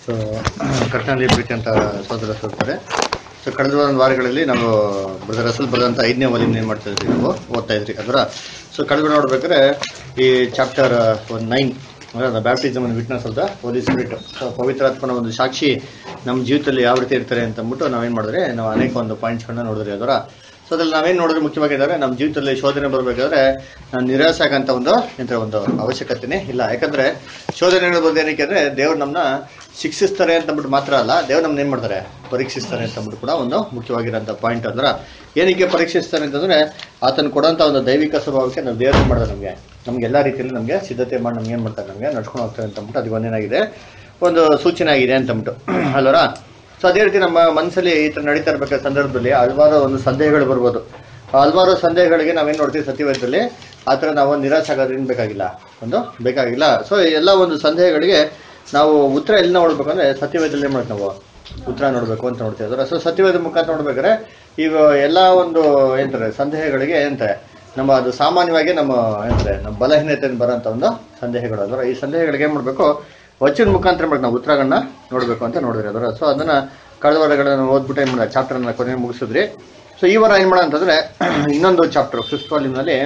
So ಕರ್ತನಲ್ಲಿ ಪ್ರೀತಿ ಅಂತ ಸೋದರ ಸೋದರೇ ಸೊ ಕಳೆದ ಒಂದು ವಾರಗಳಲ್ಲಿ ನಾವು ಬ್ರದರ್ ಅಸಲ್ ಬರೆದಂಥ ಐದನೇ ವಾಲ್ಯೂಮ್ ಏನು ಮಾಡ್ತಾ ಇದ್ವಿ ನಾವು ಓದ್ತಾ ಇದ್ರಿ ಅದರ ಸೊ ಕಳೆದ ನೋಡ್ಬೇಕಾದ್ರೆ ಈ ಚಾಪ್ಟರ್ ಒಂದು nine the baptism and witness of the holy spirit so ಪವಿತ್ರಾತ್ಮನ ಒಂದು ಸಾಕ್ಷಿ ನಮ್ಮ ಜೀವಿತದಲ್ಲಿ ಯಾವ ರೀತಿ ಇರ್ತಾರೆ ಅಂತ ಅಂದ್ಬಿಟ್ಟು ನಾವೇನು ಮಾಡಿದ್ರೆ ನಾವು ಅನೇಕ ಒಂದು ಪಾಯಿಂಟ್ಸ್ಗಳನ್ನ ನೋಡಿದ್ರಿ ಅದರ ಸೊ ಅದ್ರಲ್ಲಿ ನಾವೇನು ನೋಡಿದ್ರೆ ಮುಖ್ಯವಾಗಿ ಅಂದರೆ ನಮ್ಮ ಜೀವಿತದಲ್ಲಿ ಶೋಧನೆ ಬರಬೇಕಾದ್ರೆ ನಾನು ನಿರಾಸೆ ಆಗಂತ ಒಂದು ಎಂತ ಒಂದು ಅವಶ್ಯಕತೆನೇ ಇಲ್ಲ ಯಾಕಂದ್ರೆ ಶೋಧನೆಗಳು ಬಂದು ಏನಕ್ಕೆ ಅಂದರೆ ದೇವ್ರು ನಮ್ಮನ್ನ ಶಿಕ್ಷಿಸ್ತಾರೆ ಅಂತ ಅಂದ್ಬಿಟ್ಟು ಮಾತ್ರ ಅಲ್ಲ ದೇವ್ರು ನಮ್ಮನ್ನ ಏನು ಮಾಡ್ತಾರೆ ಪರೀಕ್ಷಿಸ್ತಾರೆ ಅಂತ ಅಂದ್ಬಿಟ್ಟು ಕೂಡ ಒಂದು ಮುಖ್ಯವಾಗಿರೋಂಥ ಪಾಯಿಂಟ್ ಅಂದ್ರೆ ಏನಕ್ಕೆ ಪರೀಕ್ಷಿಸ್ತಾರೆ ಅಂತಂದ್ರೆ ಆತನ ಕೊಡೋಂಥ ಒಂದು ದೈವಿಕ ಸ್ವಭಾವಕ್ಕೆ ನಾವು ದೇವ್ರು ಏನ್ ಮಾಡ್ತಾರೆ ನಮಗೆ ನಮ್ಗೆ ಎಲ್ಲ ರೀತಿಯಲ್ಲಿ ನಮಗೆ ಸಿದ್ಧತೆ ಮಾಡಿ ನಮ್ಗೆ ಏನು ಮಾಡ್ತಾರೆ ನಮಗೆ ನಡ್ಕೊಂಡು ಹೋಗ್ತಾರೆ ಅಂತ ಅಂದ್ಬಿಟ್ಟು ಅದು ಒಂದೇನಾಗಿದೆ ಒಂದು ಸೂಚನೆ ಆಗಿದೆ ಅಂತ ಅಂದ್ಬಿಟ್ಟು ಅಲ್ವರ ಸೊ ಅದೇ ರೀತಿ ನಮ್ಮ ಮನಸ್ಸಲ್ಲಿ ಈ ಥರ ನಡೀತಾ ಇರ್ಬೇಕಾದ ಸಂದರ್ಭದಲ್ಲಿ ಹಲವಾರು ಒಂದು ಸಂದೇಹಗಳು ಬರ್ಬೋದು ಆ ಹಲವಾರು ಸಂದೇಹಗಳಿಗೆ ನಾವೇನು ನೋಡ್ತೀವಿ ಸತ್ಯವೇದದಲ್ಲಿ ಆ ಥರ ನಾವು ನಿರಾಶೆ ಆಗೋದ್ರಿಂದ ಬೇಕಾಗಿಲ್ಲ ಒಂದು ಬೇಕಾಗಿಲ್ಲ ಸೊ ಎಲ್ಲ ಒಂದು ಸಂದೇಹಗಳಿಗೆ ನಾವು ಉತ್ತರ ಎಲ್ಲಿ ನೋಡ್ಬೇಕಂದ್ರೆ ಸತ್ಯವೇದದಲ್ಲಿ ಮಾಡ್ತೀವಿ ನಾವು ಉತ್ತರ ನೋಡಬೇಕು ಅಂತ ನೋಡ್ತೀವಿ ಅದರ ಸೊ ಸತ್ಯವೇದ ಮುಖಾಂತರ ನೋಡ್ಬೇಕಾದ್ರೆ ಈಗ ಎಲ್ಲ ಒಂದು ಏನಂತಾರೆ ಸಂದೇಹಗಳಿಗೆ ಏನಂತಾರೆ ನಮ್ಮ ಅದು ಸಾಮಾನ್ಯವಾಗಿ ನಮ್ಮ ಏನಂತಾರೆ ನಮ್ಮ ಬಲಹೀನತೆಯಿಂದ ಬರೋಂಥ ಒಂದು ಸಂದೇಹಗಳು ಅದರ ಈ ಸಂದೇಹಗಳಿಗೆ ಏನು ಮಾಡಬೇಕು ವಚನ ಮುಖಾಂತರ ಮಾಡಿ ನಾವು ಉತ್ತರಗಳನ್ನ ನೋಡಬೇಕು ಅಂತ ನೋಡಿದ್ರಿ ಅದರ ಸೊ ಅದನ್ನ ಕಳೆದ ವಾರಗಳನ್ನ ಓದ್ಬಿಟ್ಟು ಏನು ಮಾಡೋಣ ಚಾಪ್ಟರ್ನ ಕೊನೆ ಮುಗಿಸಿದ್ರಿ ಸೊ ಈ ವಾರ ಏನು ಮಾಡೋಣ ಅಂತಂದ್ರೆ ಇನ್ನೊಂದು ಚಾಪ್ಟರ್ ಫಿಫ್ತ್ ವಾಲ್ಯೂಮ್ನಲ್ಲಿ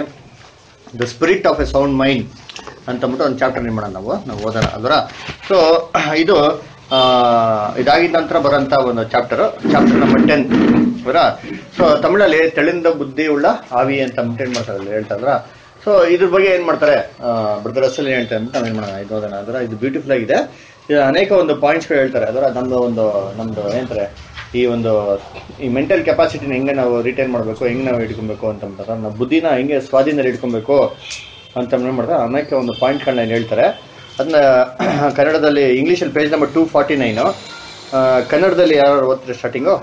the spirit of a sound mind ಅಂತಂದ್ಬಿಟ್ಟು ಒಂದು ಚಾಪ್ಟರ್ ಏನು ಮಾಡೋಣ ನಾವು ನಾವು ಓದೋಣ ಅದರ ಸೊ ಇದು ಆ, ಇದಾಗಿದ್ದ ನಂತರ ಬರೋಂಥ ಒಂದು ಚಾಪ್ಟರ್ ಚಾಪ್ಟರ್ ನಂಬರ್ ಟೆನ್ ಅವರ ಸೊ ತಮಿಳಲ್ಲಿ ತೆಳಿಂದ ಬುದ್ಧಿ ಉಳ್ಳ ಆವಿ ಅಂತ ಅಂದ್ಬಿಟ್ಟು ಏನು ಮಾಡ್ತಾರೆ ಅಲ್ಲಿ ಹೇಳ್ತಾರ ಸೊ ಇದ್ರ ಬಗ್ಗೆ ಏನು ಮಾಡ್ತಾರೆ ಬ್ರದರ್ ಅಸಲ್ ಏನು ಹೇಳ್ತಾರೆ ಅಂತ ನಾವೇನು ಮಾಡೋಣ ಇದು ಓದೋಣ ಅದರ ಇದು ಬ್ಯೂಟಿಫುಲ್ ಆಗಿದೆ ಇದು ಅನೇಕ ಒಂದು ಪಾಯಿಂಟ್ಸ್ಗಳು ಹೇಳ್ತಾರೆ ಅದರ ನಮ್ಮದು ಒಂದು ನಮ್ಮದು ಏನಂತಾರೆ ಈ ಒಂದು ಈ ಮೆಂಟಲ್ ಕೆಪಾಸಿಟಿನ ಹೆಂಗೆ ನಾವು ರಿಟೈನ್ ಮಾಡಬೇಕು ಹೆಂಗೆ ನಾವು ಇಟ್ಕೊಬೇಕು ಅಂತಂದ್ರೆ ನಾವು ಬುದ್ಧಿನ ಹೆಂಗೆ ಸ್ವಾಧೀನದಲ್ಲಿ ಇಟ್ಕೊಬೇಕು ಅಂತ ಏನು ಮಾಡ್ತಾರೆ ಅನೇಕ ಒಂದು ಪಾಯಿಂಟ್ಗಳನ್ನ ಏನು ಹೇಳ್ತಾರೆ ಅದನ್ನ ಕನ್ನಡದಲ್ಲಿ ಇಂಗ್ಲೀಷಲ್ಲಿ page number two forty nine ಕನ್ನಡದಲ್ಲಿ ಯಾರು ಓದ್ತಾರೆ ಸ್ಟಾರ್ಟಿಂಗು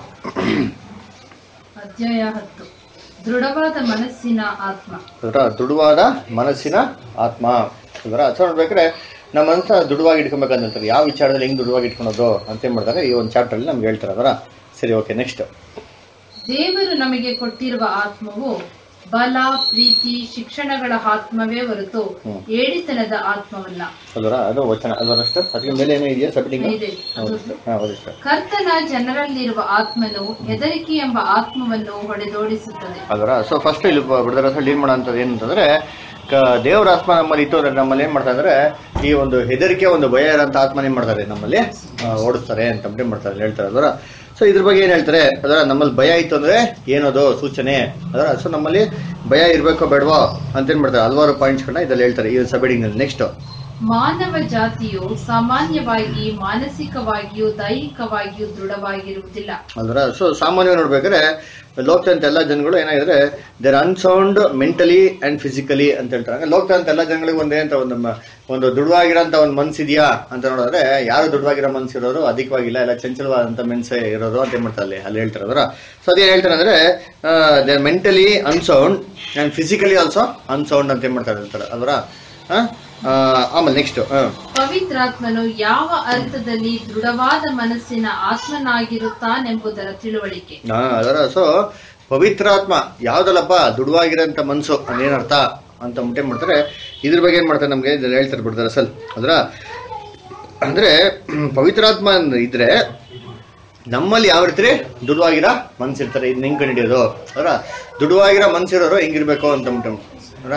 ಅಧ್ಯಾಯ ಹತ್ತು ದೃಢವಾದ ಮನಸ್ಸಿನ ಆತ್ಮ ಅದರ ದೃಢವಾದ ಮನಸ್ಸಿನ ಆತ್ಮ ಅದರ ಅರ್ಥ ನೋಡ್ಬೇಕಾದ್ರೆ ನಮ್ಮ ಮನಸ್ಸ ದೃಢವಾಗಿ ಇಟ್ಕೊಬೇಕಂತ ಯಾವ ವಿಚಾರದಲ್ಲಿ ಹೆಂಗ್ ದೃಢವಾಗಿ ಇಟ್ಕೊಳೋದು ಅಂತ ಏನ್ ಮಾಡ್ತಾರೆ ಈ ಒಂದು ಚಾಪ್ಟರ್ ಅಲ್ಲಿ ನಮ್ಗೆ ಹೇಳ್ತಾರೆ ಅದರ ಸರಿ ಓಕೆ ನೆಕ್ಸ್ಟ್ ದೇವರು ನಮಗೆ ಕೊಟ್ಟಿರುವ ಆತ್ಮವು ಬಲ ಪ್ರೀತಿ ಶಿಕ್ಷಣಗಳ ಆತ್ಮವೇ ಹೊರತು ಹ್ಮ್. ಏಡಿತನದ ಆತ್ಮವಲ್ಲ ಅದರ ಅದು ವಚನ ಅದರಷ್ಟು ಅದಕ್ಕೆ ಮೇಲೆ ಏನೋ ಇದೆಯಾ ಸಬ್ಟಿಂಗ್ ಇದೆ. ಹೌದು ಹಾ ಹೌದು ಸರ್ ಕರ್ತನ ಜನರಲ್ಲಿರುವ ಆತ್ಮನು ಹೆದರಿಕೆ ಎಂಬ ಆತ್ಮವನ್ನು ಹೊಡೆದೋಡಿಸುತ್ತದೆ ಅದರ ಸೊ ಫಸ್ಟ್ ಇಲ್ಲಿ ಬಿಡದರ ಲೀನ್ ಮಾಡೋಂಥದ್ದು ಏನಂತಂದ್ರೆ ಕ- ದೇವರ ಆತ್ಮ ನಮ್ಮಲ್ಲಿ ಇತ್ತು ಅಂದ್ರೆ ನಮ್ಮಲ್ಲಿ ಏನ್ ಮಾಡ್ತಾರೆ ಅಂದ್ರೆ ಈ ಒಂದು ಹೆದರಿಕೆ ಒಂದು ಭಯ ಇರೋಂಥ ಆತ್ಮನ ಏನ್ ಮಾಡ್ತಾರೆ ನಮ್ಮಲ್ಲಿ ಆ, ಓಡಿಸ್ತಾರೆ ಅಂತ ಅಂದ್ಬಿಟ್ಟು ಮಾಡ್ತಾರೆ ಅಲ್ಲಿ ಹೇಳ್ತಾರೆ ಅದರ ಸೊ ಇದ್ರ ಬಗ್ಗೆ ಏನ್ ಹೇಳ್ತಾರೆ ಅದರ ನಮ್ಮಲ್ಲಿ ಭಯ ಇತ್ತು ಅಂದ್ರೆ ಏನದು ಸೂಚನೆ ಅದರ ಸೊ ನಮ್ಮಲ್ಲಿ ಭಯ ಇರ್ಬೇಕೋ ಬೇಡವೋ ಅಂತ ಏನ್ ಮಾಡ್ತಾರೆ ಹಲವಾರು ಪಾಯಿಂಟ್ಸ್ಗಳನ್ನ ಇದ್ರಲ್ಲಿ ಹೇಳ್ತಾರೆ ಈ ಸಬೆಡಿಂಗ್ ನಲ್ಲಿ ನೆಕ್ಸ್ಟ್ ಮಾನವ ಜಾತಿಯು ಸಾಮಾನ್ಯವಾಗಿ ಮಾನಸಿಕವಾಗಿಯೂ ದೈಹಿಕವಾಗಿಯೂ ದೃಢವಾಗಿರುವುದಿಲ್ಲ ಅಲ್ರ ಸೊ ಸಾಮಾನ್ಯವಾಗಿ ನೋಡ್ಬೇಕಾದ್ರೆ ಲೋಕದಂತ ಎಲ್ಲ ಜನಗಳು ಏನಾಗಿದ್ರೆ they're unsound mentally and physically ಅಂತ ಹೇಳ್ತಾರೆ ಲೋಕದಂತ ಎಲ್ಲ ಜನಗಳಿಗೆ ಒಂದೇ ಅಂತ ಒಂದು ಮ- ಒಂದು ದೃಢವಾಗಿರೋಂಥ ಒಂದು ಮನ್ಸಿದೆಯಾ ಅಂತ ನೋಡಿದ್ರೆ ಯಾರು ದೃಢವಾಗಿರೋ ಮನ್ಸು ಇರೋರು ಅಧಿಕವಾಗಿಲ್ಲ ಎಲ್ಲ ಚಂಚಲವಾದಂಥ ಮನ್ಸೆ ಇರೋದು ಅಂತ ಏನ್ ಮಾಡ್ತಾರೆ ಅಲ್ಲಿ ಅಲ್ಲಿ ಹೇಳ್ತಾರೆ ಅದರ ಸೊ ಅದೇನು ಹೇಳ್ತಾರೆ ಅಂದ್ರೆ they're mentally unsound and physically also unsound ಅಂತ ಏನ್ ಮಾಡ್ತಾರೆ ಹೇಳ್ತಾರೆ ಅದರ ಆಮೇಲೆ ನೆಕ್ಸ್ಟ್ ಪವಿತ್ರಾತ್ಮನು ಯಾವ ಅರ್ಥದಲ್ಲಿ ದೃಢವಾದ ಮನಸ್ಸಿನ ಆತ್ಮನಾಗಿರುತ್ತಾನೆಂಬುದರ ತಿಳುವಳಿಕೆ ಹಾ ಅದರ ಸೊ ಪವಿತ್ರಾತ್ಮ ಯಾವ್ದಲ್ಲಪ್ಪ ದೃಢವಾಗಿರೋಂಥ ಮನ್ಸು ಅದೇನರ್ಥ ಅಂತ ಮುಟ್ಟೆ ಮಾಡ್ತಾರೆ ಇದ್ರ ಬಗ್ಗೆ ಏನ್ ಮಾಡ್ತಾರೆ ನಮ್ಗೆ ಇದ್ರಲ್ಲಿ ಹೇಳ್ತಾರೆ ಬಿಡ್ತಾರೆ ಅಸಲ್ ಅದ್ರ ಅಂದ್ರೆ ಪವಿತ್ರಾತ್ಮ ಅಂದ್- ಇದ್ರೆ ನಮ್ಮಲ್ಲಿ ಯಾವ ರೀತಿ ದೃಢವಾಗಿರೋ ಮನ್ಸಿರ್ತಾರೆ ಇದನ್ನ ಹೆಂಗ್ ಕಂಡಿಡಿಯೋದು ಅದರ ದೃಢವಾಗಿರೋ ಮನ್ಸಿರೋರು ಹೆಂಗಿರ್ಬೇಕು ಅಂತ ಅಂದ್ಬಿಟ್ಟು ಅದರ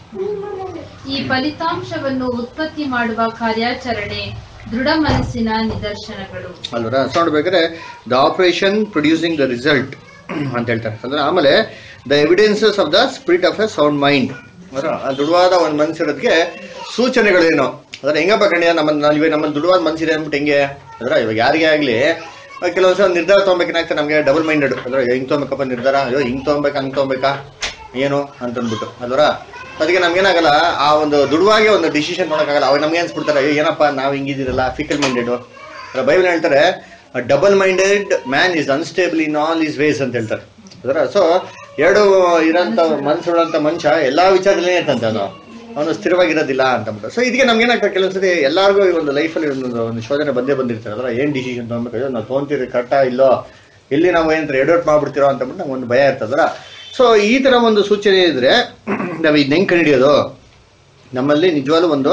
ಈ ಫಲಿತಾಂಶವನ್ನು ಉತ್ಪತ್ತಿ ಮಾಡುವ ಕಾರ್ಯಾಚರಣೆ ದೃಢ ಮನಸ್ಸಿನ ನಿದರ್ಶನಗಳು ಅಲ್ವರ ಸೊ ನೋಡ್ಬೇಕಾದ್ರೆ the operation producing the result ಅಂತ ಹೇಳ್ತಾರೆ ಅಂದ್ರೆ ಆಮೇಲೆ the evidences of the spirit of a sound mind ಅದರ ಆ ದೃಢವಾದ ಒಂದು ಮನಸ್ಸಿರೋದಕ್ಕೆ ಸೂಚನೆಗಳೇನು ಅದರ ಹೆಂಗಪ್ಪ ಕಣ್ಯ ನಮ್ಮ ನಾವೇ ನಮ್ಮ ದೃಢವಾದ ಮನಸ್ಸಿದೆ ಅಂದ್ಬಿಟ್ಟು ಹೆಂಗೆ ಅದರ ಇವಾಗ ಯಾರಿಗೇ ಆಗಲಿ ಕೆಲವೊಂದ್ಸಲ ಒಂದು ನಿರ್ಧಾರ ತೊಗೊಬೇಕೇನಾಗ್ತದೆ ನಮಗೆ ಡಬಲ್ ಮೈಂಡೆಡ್ ಅಂದ್ರೆ ಹಿಂಗ್ ತೊಗೊಬೇಕಪ್ಪ ನಿರ್ಧಾರ ಅಯ್ಯೋ ಹಿಂಗ್ ತೊಗೊಬೇಕಾ ಹಂಗ್ ತೊಗೊಬೇಕಾ ಏನು ಅಂತ ಅಂದ್ಬಿಟ್ಟು ಅಲ್ವರ ಅದಕ್ಕೆ ನಮ್ಗೇನಾಗಲ್ಲ ಆ ಒಂದು ದೃಢವಾಗಿ ಒಂದು ಡಿಸಿಷನ್ ನೋಡೋಕ್ಕಾಗಲ್ಲ ಅವಾಗ ನಮ್ಗೆ ಅನ್ಸ್ಬಿಡ್ತಾರೆ ಅಯ್ಯೋ ಏನಪ್ಪ ನಾವು ಹಿಂಗಿದ್ದೀರಲ್ಲ ಫಿಕಲ್ ಮೈಂಡೆಡ್ ಬೈಬಲ್ ಹೇಳ್ತಾರೆ double minded man is unstable in all his ways ಅಂತ ಹೇಳ್ತಾರೆ ಅದರ ಸೊ ಎರಡು ಇರೋಂಥ ಮನ್ಸುಗಳಂತ ಮನುಷ್ಯ ಎಲ್ಲಾ ವಿಚಾರದಲ್ಲಿ ಇರ್ತಂತೆ ಅವನು ಅವನು ಸ್ಥಿರವಾಗಿರೋದಿಲ್ಲ ಅಂತ ಅಂದ್ಬಿಟ್ಟು ಸೊ ಇದಕ್ಕೆ ನಮ್ಗೆ ಏನಾಗ್ತದೆ ಕೆಲವೊಂದ್ಸತಿ ಎಲ್ಲರಿಗೂ ಈ ಒಂದು ಲೈಫಲ್ಲಿ ಒಂದು ಒಂದು ಶೋಧನೆ ಬಂದೇ ಬಂದಿರ್ತಾರೆ ಅದರ ಏನ್ ಡಿಸಿಷನ್ ತೊಗೊಬೇಕು ಅಯ್ಯೋ ನಾವು ತೊಗೊಂತೀರಿ ಕರೆಕ್ಟಾ ಇಲ್ಲೋ ಇಲ್ಲಿ ನಾವು ಏನಂತಾರೆ ಎಡವಟ್ ಮಾಡ್ಬಿಡ್ತೀರೋ ಅಂತ ಅಂದ್ಬಿಟ್ಟು ನಮ್ಗೆ ಒಂದು ಭಯ ಇರ್ತದರ ಸೊ ಈ ತರ ಒಂದು ಸೂಚನೆ ಇದ್ರೆ ನಾವು ಇದನ್ನ ಹೆಂಗ್ ಕಂಡಿಡಿಯೋದು ನಮ್ಮಲ್ಲಿ ನಿಜವಾಗ್ಲೂ ಒಂದು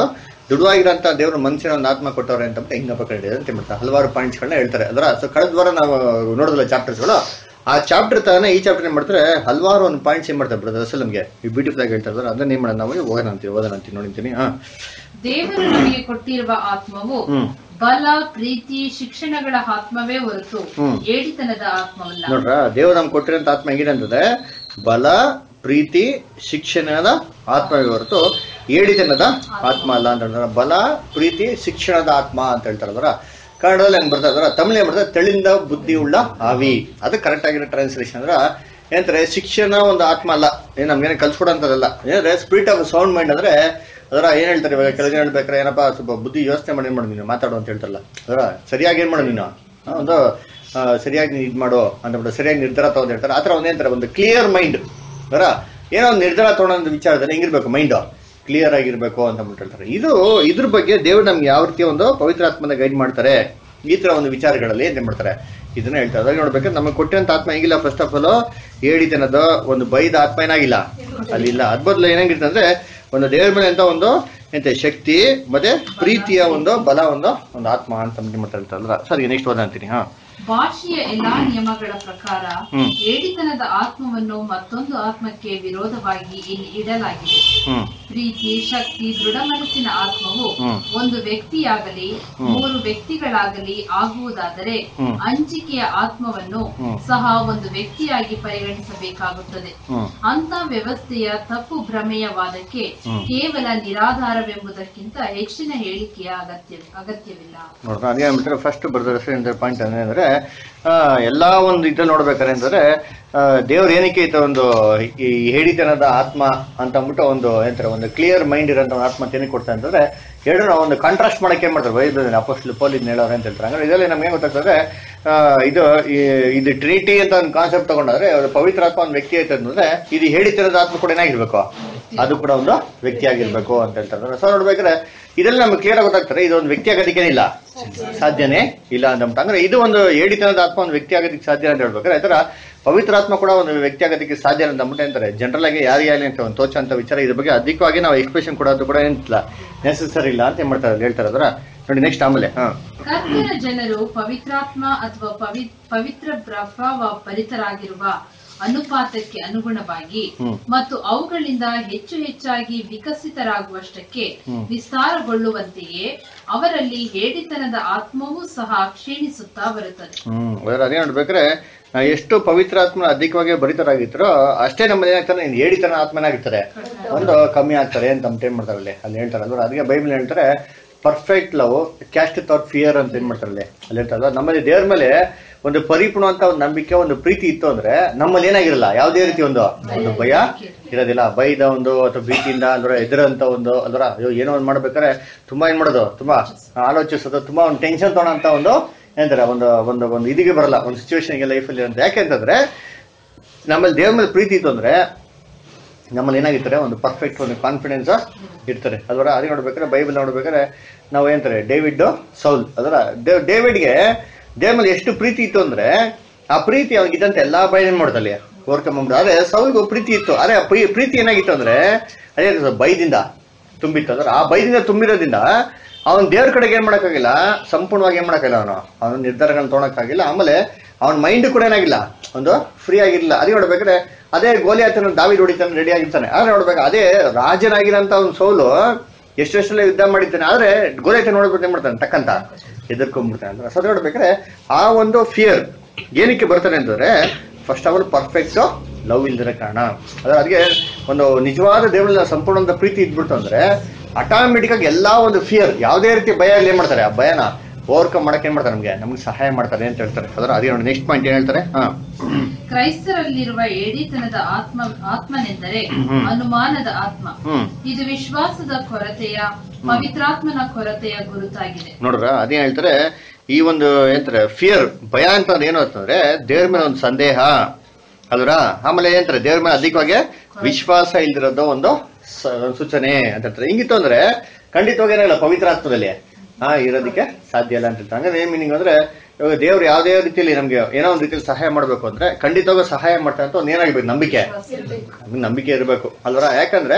ದುಡುವಾಗಿರೋಂಥ ದೇವ್ರ ಮನುಷ್ಯನ ಒಂದು ಆತ್ಮ ಕೊಟ್ಟವ್ರೆ ಅಂತ ಹಿಂಗಪ್ಪ ಕಂಡಿದೆ ಅಂತ ಹೇಳ್ತಾರೆ ಹಲವಾರು ಪಾಯಿಂಟ್ಸ್ಗಳನ್ನ ಹೇಳ್ತಾರೆ ಅದರ ಸೊ ಕಳೆದ ವಾರ ನಾವು ನೋಡೋದಿಲ್ಲ ಚಾಪ್ಟರ್ಸ್ಗಳು ಆ ಚಾಪ್ಟರ್ ತಾನೇ ಈ ಚಾಪ್ಟರ್ ಏನ್ ಮಾಡ್ತಾರೆ ಹಲವಾರು ಒಂದು ಪಾಯಿಂಟ್ಸ್ ಏನ್ ಮಾಡ್ತಾರೆ ಬ್ರದರ್ ಅಸಲ್ ನಮಗೆ ಈ ಬ್ಯೂಟಿಫುಲ್ ಆಗಿ ಹೇಳ್ತಾರೆ ಅದನ್ನ ಅದನ್ನ ಏನ್ ಮಾಡೋಣ ನಾವು ಓದೋಣ ಅಂತೀವಿ ಓದೋಣ ಅಂತೀವಿ ನೋಡಿಂತೀನಿ ಹಾ ದೇವರು ನಮಗೆ ಕೊಟ್ಟಿರುವ ಆತ್ಮವು ಹ್ಮ್. ಬಲ ಪ್ರೀತಿ ಶಿಕ್ಷಣಗಳ ಆತ್ಮವೇ ಹೊರತು ಹ್ಮ್. ಏಡಿತನದ ಆತ್ಮವಲ್ಲ ನೋಡ್ರ ದೇವ್ರು ನಮ್ಗೆ ಕೊಟ್ಟಿರೋಂಥ ಆತ್ಮ ಹೆಂಗಿದೆ ಅಂತಂದ್ರೆ ಬಲ ಪ್ರೀತಿ ಶಿಕ್ಷಣದ ಆತ್ಮವೇ ಹೊರತು ಏಡಿತನದ ಆತ್ಮ ಅಲ್ಲ ಅಂತ ಹೇಳ್ತಾರೆ ಬಲ ಪ್ರೀತಿ ಶಿಕ್ಷಣದ ಆತ್ಮ ಅಂತ ಹೇಳ್ತಾರೆ ಅದರ ಕನ್ನಡದಲ್ಲಿ ಹೆಂಗ್ ಬರ್ತಾ ಇದಾರೆ ತಮಿಳು ಏನ್ ಬರ್ತಾರೆ ತೆಳಿಂದ ಬುದ್ಧಿ ಉಳ್ಳ ಆವಿ ಅದು ಕರೆಕ್ಟ್ ಆಗಿರೋ ಟ್ರಾನ್ಸ್ಲೇಷನ್ ಅಂದ್ರೆ ಏನಂತಾರೆ ಶಿಕ್ಷಣ ಒಂದು ಆತ್ಮ ಅಲ್ಲ ಏನ್ ನಮ್ಗೇನೆ ಕಲ್ಸ್ಕೊಡಂತದಲ್ಲ ಏನಂದ್ರೆ ಸ್ಪಿರಿಟ್ ಆಫ್ ಸೌಂಡ್ ಮೈಂಡ್ ಅಂದ್ರೆ ಅದರ ಏನ್ ಹೇಳ್ತಾರೆ ಇವಾಗ ಕೆಲವು ಜನ ಹೇಳ್ಬೇಕಾರೆ ಏನಪ್ಪ ಸ್ವಲ್ಪ ಬುದ್ಧಿ ಯೋಚನೆ ಮಾಡಿ ಏನ್ ಮಾಡು ನೀನು ಮಾತಾಡು ಅಂತ ಹೇಳ್ತಾರಲ್ಲ ಅದರ ಸರಿಯಾಗಿ ಏನ್ ಮಾಡು ನೀನು ಆ, ಒಂದು ಆ, ಸರಿಯಾಗಿ ನೀನ್ ಇದ್ ಮಾಡು ಅಂತ ಬಿಟ್ಟು ಸರಿಯಾಗಿ ನಿರ್ಧಾರ ತಗೊಂಡು ಹೇಳ್ತಾರೆ ಆತರ ಒಂದ್ ಏನಂತಾರೆ ಒಂದು ಕ್ಲಿಯರ್ ಮೈಂಡ್ ಅದರ ಏನೋ ಒಂದು ನಿರ್ಧಾರ ತಗೊಳ್ಳೋ ವಿಚಾರದಲ್ಲಿ ಹೆಂಗಿರ್ಬೇಕು ಮೈಂಡ್ ಕ್ಲಿಯರ್ ಆಗಿರ್ಬೇಕು ಅಂತ ಅಂದ್ಬಿಟ್ಟು ಹೇಳ್ತಾರೆ ಇದು ಇದ್ರ ಬಗ್ಗೆ ದೇವ್ರು ನಮ್ಗೆ ಯಾವ ರೀತಿ ಒಂದು ಪವಿತ್ರ ಆತ್ಮನ ಗೈಡ್ ಮಾಡ್ತಾರೆ ಈ ತರ ಒಂದು ವಿಚಾರಗಳಲ್ಲಿ ಏನ್ ಮಾಡ್ತಾರೆ ಇದನ್ನ ಹೇಳ್ತಾರೆ ಅದಾಗ ನೋಡ್ಬೇಕಾದ್ರೆ ನಮಗೆ ಕೊಟ್ಟಿರಂತ ಆತ್ಮ ಹೆಂಗಿಲ್ಲ ಫಸ್ಟ್ ಆಫ್ ಆಲ್ ಹೇಳಿತನದ ಒಂದು ಬೈದ ಆತ್ಮ ಏನಾಗಿಲ್ಲ ಅಲ್ಲಿ ಇಲ್ಲ ಅದ್ ಬದಲು ಏನಾಗಿರುತ್ತೆ ಅಂದ್ರೆ ಒಂದು ದೇವ್ರ ಮೇಲೆ ಅಂತ ಒಂದು ಎಂತ ಶಕ್ತಿ ಮತ್ತೆ ಪ್ರೀತಿಯ ಒಂದು ಬಲ ಒಂದು ಒಂದು ಆತ್ಮ ಅಂತ ಅಂದ್ಬಿಟ್ಟು ಮಾತಾಡ್ತಾರಲ್ಲ ಸರಿ ನೆಕ್ಸ್ಟ್ ಓದ ಅಂತೀನಿ ಹಾ ಭಾಷೆಯ ಎಲ್ಲಾ ನಿಯಮಗಳ ಪ್ರಕಾರ ಹ್ಮ್. ಏಡಿತನದ ಆತ್ಮವನ್ನು ಮತ್ತೊಂದು ಆತ್ಮಕ್ಕೆ ವಿರೋಧವಾಗಿ ಇಲ್ಲಿ ಇಡಲಾಗಿದೆ ಹ್ಮ್ ಪ್ರೀತಿ ಶಕ್ತಿ ದೃಢ ಮನಸ್ಸಿನ ಆತ್ಮವು ಹ್ಮ್. ಒಂದು ವ್ಯಕ್ತಿಯಾಗಲಿ ಹ್ಮ್. ಮೂರು ವ್ಯಕ್ತಿಗಳಾಗಲಿ ಆಗುವುದಾದರೆ ಹ್ಮ್. ಅಂಜಿಕೆಯ ಆತ್ಮವನ್ನು ಹ್ಮ್. ಸಹ ಒಂದು ವ್ಯಕ್ತಿಯಾಗಿ ಪರಿಗಣಿಸಬೇಕಾಗುತ್ತದೆ ಹ್ಮ್ ಅಂತ ವ್ಯವಸ್ಥೆಯ ತಪ್ಪು ಭ್ರಮೆಯ ವಾದಕ್ಕೆ ಹ್ಮ್. ಕೇವಲ ನಿರಾಧಾರವೆಂಬುದಕ್ಕಿಂತ ಹೆಚ್ಚಿನ ಹೇಳಿಕೆಯ ಅಗತ್ಯ ಅಗತ್ಯವಿಲ್ಲ ನೋಡ್ರಿ ಅದೇ ಅಂದ್ಬಿಟ್ರೆ ಫಸ್ಟ್ ಬರ್ದ ಪಾಯಿಂಟ್ ಅಂದ್ರೆ ಆ, ಎಲ್ಲಾ ಒಂದು ಇದು ನೋಡ್ಬೇಕಾರೆ ಅಂದ್ರೆ ಆ, ದೇವ್ರು ಏನಕ್ಕೆ ಈತ ಒಂದು ಈ ಹೇಳಿತನದ ಆತ್ಮ ಅಂತ ಅಂದ್ಬಿಟ್ಟು ಒಂದು ಏನಂತಾರೆ ಒಂದು ಕ್ಲಿಯರ್ ಮೈಂಡ್ ಇರೋಂಥ ಒಂದು ಆತ್ಮ ಅಂತ ಏನಕ್ಕೆ ಕೊಡ್ತಾರೆ ಅಂತಂದ್ರೆ ಎರಡು ನಾವು ಒಂದು ಕಾಂಟ್ರಾಸ್ಟ್ ಮಾಡಕ್ಕೆ ಏನ್ ಮಾಡ್ತಾರೆ ಬೈಬಲ್ ಅಪೋಸ್ಟಲ್ ಪೋಲ್ ಇದನ್ನ ಹೇಳೋರು ಅಂತ ಹೇಳ್ತಾರೆ ಹಂಗಾರೆ ಇದರಲ್ಲಿ ನಮ್ಗೆ ಏನ್ ಗೊತ್ತಾಗ್ತದೆ ಆ, ಇದು ಈ- ಇದು ಟ್ರಿನಿಟಿ ಅಂತ ಒಂದು ಕಾನ್ಸೆಪ್ಟ್ ತಗೊಂಡ್ರೆ ಅದು ಪವಿತ್ರ ಆತ್ಮ ಒಂದು ವ್ಯಕ್ತಿ ಐತೆ ಅಂತಂದ್ರೆ ಇದು ಹೇಳಿತನದ ಆತ್ಮ ಕೂಡ ಏನಾಗಿರ್ಬೇಕು ಅದು ಕೂಡ ಒಂದು ವ್ಯಕ್ತಿ ಆಗಿರ್ಬೇಕು ಅಂತ ಹೇಳ್ತಾರೆ ಸೊ ನೋಡ್ಬೇಕಾದ್ರೆ ಇದೆಲ್ಲ ನಮ್ಗೆ ಕ್ಲಿಯರ್ ಆಗಿ ಗೊತ್ತಾಗ್ತಾರೆ ಇದು ಒಂದು ವ್ಯಕ್ತಿ ಆಗೋದಕ್ಕೇನಿಲ್ಲ ಸಾಧ್ಯನೇ ಇಲ್ಲ ಅಂತ ಅಂದ್ರೆ ಇದು ಒಂದು ಏಡಿತನದ ಆತ್ಮ ಒಂದು ವ್ಯಕ್ತಿ ಆಗೋದಕ್ಕೆ ಸಾಧ್ಯ ಅಂತ ಹೇಳ್ಬೇಕಾದ್ರೆ ಆತರ ಪವಿತ್ರ ಆತ್ಮ ಕೂಡ ಒಂದು ವ್ಯಕ್ತಿ ಆಗೋದಕ್ಕೆ ಸಾಧ್ಯ ಅಂತ ಅಂದ್ಬಿಟ್ಟು ಅಂತಾರೆ ಜನರಲ್ ಆಗಿ ಯಾರು ಯಾರು ಅಂತ ಒಂದು ತೋಚ ಅಂತ ವಿಚಾರ ಇದ್ರ ಬಗ್ಗೆ ಅಧಿಕವಾಗಿ ನಾವು ಎಕ್ಸ್ಪ್ರೆಷನ್ ಕೊಡೋದು ಕೂಡ ಏನಿಲ್ಲ ನೆಸೆಸರಿ ಇಲ್ಲ ಅಂತ ಏನ್ ಮಾಡ್ತಾರೆ ಹೇಳ್ತಾರೆ ಅದರ ನೋಡಿ ನೆಕ್ಸ್ಟ್ ಆಮೇಲೆ ಹಾ ಕರ್ತರ ಜನರು ಪವಿತ್ರಾತ್ಮ ಅಥವಾ ಪವಿ ಪವಿತ್ರ ಪ್ರಭಾವ ಭರಿತರಾಗಿರುವ ಅನುಪಾತಕ್ಕೆ ಅನುಗುಣವಾಗಿ ಹ್ಮ್. ಮತ್ತು ಅವುಗಳಿಂದ ಹೆಚ್ಚು ಹೆಚ್ಚಾಗಿ ವಿಕಸಿತರಾಗುವಷ್ಟಕ್ಕೆ ವಿಸ್ತಾರಗೊಳ್ಳುವಂತೆಯೇ ಅವರಲ್ಲಿ ಹೇಡಿತನದ ಆತ್ಮವೂ ಸಹ ಕ್ಷೀಣಿಸುತ್ತಾ ಬರುತ್ತದೆ ಹ್ಮ್ ಅದರ ಅದೇ ನೋಡ್ಬೇಕಾದ್ರೆ ಆ, ಎಷ್ಟು ಪವಿತ್ರ ಆತ್ಮ ಅಧಿಕವಾಗಿ ಭರಿತರಾಗಿರ್ತಾರೋ ಅಷ್ಟೇ ನಮ್ಮಲ್ಲಿ ಏನಾಗ್ತಾರೆ ಇನ್ನು ಏಡಿತನ ಆತ್ಮನಾಗಿರ್ತಾರೆ ಒಂದು ಕಮ್ಮಿ ಆಗ್ತಾರೆ ಅಂತ ಅಂತ ಏನ್ ಮಾಡ್ತಾರೆ ಅಲ್ಲಿ ಅಲ್ಲಿ ಹೇಳ್ತಾರೆ ಅಂದ್ರೆ ಅದಕ್ಕೆ ಬೈಬಲ್ ಹೇಳ್ತಾರೆ perfect love cast that fear ಅಂತ ಏನ್ ಮಾಡ್ತಾರೆ ಅಲ್ಲಿ ಅಲ್ಲಿ ಹೇಳ್ತಾರೆ ನಮ್ಮಲ್ಲಿ ದೇವ್ರ ಮೇಲೆ ಒಂದು ಪರಿಪೂರ್ಣ ಅಂತ ಒಂದು ನಂಬಿಕೆ ಒಂದು ಪ್ರೀತಿ ಇತ್ತು ಅಂದ್ರೆ ನಮ್ಮಲ್ಲಿ ಏನಾಗಿರಲ್ಲ ಯಾವುದೇ ರೀತಿ ಒಂದು ಒಂದು ಭಯ ಇರೋದಿಲ್ಲ ಭಯದ ಒಂದು ಅಥವಾ ಪ್ರೀತಿಯಿಂದ ಅಂದ್ರೆ ಎದುರಂತ ಒಂದು ಅಲ್ವರ ಅಯ್ಯೋ ಏನೋ ಒಂದು ಮಾಡ್ಬೇಕಾದ್ರೆ ತುಂಬಾ ಏನ್ ಮಾಡೋದು ತುಂಬಾ ಆಲೋಚಿಸೋದು ತುಂಬಾ ಒಂದು ಟೆನ್ಷನ್ ತೊಗೊಳಂತ ಒಂದು ಏನಂತಾರೆ ಒಂದು ಒಂದು ಒಂದು ಇದಿಗೆ ಬರಲ್ಲ ಒಂದು ಸಿಚುವೇಶನ್ಗೆ ಲೈಫಲ್ಲಿ ಅಂತ ಯಾಕೆ ಅಂತಂದ್ರೆ ನಮ್ಮಲ್ಲಿ ದೇವ್ರ ಮೇಲೆ ಪ್ರೀತಿ ಇತ್ತು ಅಂದ್ರೆ ನಮ್ಮಲ್ಲಿ ಏನಾಗಿರ್ತಾರೆ ಒಂದು ಪರ್ಫೆಕ್ಟ್ ಒಂದು ಕಾನ್ಫಿಡೆನ್ಸ್ ಇರ್ತಾರೆ ಅದರ ಅದೇ ನೋಡ್ಬೇಕಾದ್ರೆ ಬೈಬಲ್ ನೋಡ್ಬೇಕಾದ್ರೆ ನಾವು ಏನಂತಾರೆ ಡೇವಿಡ್ ಸೌಲ್ ಅದರ ಡೇವಿಡ್ಗೆ ದೇವ್ರ ಮೇಲೆ ಎಷ್ಟು ಪ್ರೀತಿ ಇತ್ತು ಅಂದ್ರೆ ಆ ಪ್ರೀತಿ ಅವನಿಗಿದ್ದಂತೆ ಎಲ್ಲಾ ಭಯ ಏನ್ ಮಾಡ್ದಲ್ಲಿ ಓರ್ಕೊಂಬಂದ್ರು ಅದೇ ಸೌಲ್ಗೂ ಪ್ರೀತಿ ಇತ್ತು ಅದೇ ಆ ಪ್ರೀ- ಪ್ರೀತಿ ಏನಾಗಿತ್ತು ಅಂದ್ರೆ ಅದೇ ಭಯದಿಂದ ತುಂಬಿತ್ತು ಅಂದ್ರೆ ಆ ಭಯದಿಂದ ತುಂಬಿರೋದ್ರಿಂದ ಅವನ್ ದೇವ್ರ ಕಡೆಗೆ ಏನ್ ಮಾಡಕ್ಕಾಗಿಲ್ಲ ಸಂಪೂರ್ಣವಾಗಿ ಏನ್ ಮಾಡಕ್ಕಾಗಿಲ್ಲ ಅವನು ಅವನ ನಿರ್ಧಾರಗಳನ್ನ ತೊಗೊಳಕ್ಕಾಗಿಲ್ಲ ಆಮೇಲೆ ಅವನ ಮೈಂಡ್ ಕೂಡ ಏನಾಗಿಲ್ಲ ಒಂದು ಫ್ರೀ ಆಗಿರ್ಲಿಲ್ಲ ಅದೇ ನೋಡ್ಬೇಕಾದ್ರೆ ಅದೇ ಗೋಲಿ ಆತನ ದಾವಿ ಹೊಡಿತಾನೆ ರೆಡಿ ಆಗಿರ್ತಾನೆ ಆದ್ರೆ ನೋಡ್ಬೇಕು ಅದೇ ರಾಜನಾಗಿರೋಂತ ಒಂದು ಸೋಲು ಎಷ್ಟೆಷ್ಟೆಲ್ಲ ಯುದ್ಧ ಮಾಡಿದ್ದಾನೆ ಆದ್ರೆ ಗೋಲಿ ಆತ ನೋಡ್ಬಿಟ್ಟು ಏನ್ ಮಾಡ್ತಾನೆ ಟಕ್ಕಂತ ಎದುರ್ಕೊಂಡ್ಬಿಡ್ತಾನೆ ಅಂದ್ರೆ ಸೊ ನೋಡ್ಬೇಕಾದ್ರೆ ಆ ಒಂದು ಫಿಯರ್ ಏನಕ್ಕೆ ಬರ್ತಾನೆ ಅಂತಂದ್ರೆ first of all perfect love ಇಲ್ದಿರೋ ಕಾರಣ ಅದ್ರ ಅದಕ್ಕೆ ಒಂದು ನಿಜವಾದ ದೇವರ ಸಂಪೂರ್ಣ ಪ್ರೀತಿ ಇದ್ಬಿಡ್ತು ಅಂದ್ರೆ ಆಟೋಮೆಟಿಕ್ ಆಗಿ ಎಲ್ಲಾ ಒಂದು ಫಿಯರ್ ಯಾವುದೇ ರೀತಿ ಭಯ ಆಗಲಿ ಏನ್ ಮಾಡ್ತಾರೆ ಆ ಭಯನ ಓವರ್ಕಮ್ ಮಾಡಕ್ಕೆ ಏನ್ ಮಾಡ್ತಾರೆ ನಮ್ಗೆ ನಮ್ಗೆ ಸಹಾಯ ಮಾಡ್ತಾರೆ ಅಂತ ಹೇಳ್ತಾರೆ ಅದರ ಅದೇ ನೋಡಿ ನೆಕ್ಸ್ಟ್ ಪಾಯಿಂಟ್ ಏನ್ ಹೇಳ್ತಾರೆ ಹಾ ಕ್ರೈಸ್ತರಲ್ಲಿರುವ ಏಡಿತನದ ಆತ್ಮ ಆತ್ಮನೆಂದರೆ ಹ್ಮ್. ಅನುಮಾನದ ಆತ್ಮ ಹ್ಮ್ ಇದು ವಿಶ್ವಾಸದ ಕೊರತೆಯ ಪವಿತ್ರಾತ್ಮನ ಕೊರತೆಯ ಗುರುತಾಗಿದೆ ನೋಡ್ರ ಅದೇ ಹೇಳ್ತಾರೆ ಈ ಒಂದು ಏನಂತಾರೆ ಫಿಯರ್ ಭಯ ಅಂತ ಏನು ಅಂತಂದ್ರೆ ದೇವ್ರ ಮೇಲೆ ಒಂದು ಸಂದೇಹ ಅಲ್ವರ ಆಮೇಲೆ ಏನಂತಾರೆ ದೇವ್ರ ಮೇಲೆ ಅಧಿಕವಾಗಿ ವಿಶ್ವಾಸ ಇಲ್ದಿರೋದು ಒಂದು ಸ- ಸೂಚನೆ ಅಂತ ಹೇಳ್ತಾರೆ ಹಿಂಗಿತ್ತು ಅಂದ್ರೆ ಖಂಡಿತವಾಗಿ ಏನಿಲ್ಲ ಪವಿತ್ರ ಆತ್ಮದಲ್ಲಿ ಹಾ ಇರೋದಕ್ಕೆ ಸಾಧ್ಯ ಇಲ್ಲ ಅಂತ ಹೇಳ್ತಾರೆ ಹಂಗಾದ್ರೆ ಏನ್ ಮೀನಿಂಗ್ ಅಂದ್ರೆ ಇವಾಗ ದೇವ್ರು ಯಾವುದೇ ರೀತಿಯಲ್ಲಿ ನಮ್ಗೆ ಏನೋ ಒಂದು ರೀತಿಯಲ್ಲಿ ಸಹಾಯ ಮಾಡ್ಬೇಕು ಅಂದ್ರೆ ಖಂಡಿತವಾಗಿ ಸಹಾಯ ಮಾಡ್ತಾರೆ ಅಂತ ಒಂದು ಏನಾಗಿರ್ಬೇಕು ನಂಬಿಕೆ ನಮ್ಗೆ ನಂಬಿಕೆ ಇರಬೇಕು ಅಲ್ವರ ಯಾಕಂದ್ರೆ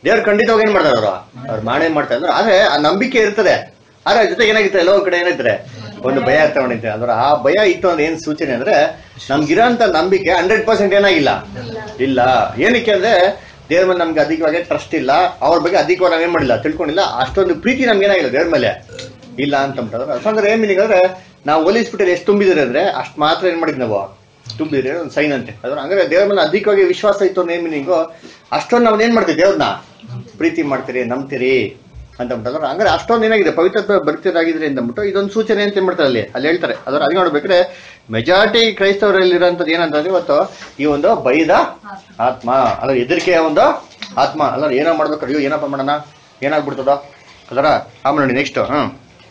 ದೇವ್ರು ಖಂಡಿತವಾಗಿ ಏನ್ ಮಾಡ್ತಾರೆ ಅವರು ಅವ್ರು ಮಾಡೇ ಮಾಡ್ತಾರೆ ಅಂದ್ರೆ ಆದ್ರೆ ಆ ನಂಬಿಕೆ ಇರ್ತದೆ ಆದ್ರೆ ಅದ್ರ ಜೊತೆ ಏನಾಗಿತ್ತು ಎಲ್ಲೋ ಒಂದ್ ಕಡೆ ಏನಿದ್ರೆ ಒಂದು ಭಯ ತಗೊಂಡಿದ್ದೆ ಅಂದ್ರೆ ಆ ಭಯ ಇತ್ತು ಅಂದ್ರೆ ಏನ್ ಸೂಚನೆ ಅಂದ್ರೆ ನಮ್ಗಿರೋಂತ ನಂಬಿಕೆ ಹಂಡ್ರೆಡ್ ಪರ್ಸೆಂಟ್ ಏನಾಗಿಲ್ಲ ಇಲ್ಲ ಏನಕ್ಕೆ ಅಂದ್ರೆ ದೇವ್ರ ಮೇಲೆ ನಮ್ಗೆ ಅಧಿಕವಾಗಿ ಟ್ರಸ್ಟ್ ಇಲ್ಲ ಅವ್ರ ಬಗ್ಗೆ ಅಧಿಕವಾಗಿ ನಾವೇನ್ ಮಾಡಿಲ್ಲ ತಿಳ್ಕೊಂಡಿಲ್ಲ ಅಷ್ಟೊಂದು ಪ್ರೀತಿ ನಮ್ಗೆ ಏನಾಗಿಲ್ಲ ದೇವ್ರ ಮೇಲೆ ಇಲ್ಲ ಅಂತ ಅಂತಂದ್ರೆ ಅಂದ್ರೆ ಏನ್ ಮೀನಿಂಗ್ ಅಂದ್ರೆ ನಾವು ಹೋಲಿಸ್ಬಿಟ್ಟು ಎಷ್ಟು ತುಂಬಿದ್ರೆ ಅಂದ್ರೆ ಅಷ್ಟು ಮಾತ್ರ ಏನ್ ಮಾಡಿದ್ ನಾವು ತುಂಬಿದ್ರೆ ಒಂದು ಸೈನ್ ಅಂತೆ ಅದ್ರ ಹಂಗಾರೆ ದೇವ್ರ ಮೇಲೆ ಅಧಿಕವಾಗಿ ವಿಶ್ವಾಸ ಇತ್ತು ಅಂದ್ರೆ ಏನ್ ಮೀನಿಂಗು ಅಷ್ಟೊಂದು ನಾವು ಏನ್ ಮಾಡ್ತೀವಿ ದೇವ್ರನ್ನ ಪ್ರೀತಿ ಮಾಡ್ತೀರಿ ನಂಬ್ತೀರಿ ಅಂತ ಅಂತಾರೆ ಹಂಗಾರೆ ಅಷ್ಟೊಂದು ಏನಾಗಿದೆ ಪವಿತ್ರತ್ವ ಬರ್ತಿದಾಗಿದ್ರೆ ಅಂದ್ಬಿಟ್ಟು ಇದೊಂದು ಸೂಚನೆ ಅಂತ ಏನ್ ಮಾಡ್ತಾರೆ ಅಲ್ಲಿ ಅಲ್ಲಿ ಹೇಳ್ತಾರೆ ಅದರ ಅದು ನೋಡ್ಬೇಕಾದ್ರೆ ಮೆಜಾರಿಟಿ ಕ್ರೈಸ್ತವರಲ್ಲಿ ಇರೋಂಥದ್ದು ಏನಂತಂದ್ರೆ ಇವತ್ತು ಈ ಒಂದು ಬೈದ ಆತ್ಮ ಅಲ್ಲ ಹೆದರಿಕೆಯ ಒಂದು ಆತ್ಮ ಅಲ್ಲ ಏನೋ ಮಾಡ್ಬೇಕು ಅಯ್ಯೋ ಏನಪ್ಪ ಮಾಡೋಣ ಏನಾಗ್ಬಿಡ್ತದ ಅದರ ಆಮೇಲೆ ನೋಡಿ ನೆಕ್ಸ್ಟ್ ಹ್ಮ್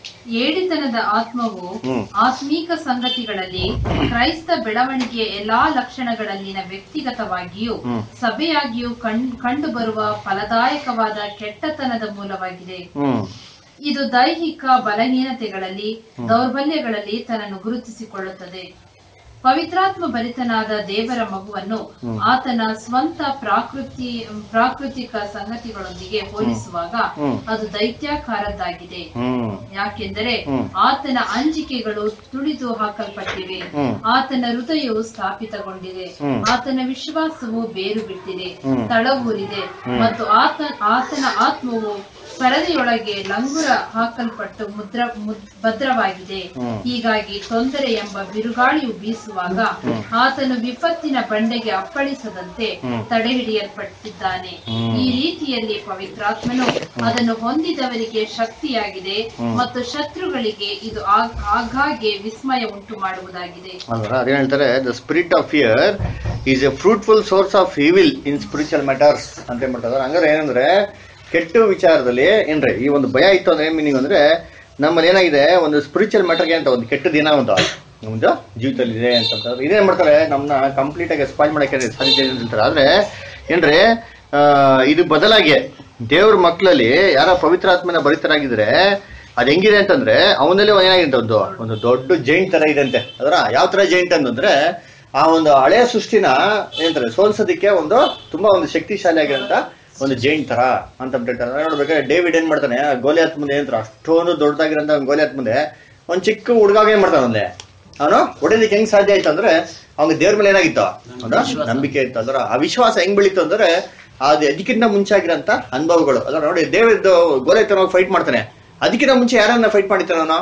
ಏಡಿತನದ ಆತ್ಮವು ಹ್ಮ್. ಆತ್ಮೀಕ ಸಂಗತಿಗಳಲ್ಲಿ ಕ್ರೈಸ್ತ ಬೆಳವಣಿಗೆಯ ಎಲ್ಲಾ ಲಕ್ಷಣಗಳಲ್ಲಿನ ವ್ಯಕ್ತಿಗತವಾಗಿಯೂ ಹ್ಮ್. ಸಭೆಯಾಗಿಯೂ ಕಣ್ ಕಂಡು ಬರುವ ಫಲದಾಯಕವಾದ ಕೆಟ್ಟತನದ ಮೂಲವಾಗಿದೆ ಹ್ಮ್ ಇದು ದೈಹಿಕ ಬಲಹೀನತೆಗಳಲ್ಲಿ ದೌರ್ಬಲ್ಯಗಳಲ್ಲಿ ತನ್ನನ್ನು ಗುರುತಿಸಿಕೊಳ್ಳುತ್ತದೆ ಪವಿತ್ರಾತ್ಮ ಭರಿತನಾದ ದೇವರ ಮಗುವನ್ನು ಆತನ ಸ್ವಂತ ಪ್ರಾಕೃತಿ ಪ್ರಾಕೃತಿಕ ಸಂಗತಿಗಳೊಂದಿಗೆ ಹೋಲಿಸುವಾಗ ಹ್ಮ್. ಅದು ದೈತ್ಯಾಕಾರದ್ದಾಗಿದೆ ಹ್ಮ್ ಯಾಕೆಂದರೆ ಹ್ಮ್. ಆತನ ಅಂಜಿಕೆಗಳು ತುಳಿದು ಹಾಕಲ್ಪಟ್ಟಿವೆ ಹ್ಮ್. ಆತನ ಹೃದಯವು ಸ್ಥಾಪಿತಗೊಂಡಿದೆ ಹ್ಮ್. ಆತನ ವಿಶ್ವಾಸವು ಬೇರು ಬಿಟ್ಟಿದೆ ಹ್ಮ್. ತಳವೂರಿದೆ ಮತ್ತು ಆತ ಆತನ ಆತ್ಮವು ಪರದೆಯೊಳಗೆ ಲಂಗುರ ಹಾಕಲ್ಪಟ್ಟು ಮುದ್ರ ಮುದ್- ಭದ್ರವಾಗಿದೆ ಹ್ಮ್. ಹೀಗಾಗಿ ತೊಂದರೆ ಎಂಬ ಬಿರುಗಾಳಿಯು ಬೀಸುವಾಗ ಆತನು ವಿಪತ್ತಿನ ಬಂಡೆಗೆ ಅಪ್ಪಳಿಸದಂತೆ ಹ್ಮ್. ತಡೆ ಹಿಡಿಯಲ್ಪಟ್ಟಿದ್ದಾನೆ ಹ್ಮ್. ಈ ರೀತಿಯಲ್ಲಿ ಪವಿತ್ರಾತ್ಮನು ಅದನ್ನು ಹೊಂದಿದವರಿಗೆ ಶಕ್ತಿಯಾಗಿದೆ ಮತ್ತು ಶತ್ರುಗಳಿಗೆ ಇದು ಆಗ್- ಆಗಾಗ್ಗೆ ವಿಸ್ಮಯ ಉಂಟು ಮಾಡುವುದಾಗಿದೆ ಅಲ್ವಾ ಅದೇ ಹೇಳ್ತಾರೆ the spirit of fear is a fruitful source of evil in spiritual matters ಅಂತ ಏನ್ ಮಾಡ್ತಾರೆ ಹಂಗಾರೆ ಏನಂದ್ರೆ ಕೆಟ್ಟ ವಿಚಾರದಲ್ಲಿ ಏನ್ರಿ ಈ ಒಂದು ಭಯ ಇತ್ತು ಅಂದ್ರೆ ಏನ್ ಮೀನಿಂಗ್ ಅಂದ್ರೆ ನಮ್ಮಲ್ಲಿ ಏನಾಗಿದೆ ಒಂದು ಸ್ಪಿರಿಚುವಲ್ ಮ್ಯಾಟರ್ಗೆ ಅಂತ ಒಂದು ಕೆಟ್ಟ ದಿನ ಒಂದು ಒಂದು ಜೀವಿತದಲ್ಲಿ ಇದೆ ಅಂತ ಅಂತಂದ್ರೆ ಇದೇನ್ ಮಾಡ್ತಾರೆ ನಮ್ಮನ್ನ ಕಂಪ್ಲೀಟ್ ಆಗಿ ಸ್ಪಾಯ್ಲ್ ಮಾಡಕ್ಕೆ ಸಾಧ್ಯತೆ ಇದೆ ಅಂತ ಹೇಳ್ತಾರೆ ಆದ್ರೆ ಏನ್ರಿ ಆ, ಇದು ಬದಲಾಗಿ ದೇವ್ರ ಮಕ್ಕಳಲ್ಲಿ ಯಾರ ಪವಿತ್ರಾತ್ಮನ ಭರಿತರಾಗಿದ್ರೆ ಅದ್ ಹೆಂಗಿದೆ ಅಂತಂದ್ರೆ ಅವನಲ್ಲಿ ಏನಾಗಿದೆ ಒಂದು ಒಂದು ದೊಡ್ಡ ಜೈಂಟ್ ತರ ಇದೆ ಅಂತೆ ಅದರ ಯಾವ ತರ ಜೈಂಟ್ ಅಂತಂದ್ರೆ ಆ ಒಂದು ಹಳೆಯ ಸೃಷ್ಟಿನ ಏನಂತಾರೆ ಸೋಲ್ಸೋದಿಕ್ಕೆ ಒಂದು ತುಂಬಾ ಒಂದು ಶಕ್ತಿಶಾಲಿ ಆಗಿರೋಂತ ಒಂದು ಜೈಂಟ್ ತರ ಅಂತ ಹೇಳ್ತಾರೆ ನೋಡ್ಬೇಕಾದ್ರೆ ಡೇವಿಡ್ ಏನ್ ಮಾಡ್ತಾನೆ ಆ ಗೋಲಿಯಾತ್ ಮುಂದೆ ಏನಂತಾರೆ ಅಷ್ಟೊಂದು ದೊಡ್ಡದಾಗಿರೋಂತ ಒಂದು ಗೋಲಿಯಾತ್ ಮುಂದೆ ಒಂದ್ ಚಿಕ್ಕ ಹುಡುಗಾಗ ಏನ್ ಮಾಡ್ತಾನೆ ಒಂದೇ ಅವನು ಹೊಡೆದಕ್ಕೆ ಹೆಂಗ್ ಸಾಧ್ಯ ಆಯ್ತು ಅಂದ್ರೆ ಅವ್ನಿಗೆ ದೇವ್ರ ಮೇಲೆ ಏನಾಗಿತ್ತು ಒಂದು ನಂಬಿಕೆ ಇತ್ತು ಅಂದ್ರೆ ಆ ವಿಶ್ವಾಸ ಹೆಂಗ್ ಬೆಳೀತು ಅಂದ್ರೆ ಅದು ಅದಕ್ಕಿಂತ ಮುಂಚೆ ಆಗಿರೋಂತ ಅನುಭವಗಳು ಅದ್ರ ನೋಡಿ ದೇವರದ್ದು ಗೋಲಿಯಾತ್ ಫೈಟ್ ಮಾಡ್ತಾನೆ ಅದಕ್ಕಿಂತ ಮುಂಚೆ ಯಾರನ್ನ ಫೈಟ್ ಮಾಡಿರ್ತಾನೆ ಅವನು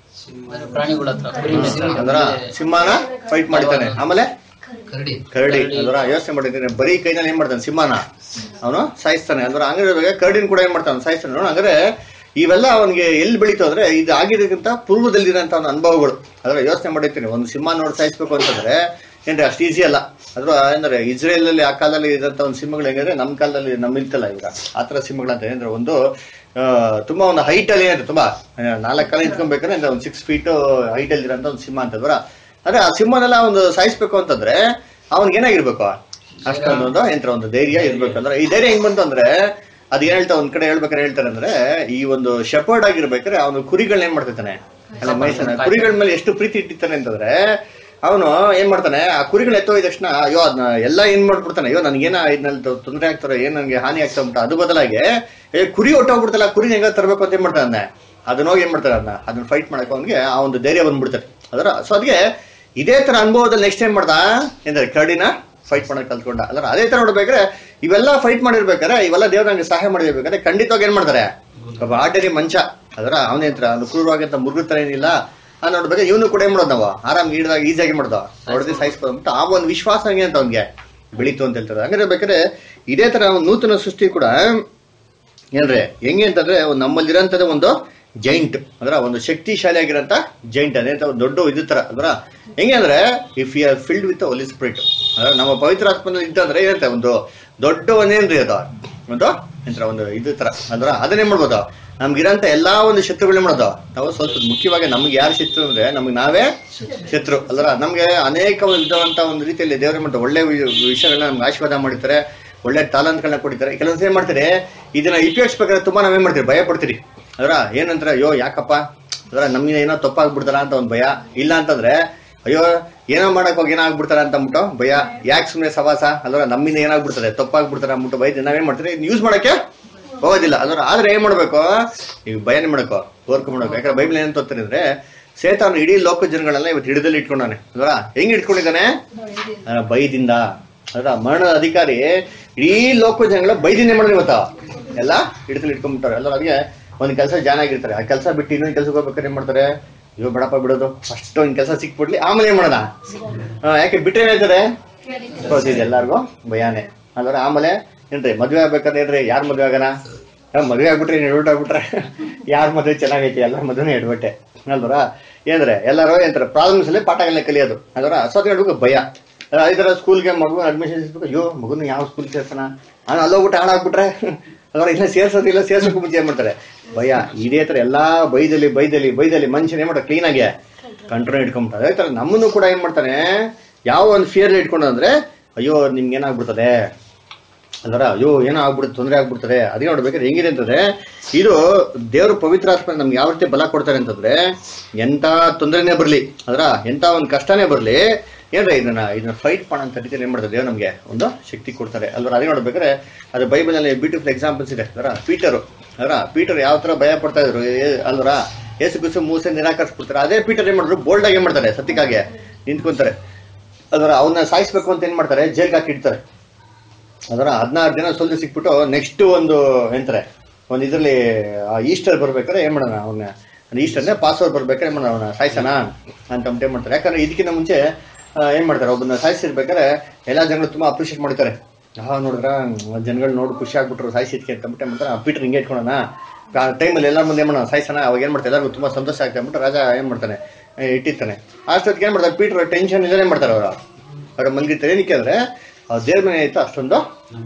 ಪ್ರಾಣಿಗಳ ಹತ್ರ ಕುರಿ ಮೇಕೆ, ಅಂದ್ರ ಸಿಂಹನ ಫೈಟ್ ಮಾಡಿದ್ದಾನೆ ಆಮೇಲೆ ಕರಡಿ ಕರಡಿ ಅಂದ್ರ ಯೋಚನೆ ಮಾಡಿದ್ದೀನಿ ಬರೀ ಕೈನಲ್ಲಿ ಏನ್ ಮಾಡ್ತಾನೆ ಸಿಂಹನ ಅವನು ಸಾಯಿಸ್ತಾನೆ ಅಂದ್ರ ಹಂಗಾರೆ ಕರಡಿನ ಕೂಡ ಏನ್ ಮಾಡ್ತಾನೆ ಸಾಯಿಸ್ತಾನೆ ನೋಡು ಹಂಗಾರೆ ಇವೆಲ್ಲ ಅವನಿಗೆ ಎಲ್ಲಿ ಬೆಳೀತು ಅಂದ್ರೆ ಇದು ಆಗಿದ್ದಕ್ಕಿಂತ ಪೂರ್ವದಲ್ಲಿರೋಂಥ ಒಂದು ಅನುಭವಗಳು ಅದ್ರ ಯೋಚನೆ ಮಾಡಿರ್ತೀನಿ ಒಂದು ಸಿಂಹ ನೋಡಿ ಸಾಯಿಸ್ಬೇಕು ಅಂತಂದ್ರೆ ಏನ್ರಿ ಅಷ್ಟು ಈಸಿ ಅಲ್ಲ ಅದ್ರ ಅಂದ್ರೆ ಇಸ್ರೇಲ್ ಅಲ್ಲಿ ಆ ಕಾಲದಲ್ಲಿ ಇದ್ದಂತ ಒಂದು ಸಿಂಹಗಳು ಹೆಂಗಂದ್ರೆ ನಮ್ಮ ಕಾಲದಲ್ಲಿ ನಮ್ಮ ಇರ್ತಲ್ಲ ಈಗ ಆತರ ಸಿಂಹಗಳು ಅಂತ ಏನಂದ್ರೆ ಒಂದು ಆ, ತುಂಬಾ ಒಂದು ಹೈಟ್ ಅಲ್ಲಿ ಏನಿದೆ ತುಂಬಾ ನಾಲ್ಕು ಕಾಲ ನಿಂತ್ಕೊಬೇಕಾದ್ರೆ ಅಂದ್ರೆ ಒಂದು ಸಿಕ್ಸ್ ಫೀಟ್ ಹೈಟ್ ಅಲ್ಲಿ ಇರೋಂಥ ಒಂದು ಸಿಂಹ ಅಂತಂದ್ರ ಅದೇ ಆ ಸಿಂಹನೆಲ್ಲ ಒಂದು ಸಾಯಿಸ್ಬೇಕು ಅಂತಂದ್ರೆ ಅವನ್ಗೆ ಏನಾಗಿರ್ಬೇಕು ಅಷ್ಟೊಂದೊಂದು ಯಂತ್ರ ಒಂದು ಧೈರ್ಯ ಇರ್ಬೇಕಂದ್ರೆ ಈ ಧೈರ್ಯ ಹೆಂಗ್ ಬಂತು ಅಂದ್ರೆ ಅದ್ ಏನ್ ಹೇಳ್ತಾ ಒಂದ್ ಕಡೆ ಹೇಳ್ಬೇಕಾರೆ ಹೇಳ್ತಾರೆ ಅಂದ್ರೆ ಈ ಒಂದು ಶೆಪರ್ಡ್ ಆಗಿರ್ಬೇಕಾದ್ರೆ ಅವನು ಕುರಿಗಳನ್ನ ಏನ್ ಮಾಡ್ತಿರ್ತಾನೆ ಅಲ್ಲ ಮೈಸೂರಿನ ಕುರಿಗಳ ಮೇಲೆ ಎಷ್ಟು ಪ್ರೀತಿ ಇಟ್ಟಿರ್ತಾನೆ ಅಂತಂದ್ರೆ ಅವನು ಏನ್ ಮಾಡ್ತಾನೆ ಆ ಕುರಿಗಳು ಎತ್ತೋಯ್ದ ತಕ್ಷಣ ಅಯ್ಯೋ ಅದನ್ನ ಎಲ್ಲ ಏನ್ ಮಾಡ್ಬಿಡ್ತಾನೆ ಅಯ್ಯೋ ನನ್ಗೇನ ಇದ್ನಲ್ಲಿ ತೊಂದರೆ ಆಗ್ತಾರೆ ಏನ್ ನನ್ಗೆ ಹಾನಿ ಆಗ್ತಾ ಉಂಟು ಅದು ಬದಲಾಗಿ ಏ ಕುರಿ ಹೊಟ್ಟೋಗ್ಬಿಡ್ತಲ್ಲ ಕುರಿ ಹೆಂಗ ತರಬೇಕು ಅಂತ ಏನ್ ಮಾಡ್ತಾನೆ ಅದನ್ನ ಹೋಗಿ ಏನ್ ಮಾಡ್ತಾರೆ ಅದನ್ನ ಅದನ್ನ ಫೈಟ್ ಮಾಡಕ್ಕೆ ಅವನಿಗೆ ಆ ಒಂದು ಧೈರ್ಯ ಬಂದ್ಬಿಡ್ತಾರೆ ಅದರ ಸೊ ಅದಕ್ಕೆ ಇದೇ ತರ ಅನುಭವದಲ್ಲಿ ನೆಕ್ಸ್ಟ್ ಏನ್ ಮಾಡ್ದ ಅಂದ್ರೆ ಕರಡಿನ ಫೈಟ್ ಮಾಡಕ್ ಕಲ್ತ್ಕೊಂಡ ಅಲ್ಲ ಅದೇ ತರ ನೋಡ್ಬೇಕಾದ್ರೆ ಇವೆಲ್ಲ ಫೈಟ್ ಮಾಡಿರ್ಬೇಕಾದ್ರೆ ಇವೆಲ್ಲ ದೇವ್ರ ನಂಗೆ ಸಹಾಯ ಮಾಡಿರ್ಬೇಕಾದ್ರೆ ಖಂಡಿತವಾಗಿ ಏನ್ ಮಾಡ್ತಾರೆ ಒಬ್ಬ ಆರ್ಡಿನರಿ ಮಂಚ ಅದರ ಅವನೇ ಹತ್ರ ಅದು ಕ್ರೂರವಾಗಂತ ಮುರುಗ ತರ ಏನಿಲ್ಲ ಆ ನೋಡ್ಬೇಕಾದ್ರೆ ಇವನು ಕೂಡ ಏನ್ ಮಾಡೋದು ನಾವು ಆರಾಮ್ ಈಡದಾಗ ಈಸಿಯಾಗಿ ಮಾಡೋದು ಹೊಡೆದು ಸಾಯಿಸ್ಬೋದು ಅಂತ ಆ ಒಂದು ವಿಶ್ವಾಸ ಹಂಗೆ ಅಂತ ಅವ್ನಿಗೆ ಬೆಳೀತು ಅಂತ ಹೇಳ್ತಾರೆ ಹಂಗಾರೆ ಬೇಕಾದ್ರೆ ಇದೇ ತರ ಒಂದು ನೂತನ ಸೃಷ್ಟಿ ಕೂಡ ಏನ್ರಿ ಹೆಂಗೆ ಅಂತಂದ್ರೆ ಒಂದು ನಮ್ಮಲ್ಲಿರೋಂಥದ್ದು ಒಂದು ಜೈಂಟ್ ಅದರ ಒಂದು ಶಕ್ತಿಶಾಲಿ ಆಗಿರೋಂಥ ಜೈಂಟ್ ಅದೇ ಒಂದು ದೊಡ್ಡ ಇದು ತರ ಅದರ ಹೆಂಗೆ ಅಂದ್ರೆ if you are filled with holy spirit ಅಂದ್ರೆ ನಮ್ಮ ಪವಿತ್ರ ಆತ್ಮನಲ್ಲಿ ಇತ್ತಂದ್ರೆ ಏನಂತೆ ಒಂದು ದೊಡ್ಡ ಒಂದೇನ್ರಿ ಅದು ಒಂದು ಎಂತರ ಒಂದು ಇದು ತರ ಅಂದ್ರ ಅದನ್ನೇ ಮಾಡ್ಬೋದು ನಮ್ಗಿರಂತ ಎಲ್ಲಾ ಒಂದು ಶತ್ರುಗಳನ್ನ ಮಾಡೋದು ನಾವು ಸ್ವಲ್ಪ ಮುಖ್ಯವಾಗಿ ನಮ್ಗೆ ಯಾರು ಶತ್ರು ಅಂದ್ರೆ ನಮ್ಗೆ ನಾವೇ ಶತ್ರು ಅಲ್ರ ನಮ್ಗೆ ಅನೇಕ ವಿಧವಂತ ಒಂದು ರೀತಿಯಲ್ಲಿ ದೇವರ ಮಾಡ್ತಾರೆ ಒಳ್ಳೆ ವಿ- ವಿಷಯಗಳನ್ನ ನಮ್ಗೆ ಆಶೀರ್ವಾದ ಮಾಡಿರ್ತಾರೆ ಒಳ್ಳೆ ಟಾಲೆಂಟ್ಗಳನ್ನ ಕೊಡ್ತಾರೆ ಕೆಲವೊಂದು ಏನ್ ಮಾಡ್ತಾರೆ ಇದನ್ನ ಉಪಯೋಗಿಸ್ಬೇಕಾದ್ರೆ ತುಂಬಾ ನಾವೇನ್ ಮಾಡ್ತೀವಿ ಭಯ ಪಡ್ತೀರಿ ಅದರ ಏನಂದ್ರೆ ಅಯ್ಯೋ ಯಾಕಪ್ಪ ಅದರ ನಮ್ಗೆ ಏನೋ ತಪ್ಪಾಗ್ಬಿಡ್ತಾರ ಅಂತ ಒಂದು ಭಯ ಇಲ್ಲ ಅಂತಂದ್ರೆ ಅಯ್ಯೋ ಏನೋ ಮಾಡಕ್ ಹೋಗಿ ಏನಾಗ್ಬಿಡ್ತಾರೆ ಅಂತ ಅಂದ್ಬಿಟ್ಟು ಭಯ ಯಾಕೆ ಸುಮ್ಮನೆ ಸವಾಸ ಅಲ್ವಾ ನಮ್ಮಿಂದ ಏನಾಗ್ಬಿಡ್ತಾರೆ ತಪ್ಪಾಗ್ಬಿಡ್ತಾರೆ ಅಂದ್ಬಿಟ್ಟು ಬೈದ್ ನಾವೇನ್ ಮಾಡ್ತೀರಿ ಯೂಸ್ ಮಾಡಕ್ಕೆ ಹೋಗೋದಿಲ್ಲ ಅದ್ರ ಆದ್ರೆ ಏನ್ ಮಾಡ್ಬೇಕು ಈಗ ಭಯನೇ ಮಾಡಬೇಕು ಓರ್ಕೊಂಡ್ ಮಾಡ್ಬೇಕು ಯಾಕಂದ್ರೆ ಬೈಬಲ್ ಏನಂತ ಓದ್ತಾನೆ ಅಂದ್ರೆ ಸೇತಾನು ಇಡೀ ಲೋಕ ಜನಗಳೆಲ್ಲ ಇವತ್ತು ಹಿಡಿದಲ್ಲಿ ಇಟ್ಕೊಂಡಾನೆ ಅಲ್ವಾ ಹೆಂಗ್ ಇಟ್ಕೊಂಡಿದ್ದಾನೆ ಆ, ಬೈದಿಂದ ಅದ್ರ ಮರಣದ ಅಧಿಕಾರಿ ಇಡೀ ಲೋಕ ಜನಗಳ ಬೈದಿಂದ ಮಾಡಿದ್ರೆ ಇವತ್ತ ಎಲ್ಲ ಹಿಡಿದಲ್ಲಿ ಇಟ್ಕೊಂಡ್ಬಿಟ್ಟಾರೆ ಎಲ್ಲ ಅದಕ್ಕೆ ಒಂದ್ ಕೆಲಸ ಜಾನ್ ಆಗಿರ್ತಾರೆ ಆ ಕೆಲಸ ಬಿಟ್ಟು ಇನ್ನೊಂದ್ ಕೆಲ್ಸಕ್ಕೆ ಹೋಗ್ಬೇಕಾದ್ರೆ ಏನ್ ಮಾಡ್ತಾರೆ ಅಯ್ಯೋ ಬೇಡಪ್ಪ ಬಿಡೋದು ಫಸ್ಟ್ ಒಂದ್ ಕೆಲಸ ಸಿಕ್ಬಿಡ್ಲಿ ಆಮೇಲೆ ಏನ್ ಮಾಡೋಣ ಆ, ಯಾಕೆ ಬಿಟ್ರೆ ಏನಾಯ್ತದೆ ಇದು ಎಲ್ಲಾರ್ಗು ಭಯಾನೇ ಅಲ್ವರ ಆಮೇಲೆ ಏನ್ರಿ ಮದ್ವೆ ಆಗ್ಬೇಕಾದ್ರೆ ಏನ್ರಿ ಯಾರ್ ಮದ್ವೆ ಆಗಣ ಆ, ಮದ್ವೆ ಆಗ್ಬಿಟ್ರೆ ಎಡ್ಬಿಟ್ಟು ಆಗ್ಬಿಟ್ರೆ ಯಾರ್ ಮದ್ವೆ ಚೆನ್ನಾಗೈತಿ ಎಲ್ಲರ ಮದ್ವೆನೇ ಎಡ್ಬಿಟ್ಟೆ ಅಲ್ವರ ಏನ್ರೆ ಎಲ್ಲರೂ ಏನಂತಾರೆ ಪ್ರಾಬ್ಲಮ್ಸ್ ಅಲ್ಲಿ ಪಾಠಗಳನ್ನ ಕಲಿಯೋದು ಅಲ್ವರ ಅಸೋತ್ ಹೇಳ್ಬೇಕು ಭಯ ಆ, ಈ ತರ ಸ್ಕೂಲ್ಗೆ ಮಗು ಅಡ್ಮಿಷನ್ ಸಿಗ್ಬೇಕು ಅಯ್ಯೋ ಮಗುನ ಯಾವ ಸ್ಕೂಲ್ ಸೇರ್ಸೋಣ ನಾನು ಅಲ್ಲೋಗ್ಬಿಟ್ಟು ಹಾಳಾಗ್ಬಿಟ್ರೆ ಅಲ್ವರ ಇಲ್ಲ ಸೇರ್ಸೋದಿಲ್ಲ ಸೇರ್ಸೋಕೆ ಮುಂಚೆ ಏನ್ ಮಾಡ್ತಾರೆ ಭಯ ಇದೇ ತರ ಎಲ್ಲಾ ಬೈದಲ್ಲಿ ಬೈದಲ್ಲಿ ಬೈದಲ್ಲಿ ಮನುಷ್ಯನ ಏನ್ ಮಾಡ್ತಾರೆ ಕ್ಲೀನ್ ಆಗಿ ಕಂಟ್ರೋಲ್ ಇಟ್ಕೊಂಡ್ಬಿಟ್ಟಾರೆ ಅದೇ ತರ ನಮ್ಮನ್ನು ಕೂಡ ಏನ್ ಮಾಡ್ತಾನೆ ಯಾವ ಒಂದು ಫಿಯರ್ ಇಟ್ಕೊಂಡು ಅಂದ್ರೆ ಅಯ್ಯೋ ನಿಮ್ಗೆ ಏನಾಗ್ಬಿಡ್ತದೆ ಅಲ್ವರ ಅಯ್ಯೋ ಏನೋ ಆಗ್ಬಿಡುತ್ತೆ ತೊಂದರೆ ಆಗ್ಬಿಡ್ತದೆ ಅದೇ ನೋಡ್ಬೇಕಾದ್ರೆ ಹೆಂಗಿದೆ ಅಂತಂದ್ರೆ ಇದು ದೇವರು ಪವಿತ್ರಾತ್ಮ ನಮ್ಗೆ ಯಾವ ರೀತಿ ಬಲ ಕೊಡ್ತಾರೆ ಅಂತಂದ್ರೆ ಎಂತ ತೊಂದರೆನೇ ಬರ್ಲಿ ಅದ್ರ ಎಂತ ಒಂದು ಕಷ್ಟನೇ ಬರ್ಲಿ ಏನ್ರ ಇದನ್ನ ಇದನ್ನ ಫೈಟ್ ಮಾಡೋ ಅಂತ ರೀತಿಯಲ್ಲಿ ಏನ್ ಮಾಡ್ತಾರೆ ದೇವ್ರು ನಮ್ಗೆ ಒಂದು ಶಕ್ತಿ ಕೊಡ್ತಾರೆ ಅಲ್ವರ ಅದೇ ನೋಡ್ಬೇಕಾದ್ರೆ ಅದು ಬೈಬಲ್ ಅಲ್ಲಿ ಬ್ಯೂಟಿಫುಲ್ ಎಕ್ಸಾಂಪಲ್ಸ್ ಇದೆ ಅದರ ಪೀಟರು ಅದರ ಪೀಟರ್ ಯಾವ ತರ ಭಯ ಪಡ್ತಾ ಇದ್ರು ಏ- ಅಲ್ವರ ಏಸು ಕುಸು ಮೂಸೆ ನಿರಾಕರಿಸ್ಬಿಡ್ತಾರೆ ಅದೇ ಪೀಟರ್ ಏನ್ ಮಾಡಿದ್ರು ಬೋಲ್ಡ್ ಆಗಿ ಏನ್ ಮಾಡ್ತಾರೆ ಸತ್ಯಕ್ಕಾಗಿ ನಿಂತ್ಕೊಂತಾರೆ ಅದರ ಅವನ್ನ ಸಾಯಿಸ್ಬೇಕು ಅಂತ ಏನ್ ಮಾಡ್ತಾರೆ ಜೈಲ್ಗೆ ಹಾಕಿ ಇಡ್ತಾರೆ ಅದರ ಹದಿನಾರು ದಿನ ಸೊಲ್ದು ಸಿಕ್ಬಿಟ್ಟು ನೆಕ್ಸ್ಟ್ ಒಂದು ಎಂತಾರೆ ಒಂದು ಇದರಲ್ಲಿ ಈಸ್ಟರ್ ಬರ್ಬೇಕಾದ್ರೆ ಏನ್ ಮಾಡೋಣ ಅವನ್ನ ಈಸ್ಟರ್ನೇ ಪಾಸ್ವರ್ಡ್ ಬರ್ಬೇಕಾದ್ರೆ ಏನ್ ಮಾಡೋಣ ಅವನ ಸಾಯ್ಸೋಣ ಅಂತ ಅಂದ್ಬಿಟ್ಟು ಏನ್ ಮಾಡ್ತಾರೆ ಯಾಕಂದ್ರೆ ಇದಕ್ಕಿಂತ ಮುಂಚೆ ಆ, ಏನ್ ಮಾಡ್ತಾರೆ ಒಬ್ಬನ ಸಾಯಿಸಿರ್ಬೇಕಾದ್ರೆ ಎಲ್ಲಾ ಜನಗಳು ತುಂಬಾ ಅಪ್ರಿಷಿಯೇಟ್ ಮಾಡ್ತಾರೆ ಆ ನೋಡಿದ್ರ ಜನಗಳು ನೋಡಿ ಖುಷಿ ಆಗ್ಬಿಟ್ರು ಸಾಯಿಸಿದ್ಕೆ ಅಂತ ಅಂದ್ಬಿಟ್ಟು ಏನ್ ಮಾಡ್ತಾರೆ ಪೀಟರ್ ಹಿಂಗೆ ಇಟ್ಕೊಳೋಣ ಆ ಟೈಮಲ್ಲಿ ಎಲ್ಲರ ಮುಂದೆ ಏನ್ ಮಾಡೋಣ ಸಾಯ್ಸೋಣ ಅವಾಗ ಏನ್ ಮಾಡ್ತಾರೆ ಎಲ್ಲರಿಗೂ ತುಂಬಾ ಸಂತೋಷ ಆಗ್ತದೆ ಅಂದ್ಬಿಟ್ಟು ರಾಜ ಏನ್ ಮಾಡ್ತಾನೆ ಆ, ಇಟ್ಟಿರ್ತಾನೆ ಅಷ್ಟೊತ್ತಿಗೆ ಏನ್ ಮಾಡ್ತಾರೆ ಪೀಟರ್ ಟೆನ್ಷನ್ ಇಲ್ಲದೆ ಏನ್ ಮಾಡ್ತಾರೆ ಅವರು ಅವ್ರ ಮಲಗಿರ್ತಾರೆ ಏನಕ್ಕೆ ಅಂದ್ರೆ ಆ ದೇವ್ರ ಮೇಲೆ ಆಯ್ತು ಅಷ್ಟೊಂದು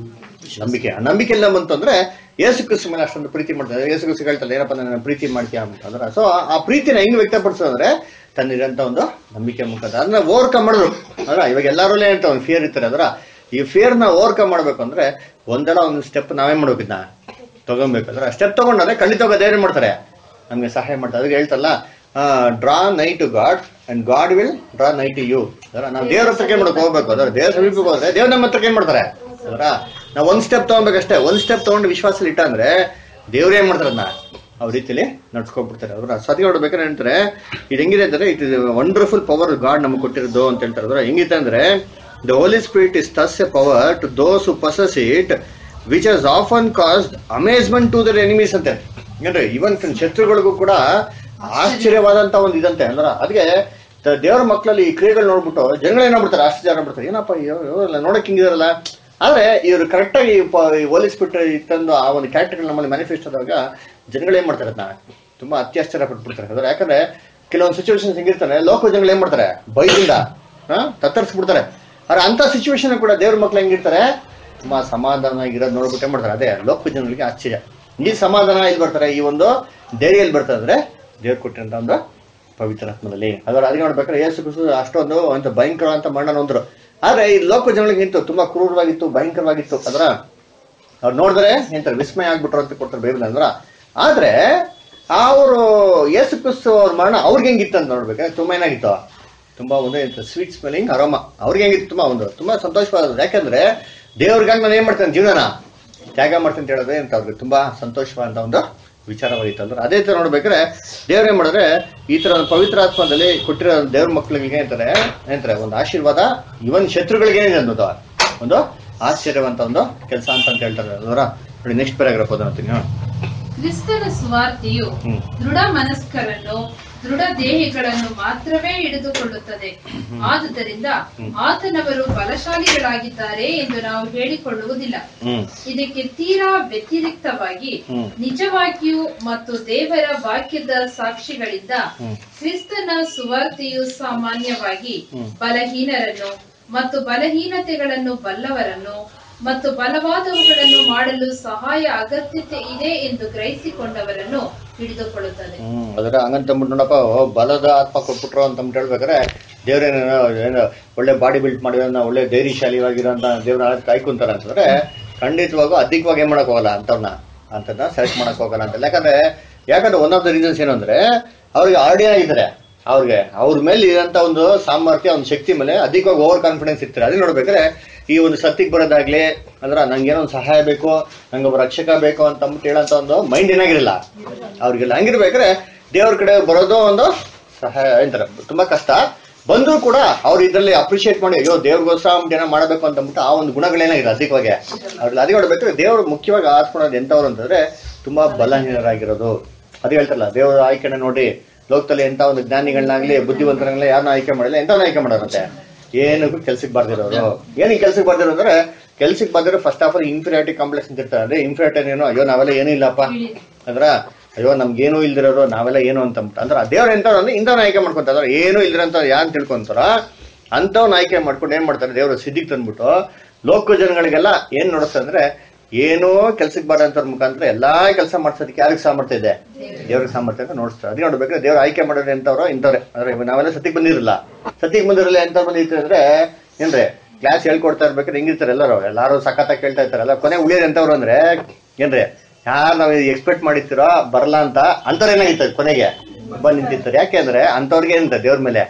ನಂಬಿಕೆ ಆ ನಂಬಿಕೆ ಎಲ್ಲ ಬಂತು ಅಂದ್ರೆ ಯೇಸು ಕ್ರಿಸ್ತು ಮೇಲೆ ಅಷ್ಟೊಂದು ಪ್ರೀತಿ ಮಾಡ್ತಾರೆ ಯೇಸು ಕ್ರಿಸ್ತು ಹೇಳ್ತಾರೆ ಏನಪ್ಪ ನನ್ನ ಪ್ರೀತಿ ಮಾಡ್ತೀಯ ಅಂತ ಅಂದ್ರೆ ಸೊ ಆ ಪ್ರೀತಿನ ಹೆಂಗ್ ವ್ಯಕ್ತಪಡಿಸೋದು ಅಂದ್ರೆ ತನ್ನಿರಂತ ಒಂದು ನಂಬಿಕೆ ಮುಖಾಂತರ ಅದನ್ನ ಓವರ್ಕಮ್ ಮಾಡಿದ್ರು ಅದ್ರ ಇವಾಗ ಎಲ್ಲರಲ್ಲೇ ಅಂತ ಒಂದು ಫಿಯರ್ ಇರ್ತಾರೆ ಅದರ ಈ ಫಿಯರ್ ನ ಓವರ್ಕಮ್ ಮಾಡ್ಬೇಕು ಅಂದ್ರೆ ಒಂದೆಲ್ಲ ಒಂದು ಸ್ಟೆಪ್ ನಾವೇ ಮಾಡ್ಬೇಕು ಇದನ್ನ ತಗೊಬೇಕು ಅಂದ್ರೆ ಸ್ಟೆಪ್ ತಗೊಂಡ್ರೆ ಖಂಡಿತವಾಗ ದೇವ್ರು ಏನ್ ಮಾಡ್ತಾರೆ ನಮ್ಗೆ ಸಹಾಯ ಮಾಡ್ತಾರೆ ಅದಕ್ಕೆ ಹೇಳ್ತಲ್ಲ draw nigh to God and God will draw nigh to you ಅದರ ನಾವು ದೇವ್ರ ಹತ್ರಕ್ಕೆ ಏನ್ ಮಾಡಕ್ ಹೋಗ್ಬೇಕು ಅದರ ದೇವ್ರ ಸಮೀಪಕ್ಕೆ ಹೋದ್ರೆ ದೇವ್ರ ನಮ್ಮ ಹತ್ರಕ್ಕೆ ಏನ್ ಮಾಡ್ತಾರೆ ಅದರ ನಾವು ಒಂದ್ ಸ್ಟೆಪ್ ತಗೊಬೇಕಷ್ಟೇ ಒಂದ್ ಸ್ಟೆಪ್ ತಗೊಂಡು ವಿಶ್ವಾಸ ಇಟ್ಟ ಅಂದ್ರೆ ದೇವ್ರ ಏನ್ ಮಾಡ್ತಾರೆ ಅದನ್ನ ಅವ್ರ ರೀತಿಲಿ ನಡ್ಸ್ಕೊಂಡ್ಬಿಡ್ತಾರೆ ಅವ್ರ ಸತಿ ನೋಡ್ಬೇಕಾದ್ರೆ ಹೇಳ್ತಾರೆ ಇದು ಹೆಂಗಿದೆ ಅಂದ್ರೆ it is wonderful power God ನಮ್ಗೆ ಕೊಟ್ಟಿರೋದು ಅಂತ ಹೇಳ್ತಾರೆ ಅದ್ರ ಹೆಂಗಿದೆ ಅಂದ್ರೆ the holy spirit is thus a power to those who possess it which has often caused amazement to their enemies ಅಂತೆ ಏನ್ರಿ ಇವನ್ ಶತ್ರುಗಳಿಗೂ ಕೂಡ ಆಶ್ಚರ್ಯವಾದಂತ ಒಂದು ಇದಂತೆ ಅಂದ್ರ ಅದಕ್ಕೆ ತ- ದೇವರ ಮಕ್ಕಳಲ್ಲಿ ಈ ಕ್ರಿಯೆಗಳು ನೋಡ್ಬಿಟ್ಟು ಜನಗಳು ಏನಾಗ್ಬಿಡ್ತಾರೆ ಆಶ್ಚರ್ಯ ಆಗ್ಬಿಡ್ತಾರೆ ಏನಪ್ಪ ಇವರೆಲ್ಲ ನೋಡಕ್ ಹಿಂಗಿದಾರಲ್ಲ ಆದ್ರೆ ಇವರು ಕರೆಕ್ಟ್ ಆಗಿ ಹೋಲಿಸ್ಬಿಟ್ಟು ತಂದು ಆ ಒಂದು ಕ್ಯಾರೆಕ್ಟರ್ ನಮ್ಮಲ್ಲಿ ಮ್ಯಾನಿಫೆಸ್ಟ್ ಆದಾಗ ಜನಗಳು ಏನ್ ಮಾಡ್ತಾರೆ ಅದನ್ನ ತುಂಬಾ ಅತ್ಯಾಶ್ಚರ್ಯ ಪಟ್ಬಿಡ್ತಾರೆ ಅದ್ರ ಯಾಕಂದ್ರೆ ಕೆಲವೊಂದು ಸಿಚುವೇಶನ್ ಹೆಂಗಿರ್ತಾರೆ ಲೋಕ ಜನಗಳು ಏನ್ ಮಾಡ್ತಾರೆ ಬೈದಿಂದ ಹಾ ತತ್ತರಿಸ್ಬಿಡ್ತಾರೆ ಆದ್ರೆ ಅಂತ ಸಿಚುವೇಶನ್ ಕೂಡ ದೇವ್ರ ಮಕ್ಳು ಹೆಂಗಿರ್ತಾರೆ ತುಂಬಾ ಸಮಾಧಾನ ಇರೋದು ನೋಡ್ಬಿಟ್ಟು ಏನ್ ಮಾಡ್ತಾರೆ ಅದೇ ಲೋಕ ಜನಗಳಿಗೆ ಆಶ್ಚರ್ಯ ಈ ಸಮಾಧಾನ ಇಲ್ಲಿ ಬರ್ತಾರೆ ಈ ಒಂದು ಧೈರ್ಯ ಎಲ್ಲಿ ಬರ್ತದೆ ಅಂದ್ರೆ ದೇವ್ರು ಕೊಟ್ಟಿರಂತ ಒಂದು ಪವಿತ್ರಾತ್ಮದಲ್ಲಿ ಅದರ ಅದಕ್ಕೆ ನೋಡ್ಬೇಕಾದ್ರೆ ಯೇಸು ಕ್ರಿಸ್ತು ಅಷ್ಟೊಂದು ಒಂದು ಭಯಂಕರವಂತ ಮರಣ ಹೊಂದ್ರು ಆದ್ರೆ ಈ ಲೋಕ ಜನಗಳಿಗೆ ಇಂತು ತುಂಬಾ ಕ್ರೂರವಾಗಿತ್ತು ಭಯಂಕರವಾಗಿತ್ತು ಅದರ ಅವ್ರು ನೋಡಿದ್ರೆ ಎಂತಾರೆ ವಿಸ್ಮಯ ಆಗ್ಬಿಟ್ರು ಅಂತ ಕೊಡ್ತಾರೆ ಬೈಬಲ್ ಅಂದ್ರ ಆದ್ರೆ ಅವರು ಯೇಸು ಕ್ರಿಸ್ತು ಅವ್ರ ಮರಣ ಅವ್ರಿಗೆ ಹೆಂಗಿತ್ತು ಅಂತ ನೋಡ್ಬೇಕಾದ್ರೆ ತುಂಬಾ ಏನಾಗಿತ್ತು ತುಂಬಾ ಒಂದು ಸ್ವೀಟ್ ಸ್ಮೆಲ್ಲಿಂಗ್ ಅರೋಮ ಅವ್ರಿಗೆ ಹೆಂಗಿತ್ತು ತುಂಬಾ ಒಂದು ತುಂಬಾ ಸಂತೋಷವಾದ ಯಾಕಂದ್ರೆ ದೇವ್ರಿಗಾಗಿ ನಾನು ಏನ್ ಮಾಡ್ತೇನೆ ಜೀವನನ ತ್ಯಾಗ ಮಾಡ್ತೇನೆ ಅಂತ ಹೇಳಿದ್ರೆ ಅಂತ ಅವ್ರಿಗೆ ತುಂಬಾ ಸಂತೋಷವಾದ ಒಂದು ವಿಚಾರವಾಗಿತ್ತು ಅಂದ್ರೆ ಅದೇ ತರ ನೋಡ್ಬೇಕಾದ್ರೆ ದೇವ್ರ ಏನ್ ಮಾಡಿದ್ರೆ ಈ ತರ ಒಂದು ಪವಿತ್ರಾತ್ಮದಲ್ಲಿ ಕೊಟ್ಟಿರೋ ದೇವ್ರ ಮಕ್ಕಳಿಗೆ ಏನಂತಾರೆ ಏನಂತಾರೆ ಒಂದು ಆಶೀರ್ವಾದ ಇವನ್ ಶತ್ರುಗಳಿಗೆ ಏನಿದೆ ಅನ್ನೋದು ಒಂದು ಆಶ್ಚರ್ಯವಂತ ಒಂದು ಕೆಲಸ ಅಂತ ಅಂತ ಹೇಳ್ತಾರೆ ಅದರ ನೋಡಿ ನೆಕ್ಸ್ಟ್ ಪ್ಯಾರಾಗ್ರಾಫ್ ಓದೋತೀನಿ ಕ್ರಿಸ್ತನ ಸುವಾರ್ತೆಯು ಹ್ಮ್. ದೃಢ ಮನಸ್ಕರನ್ನು ದೃಢ ದೇಹಿಗಳನ್ನು ಮಾತ್ರವೇ ಹಿಡಿದುಕೊಳ್ಳುತ್ತದೆ ಆದುದರಿಂದ ಆತನವರು ಬಲಶಾಲಿಗಳಾಗಿದ್ದಾರೆ ಎಂದು ನಾವು ಹೇಳಿಕೊಳ್ಳುವುದಿಲ್ಲ ಹ್ಮ್ ಇದಕ್ಕೆ ತೀರಾ ವ್ಯತಿರಿಕ್ತವಾಗಿ ಹ್ಮ್. ನಿಜವಾಗಿಯೂ ಮತ್ತು ದೇವರ ವಾಕ್ಯದ ಸಾಕ್ಷಿಗಳಿಂದ ಹ್ಮ್. ಕ್ರಿಸ್ತನ ಸುವಾರ್ತೆಯು ಸಾಮಾನ್ಯವಾಗಿ ಹ್ಮ್. ಬಲಹೀನರನ್ನು ಮತ್ತು ಬಲಹೀನತೆಗಳನ್ನು ಬಲ್ಲವರನ್ನು ಮತ್ತು ಬಲವಾದವುಗಳನ್ನು ಮಾಡಲು ಸಹಾಯ ಅಗತ್ಯತೆ ಇದೆ ಎಂದು ಗ್ರಹಿಸಿಕೊಂಡವರನ್ನು ಹಿಡಿದುಕೊಳ್ಳುತ್ತದೆ ಹ್ಮ್ ಅದರ ಹಂಗಂತಂದ್ಬಿಟ್ಟು ನೋಡಪ್ಪ ಓ, ಬಲದ ಆತ್ಮ ಕೊಟ್ಬಿಟ್ರು ಅಂತ ಅಂದ್ಬಿಟ್ಟು ಹೇಳ್ಬೇಕಾರೆ ದೇವ್ರೇನ ಏನು ಒಳ್ಳೆ ಬಾಡಿ ಬಿಲ್ಡ್ ಮಾಡಿರೋನ ಒಳ್ಳೆ ಧೈರ್ಯಶಾಲಿಯಾಗಿರೋಂಥ ದೇವ್ರ ಆಳಕ್ಕೆ ಕಾಯ್ಕೊಂತಾರೆ ಅಂತಂದ್ರೆ ಖಂಡಿತವಾಗೂ ಅಧಿಕವಾಗಿ ಏನ್ ಮಾಡಕ್ ಹೋಗಲ್ಲ ಅಂತವ್ರನ್ನ ಅಂತದ್ನ ಸೆಲೆಕ್ಟ್ ಮಾಡಕ್ ಹೋಗಲ್ಲ ಅಂತ ಯಾಕಂದ್ರೆ ಯಾಕಂದ್ರೆ ಒನ್ ಆಫ್ ದ ರೀಸನ್ಸ್ ಏನು ಅಂದ್ರೆ ಅವ್ರಿಗೆ ಆಲ್ರೆಡಿ ಆಗಿದ್ದಾರೆ ಅವ್ರಿಗೆ ಅವ್ರ ಮೇಲೆ ಇರೋಂಥ ಒಂದು ಸಾಮರ್ಥ್ಯ ಒಂದು ಶಕ್ತಿ ಮೇಲೆ ಅಧಿಕವಾಗಿ ಓವರ್ ಕಾನ್ಫಿಡೆನ್ಸ್ ಇರ್ತಾರೆ ಅದನ್ನ ನೋಡ್ಬೇಕಾದ್ರೆ ಈ ಒಂದು ಸತ್ಯಕ್ಕೆ ಬರೋದಾಗ್ಲಿ ಅಂದ್ರ ನಂಗೇನೋ ಒಂದು ಸಹಾಯ ಬೇಕು ನಂಗೊಬ್ಬ ರಕ್ಷಕ ಬೇಕು ಅಂತ ಅಂದ್ಬಿಟ್ಟು ಹೇಳೋಂಥ ಒಂದು ಮೈಂಡ್ ಏನಾಗಿರಲ್ಲ ಅವ್ರಿಗೆಲ್ಲ ಹಂಗಿರ್ಬೇಕಾದ್ರೆ ದೇವ್ರ ಕಡೆ ಬರೋದು ಒಂದು ಸಹಾಯ ಎಂತಾರೆ ತುಂಬಾ ಕಷ್ಟ ಬಂದ್ರು ಕೂಡ ಅವ್ರು ಇದ್ರಲ್ಲಿ ಅಪ್ರಿಶಿಯೇಟ್ ಮಾಡಿ ಅಯ್ಯೋ ದೇವ್ರಿಗೋಸ್ಕರ ಅಂದ್ಬಿಟ್ಟು ಏನೋ ಮಾಡಬೇಕು ಅಂತ ಅಂದ್ಬಿಟ್ಟು ಆ ಒಂದು ಗುಣಗಳೇನಾಗಿದೆ ಅಧಿಕವಾಗಿ ಅವ್ರಲ್ಲಿ ಅದೇ ನೋಡ್ಬೇಕಾದ್ರೆ ದೇವ್ರು ಮುಖ್ಯವಾಗಿ ಆರಿಸ್ಕೊಳೋದು ಎಂತವ್ರು ಅಂತಂದ್ರೆ ತುಂಬಾ ಬಲಹೀನರಾಗಿರೋದು ಅದು ಹೇಳ್ತಾರಲ್ಲ ದೇವರ ಆಯ್ಕೆನ ನೋಡಿ ಲೋಕದಲ್ಲಿ ಎಂತ ಒಂದು ಜ್ಞಾನಿಗಳನ್ನಾಗ್ಲಿ ಬುದ್ಧಿವಂತರನ್ನಾಗ್ಲಿ ಯಾರನ್ನ ಆಯ್ಕೆ ಮಾಡಿಲ್ಲ ಎಂತವ್ನ ಆಯ್ಕೆ ಮಾಡೋರಂತೆ ಏನಕ್ಕೂ ಕೆಲ್ಸಕ್ಕೆ ಬರ್ದಿರೋರು ಏನಕ್ಕೆ ಕೆಲ್ಸಕ್ಕೆ ಬರ್ದಿರೋ ಅಂದ್ರೆ ಕೆಲ್ಸಕ್ಕೆ ಬಂದಿರೋ first of all inferiority complex ಅಂತ ಇರ್ತಾರೆ ಅಂದ್ರೆ ಇನ್ಫೀರಿಯಾರಿಟಿ ಏನು ಅಯ್ಯೋ ನಾವೆಲ್ಲ ಏನೂ ಇಲ್ಲಪ್ಪ ಅಂದ್ರ ಅಯ್ಯೋ ನಮ್ಗೇನು ಇಲ್ದಿರೋರು ನಾವೆಲ್ಲ ಏನು ಅಂತ ಅಂದ್ಬಿಟ್ಟು ಅಂದ್ರೆ ದೇವ್ರ ಎಂತವ್ರು ಅಂದ್ರೆ ಇಂಥವ್ನ ಆಯ್ಕೆ ಮಾಡ್ಕೊಂತ ಅಂದ್ರೆ ಏನು ಇಲ್ದಿರಂತ ಯಾರು ತಿಳ್ಕೊಂತಾರ ಅಂಥವ್ನ ಆಯ್ಕೆ ಮಾಡ್ಕೊಂಡು ಏನ್ ಮಾಡ್ತಾರೆ ದೇವ್ರ ಸಿದ್ಧಿಗೆ ತಂದ್ಬಿಟ್ಟು ಲೋಕ ಜನಗಳಿಗೆಲ್ಲ ಏನ್ ನೋಡಿಸ್ತಾರೆ ಅಂದ್ರೆ ಏನೋ ಕೆಲ್ಸಕ್ಕೆ ಬರೋಂಥವ್ರ ಮುಖಾಂತರ ಎಲ್ಲಾ ಕೆಲಸ ಮಾಡ್ಸೋದಕ್ಕೆ ಯಾರಿಗೆ ಸಾಮರ್ಥ್ಯ ಇದೆ ದೇವ್ರಿಗೆ ಸಾಮರ್ಥ್ಯ ಅಂತ ನೋಡಿಸ್ತಾರೆ ಅದೇ ನೋಡ್ಬೇಕಾದ್ರೆ ದೇವ್ರ ಆಯ್ಕೆ ಮಾಡೋರು ಎಂತವ್ರು ಇಂಥವ್ರೆ ಅಂದ್ರೆ ಇವಾಗ ನಾವೆಲ್ಲ ಸತಿಗೆ ಬಂದಿರಲ್ಲ ಸತಿಗೆ ಬಂದಿರಲ್ಲ ಎಂತ ಬಂದಿರ್ತಾರೆ ಅಂದ್ರೆ ಏನ್ರಿ ಕ್ಲಾಸ್ ಹೇಳ್ಕೊಡ್ತಾ ಇರ್ಬೇಕಾದ್ರೆ ಹೆಂಗಿರ್ತಾರೆ ಎಲ್ಲರೂ ಎಲ್ಲಾರು ಸಖತ್ತಾಗಿ ಕೇಳ್ತಾ ಇರ್ತಾರೆ ಎಲ್ಲ ಕೊನೆ ಉಳಿಯೋದು ಎಂತವ್ರು ಅಂದ್ರೆ ಏನ್ರಿ ಯಾರು ನಾವು ಎಕ್ಸ್ಪೆಕ್ಟ್ ಮಾಡಿರ್ತೀರೋ ಬರಲ್ಲ ಅಂತ ಅಂಥವ್ರು ಏನಾಗಿತ್ತು ಕೊನೆಗೆ ಬಂದು ನಿಂತಿರ್ತಾರೆ ಯಾಕೆಂದ್ರೆ ಅಂಥವ್ರಿಗೆ ಏನಂತ ದೇವ್ರ ಮೇಲೆ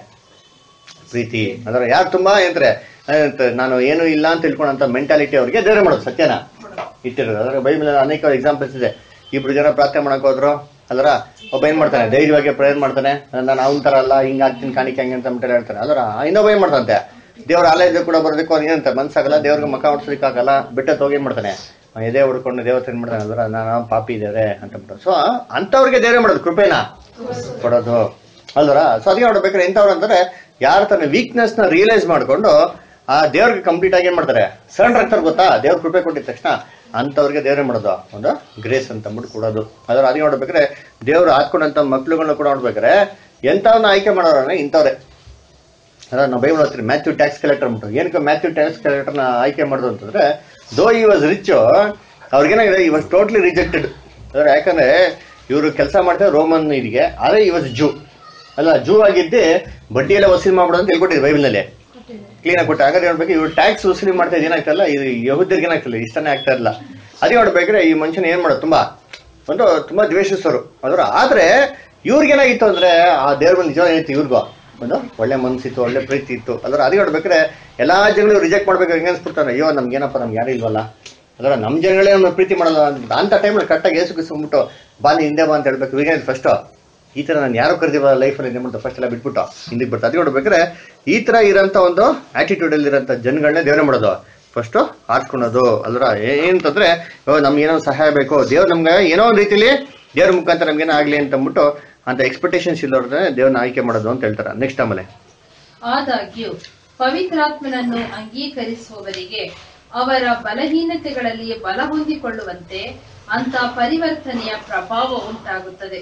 ಪ್ರೀತಿ ಅಂದ್ರೆ ಯಾರು ತುಂಬಾ ಏನಂತಾರೆ ಏನಂತ ನಾನು ಏನು ಇಲ್ಲ ಅಂತ ತಿಳ್ಕೊಂಡಂತ ಮೆಂಟಾಲಿಟಿ ಅವ್ರಿಗೆ ದೇವ್ರೆ ಮಾಡೋದು ಸತ್ಯನ ಇಟ್ಟಿರೋದು ಅದ್ರ ಬೈಬಲ್ ಅನೇಕ ಎಕ್ಸಾಂಪಲ್ಸ್ ಇದೆ ಇಬ್ರು ಜನ ಪ್ರಾರ್ಥನೆ ಮಾಡಕ್ ಹೋದ್ರು ಅಲ್ರ ಒಬ್ಬ ಏನ್ ಮಾಡ್ತಾನೆ ಧೈರ್ಯವಾಗಿ ಪ್ರೇಯರ್ ಮಾಡ್ತಾನೆ ನಾನು ಅವನ ತರ ಅಲ್ಲ ಹಿಂಗ್ ಆಗ್ತೀನಿ ಕಾಣಿಕೆ ಹಂಗೆ ಅಂತ ಅಂದ್ಬಿಟ್ಟು ಹೇಳ್ತಾನೆ ಅಲ್ರ ಇನ್ನೊಬ್ಬ ಏನ್ ಮಾಡ್ತಾನಂತೆ ದೇವ್ರ ಆಲಯದ ಕೂಡ ಬರೋದಕ್ಕೂ ಅವ್ನಿಗೆ ಏನಂತ ಮನ್ಸಾಗಲ್ಲ ದೇವ್ರಿಗೆ ಮಕ ಹೊಡ್ಸೋದಕ್ಕಾಗಲ್ಲ ಬಿಟ್ಟು ಹೋಗಿ ಏನ್ ಮಾಡ್ತಾನೆ ಅವ್ನ್ ಎದೆ ಹೊಡ್ಕೊಂಡು ದೇವತೆ ಏನ್ ಮಾಡ್ತಾನೆ ಅಲ್ರ ನಾನು ಪಾಪಿ ಇದ್ದೇವೆ ಅಂತ ಅಂದ್ಬಿಟ್ಟು ಸೊ ಅಂತವ್ರಿಗೆ ದೇವ್ರೆ ಮಾಡೋದು ಕೃಪೆನ ಕೊಡೋದು ಅಲ್ವರ ಸೊ ಅದಕ್ಕೆ ನೋಡ್ಬೇಕಾದ್ರೆ ಎಂತವ್ರು ಅಂದ್ರೆ ಯಾರು ತನ್ನ ವೀಕ್ನೆಸ್ ನ ರಿಯಲೈಸ್ ಮಾಡ್ಕೊಂಡು ಆ ದೇವ್ರಿಗೆ ಕಂಪ್ಲೀಟ್ ಆಗಿ ಏನ್ ಮಾಡ್ತಾರೆ ಸಣ್ಣ ಆಗ್ತಾರೆ ಗೊತ್ತಾ ದೇವ್ರ ಕೃಪೆ ಕೊಟ್ಟಿದ ತಕ್ಷಣ ಅಂತವ್ರಿಗೆ ದೇವ್ರೇ ಮಾಡೋದು ಒಂದು ಗ್ರೇಸ್ ಅಂತ ಅಂದ್ಬಿಟ್ಟು ಕೊಡೋದು ಅದ್ರ ಅದಕ್ಕೆ ನೋಡ್ಬೇಕಾದ್ರೆ ದೇವ್ರು ಹಾಕೊಂಡಂತ ಮಕ್ಳುಗಳನ್ನ ಕೂಡ ನೋಡ್ಬೇಕಾದ್ರೆ ಎಂತವನ್ನ ಆಯ್ಕೆ ಮಾಡೋರನ್ನ ಇಂಥವ್ರೆ ಅಲ್ಲ ನಾವು ಬೈಬಲ್ ಓದ್ತೀರಿ ಮ್ಯಾಥ್ಯೂ ಟ್ಯಾಕ್ಸ್ ಕಲೆಕ್ಟರ್ ಅಂದ್ಬಿಟ್ಟು ಏನಕ್ಕೆ ಮ್ಯಾಥ್ಯೂ ಟ್ಯಾಕ್ಸ್ ಕಲೆಕ್ಟರ್ನ ಆಯ್ಕೆ ಮಾಡೋದು ಅಂತಂದ್ರೆ ದೋ ಈ ವಾಸ್ ರಿಚ್ ಅವ್ರಿಗೇನಾಗಿದೆ ಈ ವಾಸ್ ಟೋಟ್ಲಿ ರಿಜೆಕ್ಟೆಡ್ ಅಂದ್ರೆ ಯಾಕಂದ್ರೆ ಇವರು ಕೆಲಸ ಮಾಡ್ತಾರೆ ರೋಮನ್ ಇದಕ್ಕೆ ಆದ್ರೆ ಈ ವಾಸ್ ಜೂ ಅಲ್ಲ ಜೂ ಆಗಿದ್ದೆ ಬಡ್ಡಿ ಎಲ್ಲ ವಸೂಲಿ ಮಾಡ್ಬಿಡೋದು ಅಂತ ಹೇಳ್ಕೊಟ್ಟಿದ್ರು ಬೈಬಲ್ನಲ್ಲಿ ಕ್ಲೀನ್ ಆಗಿ ಕೊಟ್ಟು ಹಾಗಾದ್ರೆ ಹೇಳ್ಬೇಕು ಇವ್ರು ಟ್ಯಾಕ್ಸ್ ವಸೂಲಿ ಮಾಡ್ತಾ ಇದ್ದು ಏನಾಗ್ತಲ್ಲ ಇದು ಯಹುದ್ರಿಗೆ ಏನಾಗ್ತಿಲ್ಲ ಇಷ್ಟನೇ ಆಗ್ತಾ ಇರಲ್ಲ ಅದೇ ನೋಡ್ಬೇಕಾದ್ರೆ ಈ ಮನುಷ್ಯನ ಏನ್ ಮಾಡೋದು ತುಂಬಾ ಒಂದು ತುಂಬಾ ದ್ವೇಷಿಸೋರು ಅದರ ಆದ್ರೆ ಇವ್ರಿಗೇನಾಗಿತ್ತು ಅಂದ್ರೆ ಆ ದೇವ್ರ ಮೇಲೆ ನಿಜ ಏನಿತ್ತು ಇವ್ರಿಗೂ ಒಂದು ಒಳ್ಳೆ ಮನಸ್ಸಿತ್ತು ಒಳ್ಳೆ ಪ್ರೀತಿ ಇತ್ತು ಅದರ ಅದೇ ನೋಡ್ಬೇಕಾದ್ರೆ ಎಲ್ಲಾ ಜನಗಳು ರಿಜೆಕ್ಟ್ ಮಾಡ್ಬೇಕು ಹೆಂಗ ಅನ್ಸ್ಬಿಡ್ತಾರೆ ಅಯ್ಯೋ ನಮ್ಗೇನಪ್ಪ ನಮ್ಗೆ ಯಾರು ಇಲ್ವಲ್ಲ ಅದರ ನಮ್ ಜನಗಳೇ ನಮ್ಮ ಪ್ರೀತಿ ಮಾಡಲ್ಲ ಅಂತ ಅಂತ ಟೈಮಲ್ಲಿ ಕರೆಕ್ಟಾಗಿ ಏಸು ಕಿಸ್ಕೊಂಡ್ಬಿಟ್ಟು ಬಾ ನೀ ಹಿಂದೆ ಬಾ ಅಂತ ಹೇಳ್ಬೇಕು ಇವಾಗ ಫಸ್ಟ್ ಈ ತರ ನಾನು ಯಾರು ಕರೆದಿಲ್ಲ ಲೈಫಲ್ಲಿ ಏನು ಮಾಡ್ತಾರೆ ಫಸ್ಟ್ ಎಲ್ಲ ಬಿಟ್ಬಿಟ್ಟು ಹಿಂದಕ್ಕೆ ಬರ್ತಾರೆ ಅದೇ ನೋಡ್ಬೇಕಾದ್ರೆ ಈ ತರ ಇರೋಂಥ ಒಂದು ಆಟಿಟ್ಯೂಡ್ ಅಲ್ಲಿ ಇರೋಂಥ ಜನಗಳನ್ನೇ ದೇವರೇ ಮಾಡೋದು ಫಸ್ಟ್ ಆಡ್ಕೊಳೋದು ಅಲ್ರ ಏನಂತಂದ್ರೆ ಓ, ನಮ್ಗೆ ಏನೋ ಸಹಾಯ ಬೇಕು ದೇವ್ರು ನಮ್ಗೆ ಏನೋ ಒಂದು ರೀತಿಲಿ ದೇವ್ರ ಮುಖಾಂತರ ನಮ್ಗೇನೋ ಆಗ್ಲಿ ಅಂತ ಅಂದ್ಬಿಟ್ಟು ಅಂತ ಎಕ್ಸ್ಪೆಕ್ಟೇಷನ್ಸ್ ಇಲ್ಲವ್ರನ್ನೇ ದೇವ್ರನ್ನ ಆಯ್ಕೆ ಮಾಡೋದು ಅಂತ ಹೇಳ್ತಾರೆ ನೆಕ್ಸ್ಟ್ ಆಮೇಲೆ ಆದಾಗ್ಯೂ ಪವಿತ್ರಾತ್ಮನನ್ನು ಅಂಗೀಕರಿಸುವವರಿಗೆ ಅವರ ಬಲಹೀನತೆಗಳಲ್ಲಿ ಬಲ ಹೊಂದಿಕೊಳ್ಳುವಂತೆ ಅಂತ ಪರಿವರ್ತನೆಯ ಪ್ರಭಾವ ಉಂಟಾಗುತ್ತದೆ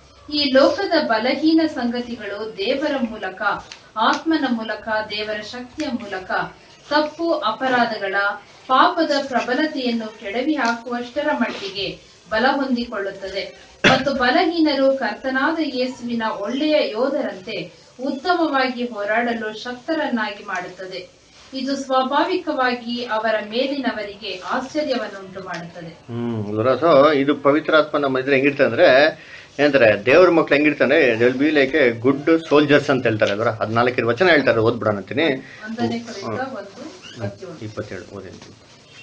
ಈ ಲೋಕದ ಬಲಹೀನ ಸಂಗತಿಗಳು ದೇವರ ಮೂಲಕ ಆತ್ಮನ ಮೂಲಕ ದೇವರ ಶಕ್ತಿಯ ಮೂಲಕ ತಪ್ಪು ಅಪರಾಧಗಳ ಪಾಪದ ಪ್ರಬಲತೆಯನ್ನು ಕೆಡವಿ ಹಾಕುವಷ್ಟರ ಮಟ್ಟಿಗೆ ಬಲ ಹೊಂದಿಕೊಳ್ಳುತ್ತದೆ ಮತ್ತು ಬಲಹೀನರು ಕರ್ತನಾದ ಯೇಸುವಿನ ಒಳ್ಳೆಯ ಯೋಧರಂತೆ ಉತ್ತಮವಾಗಿ ಹೋರಾಡಲು ಶಕ್ತರನ್ನಾಗಿ ಮಾಡುತ್ತದೆ ಇದು ಸ್ವಾಭಾವಿಕವಾಗಿ ಅವರ ಮೇಲಿನವರಿಗೆ ಆಶ್ಚರ್ಯವನ್ನುಂಟು ಮಾಡುತ್ತದೆ ಹ್ಮ್ ಅಲ್ವರ ಸೊ ಇದು ಪವಿತ್ರಾತ್ಮ ನಮ್ಮ ಇದ್ರೆ ಹೆಂಗಿರ್ತದೆ ಅಂದ್ರೆ ಏನಂತಾರೆ ದೇವ್ರ ಮಕ್ಳು ಹೆಂಗಿರ್ತಾನೆ will be like a good soldiers ಅಂತ ಹೇಳ್ತಾರೆ ಅಲ್ವರ ಹದಿನಾಲ್ಕು ವಚನ ಹೇಳ್ತಾರೆ ಓದ್ಬಿಡೋಣ ಅಂತೀನಿ ಒಂದನೇ ಕೊರಿಂದ ಒಂದು ಇಪ್ಪತ್ತೇಳು. ಇಪ್ಪತ್ತೇಳು ಓದಿಂತೀನಿ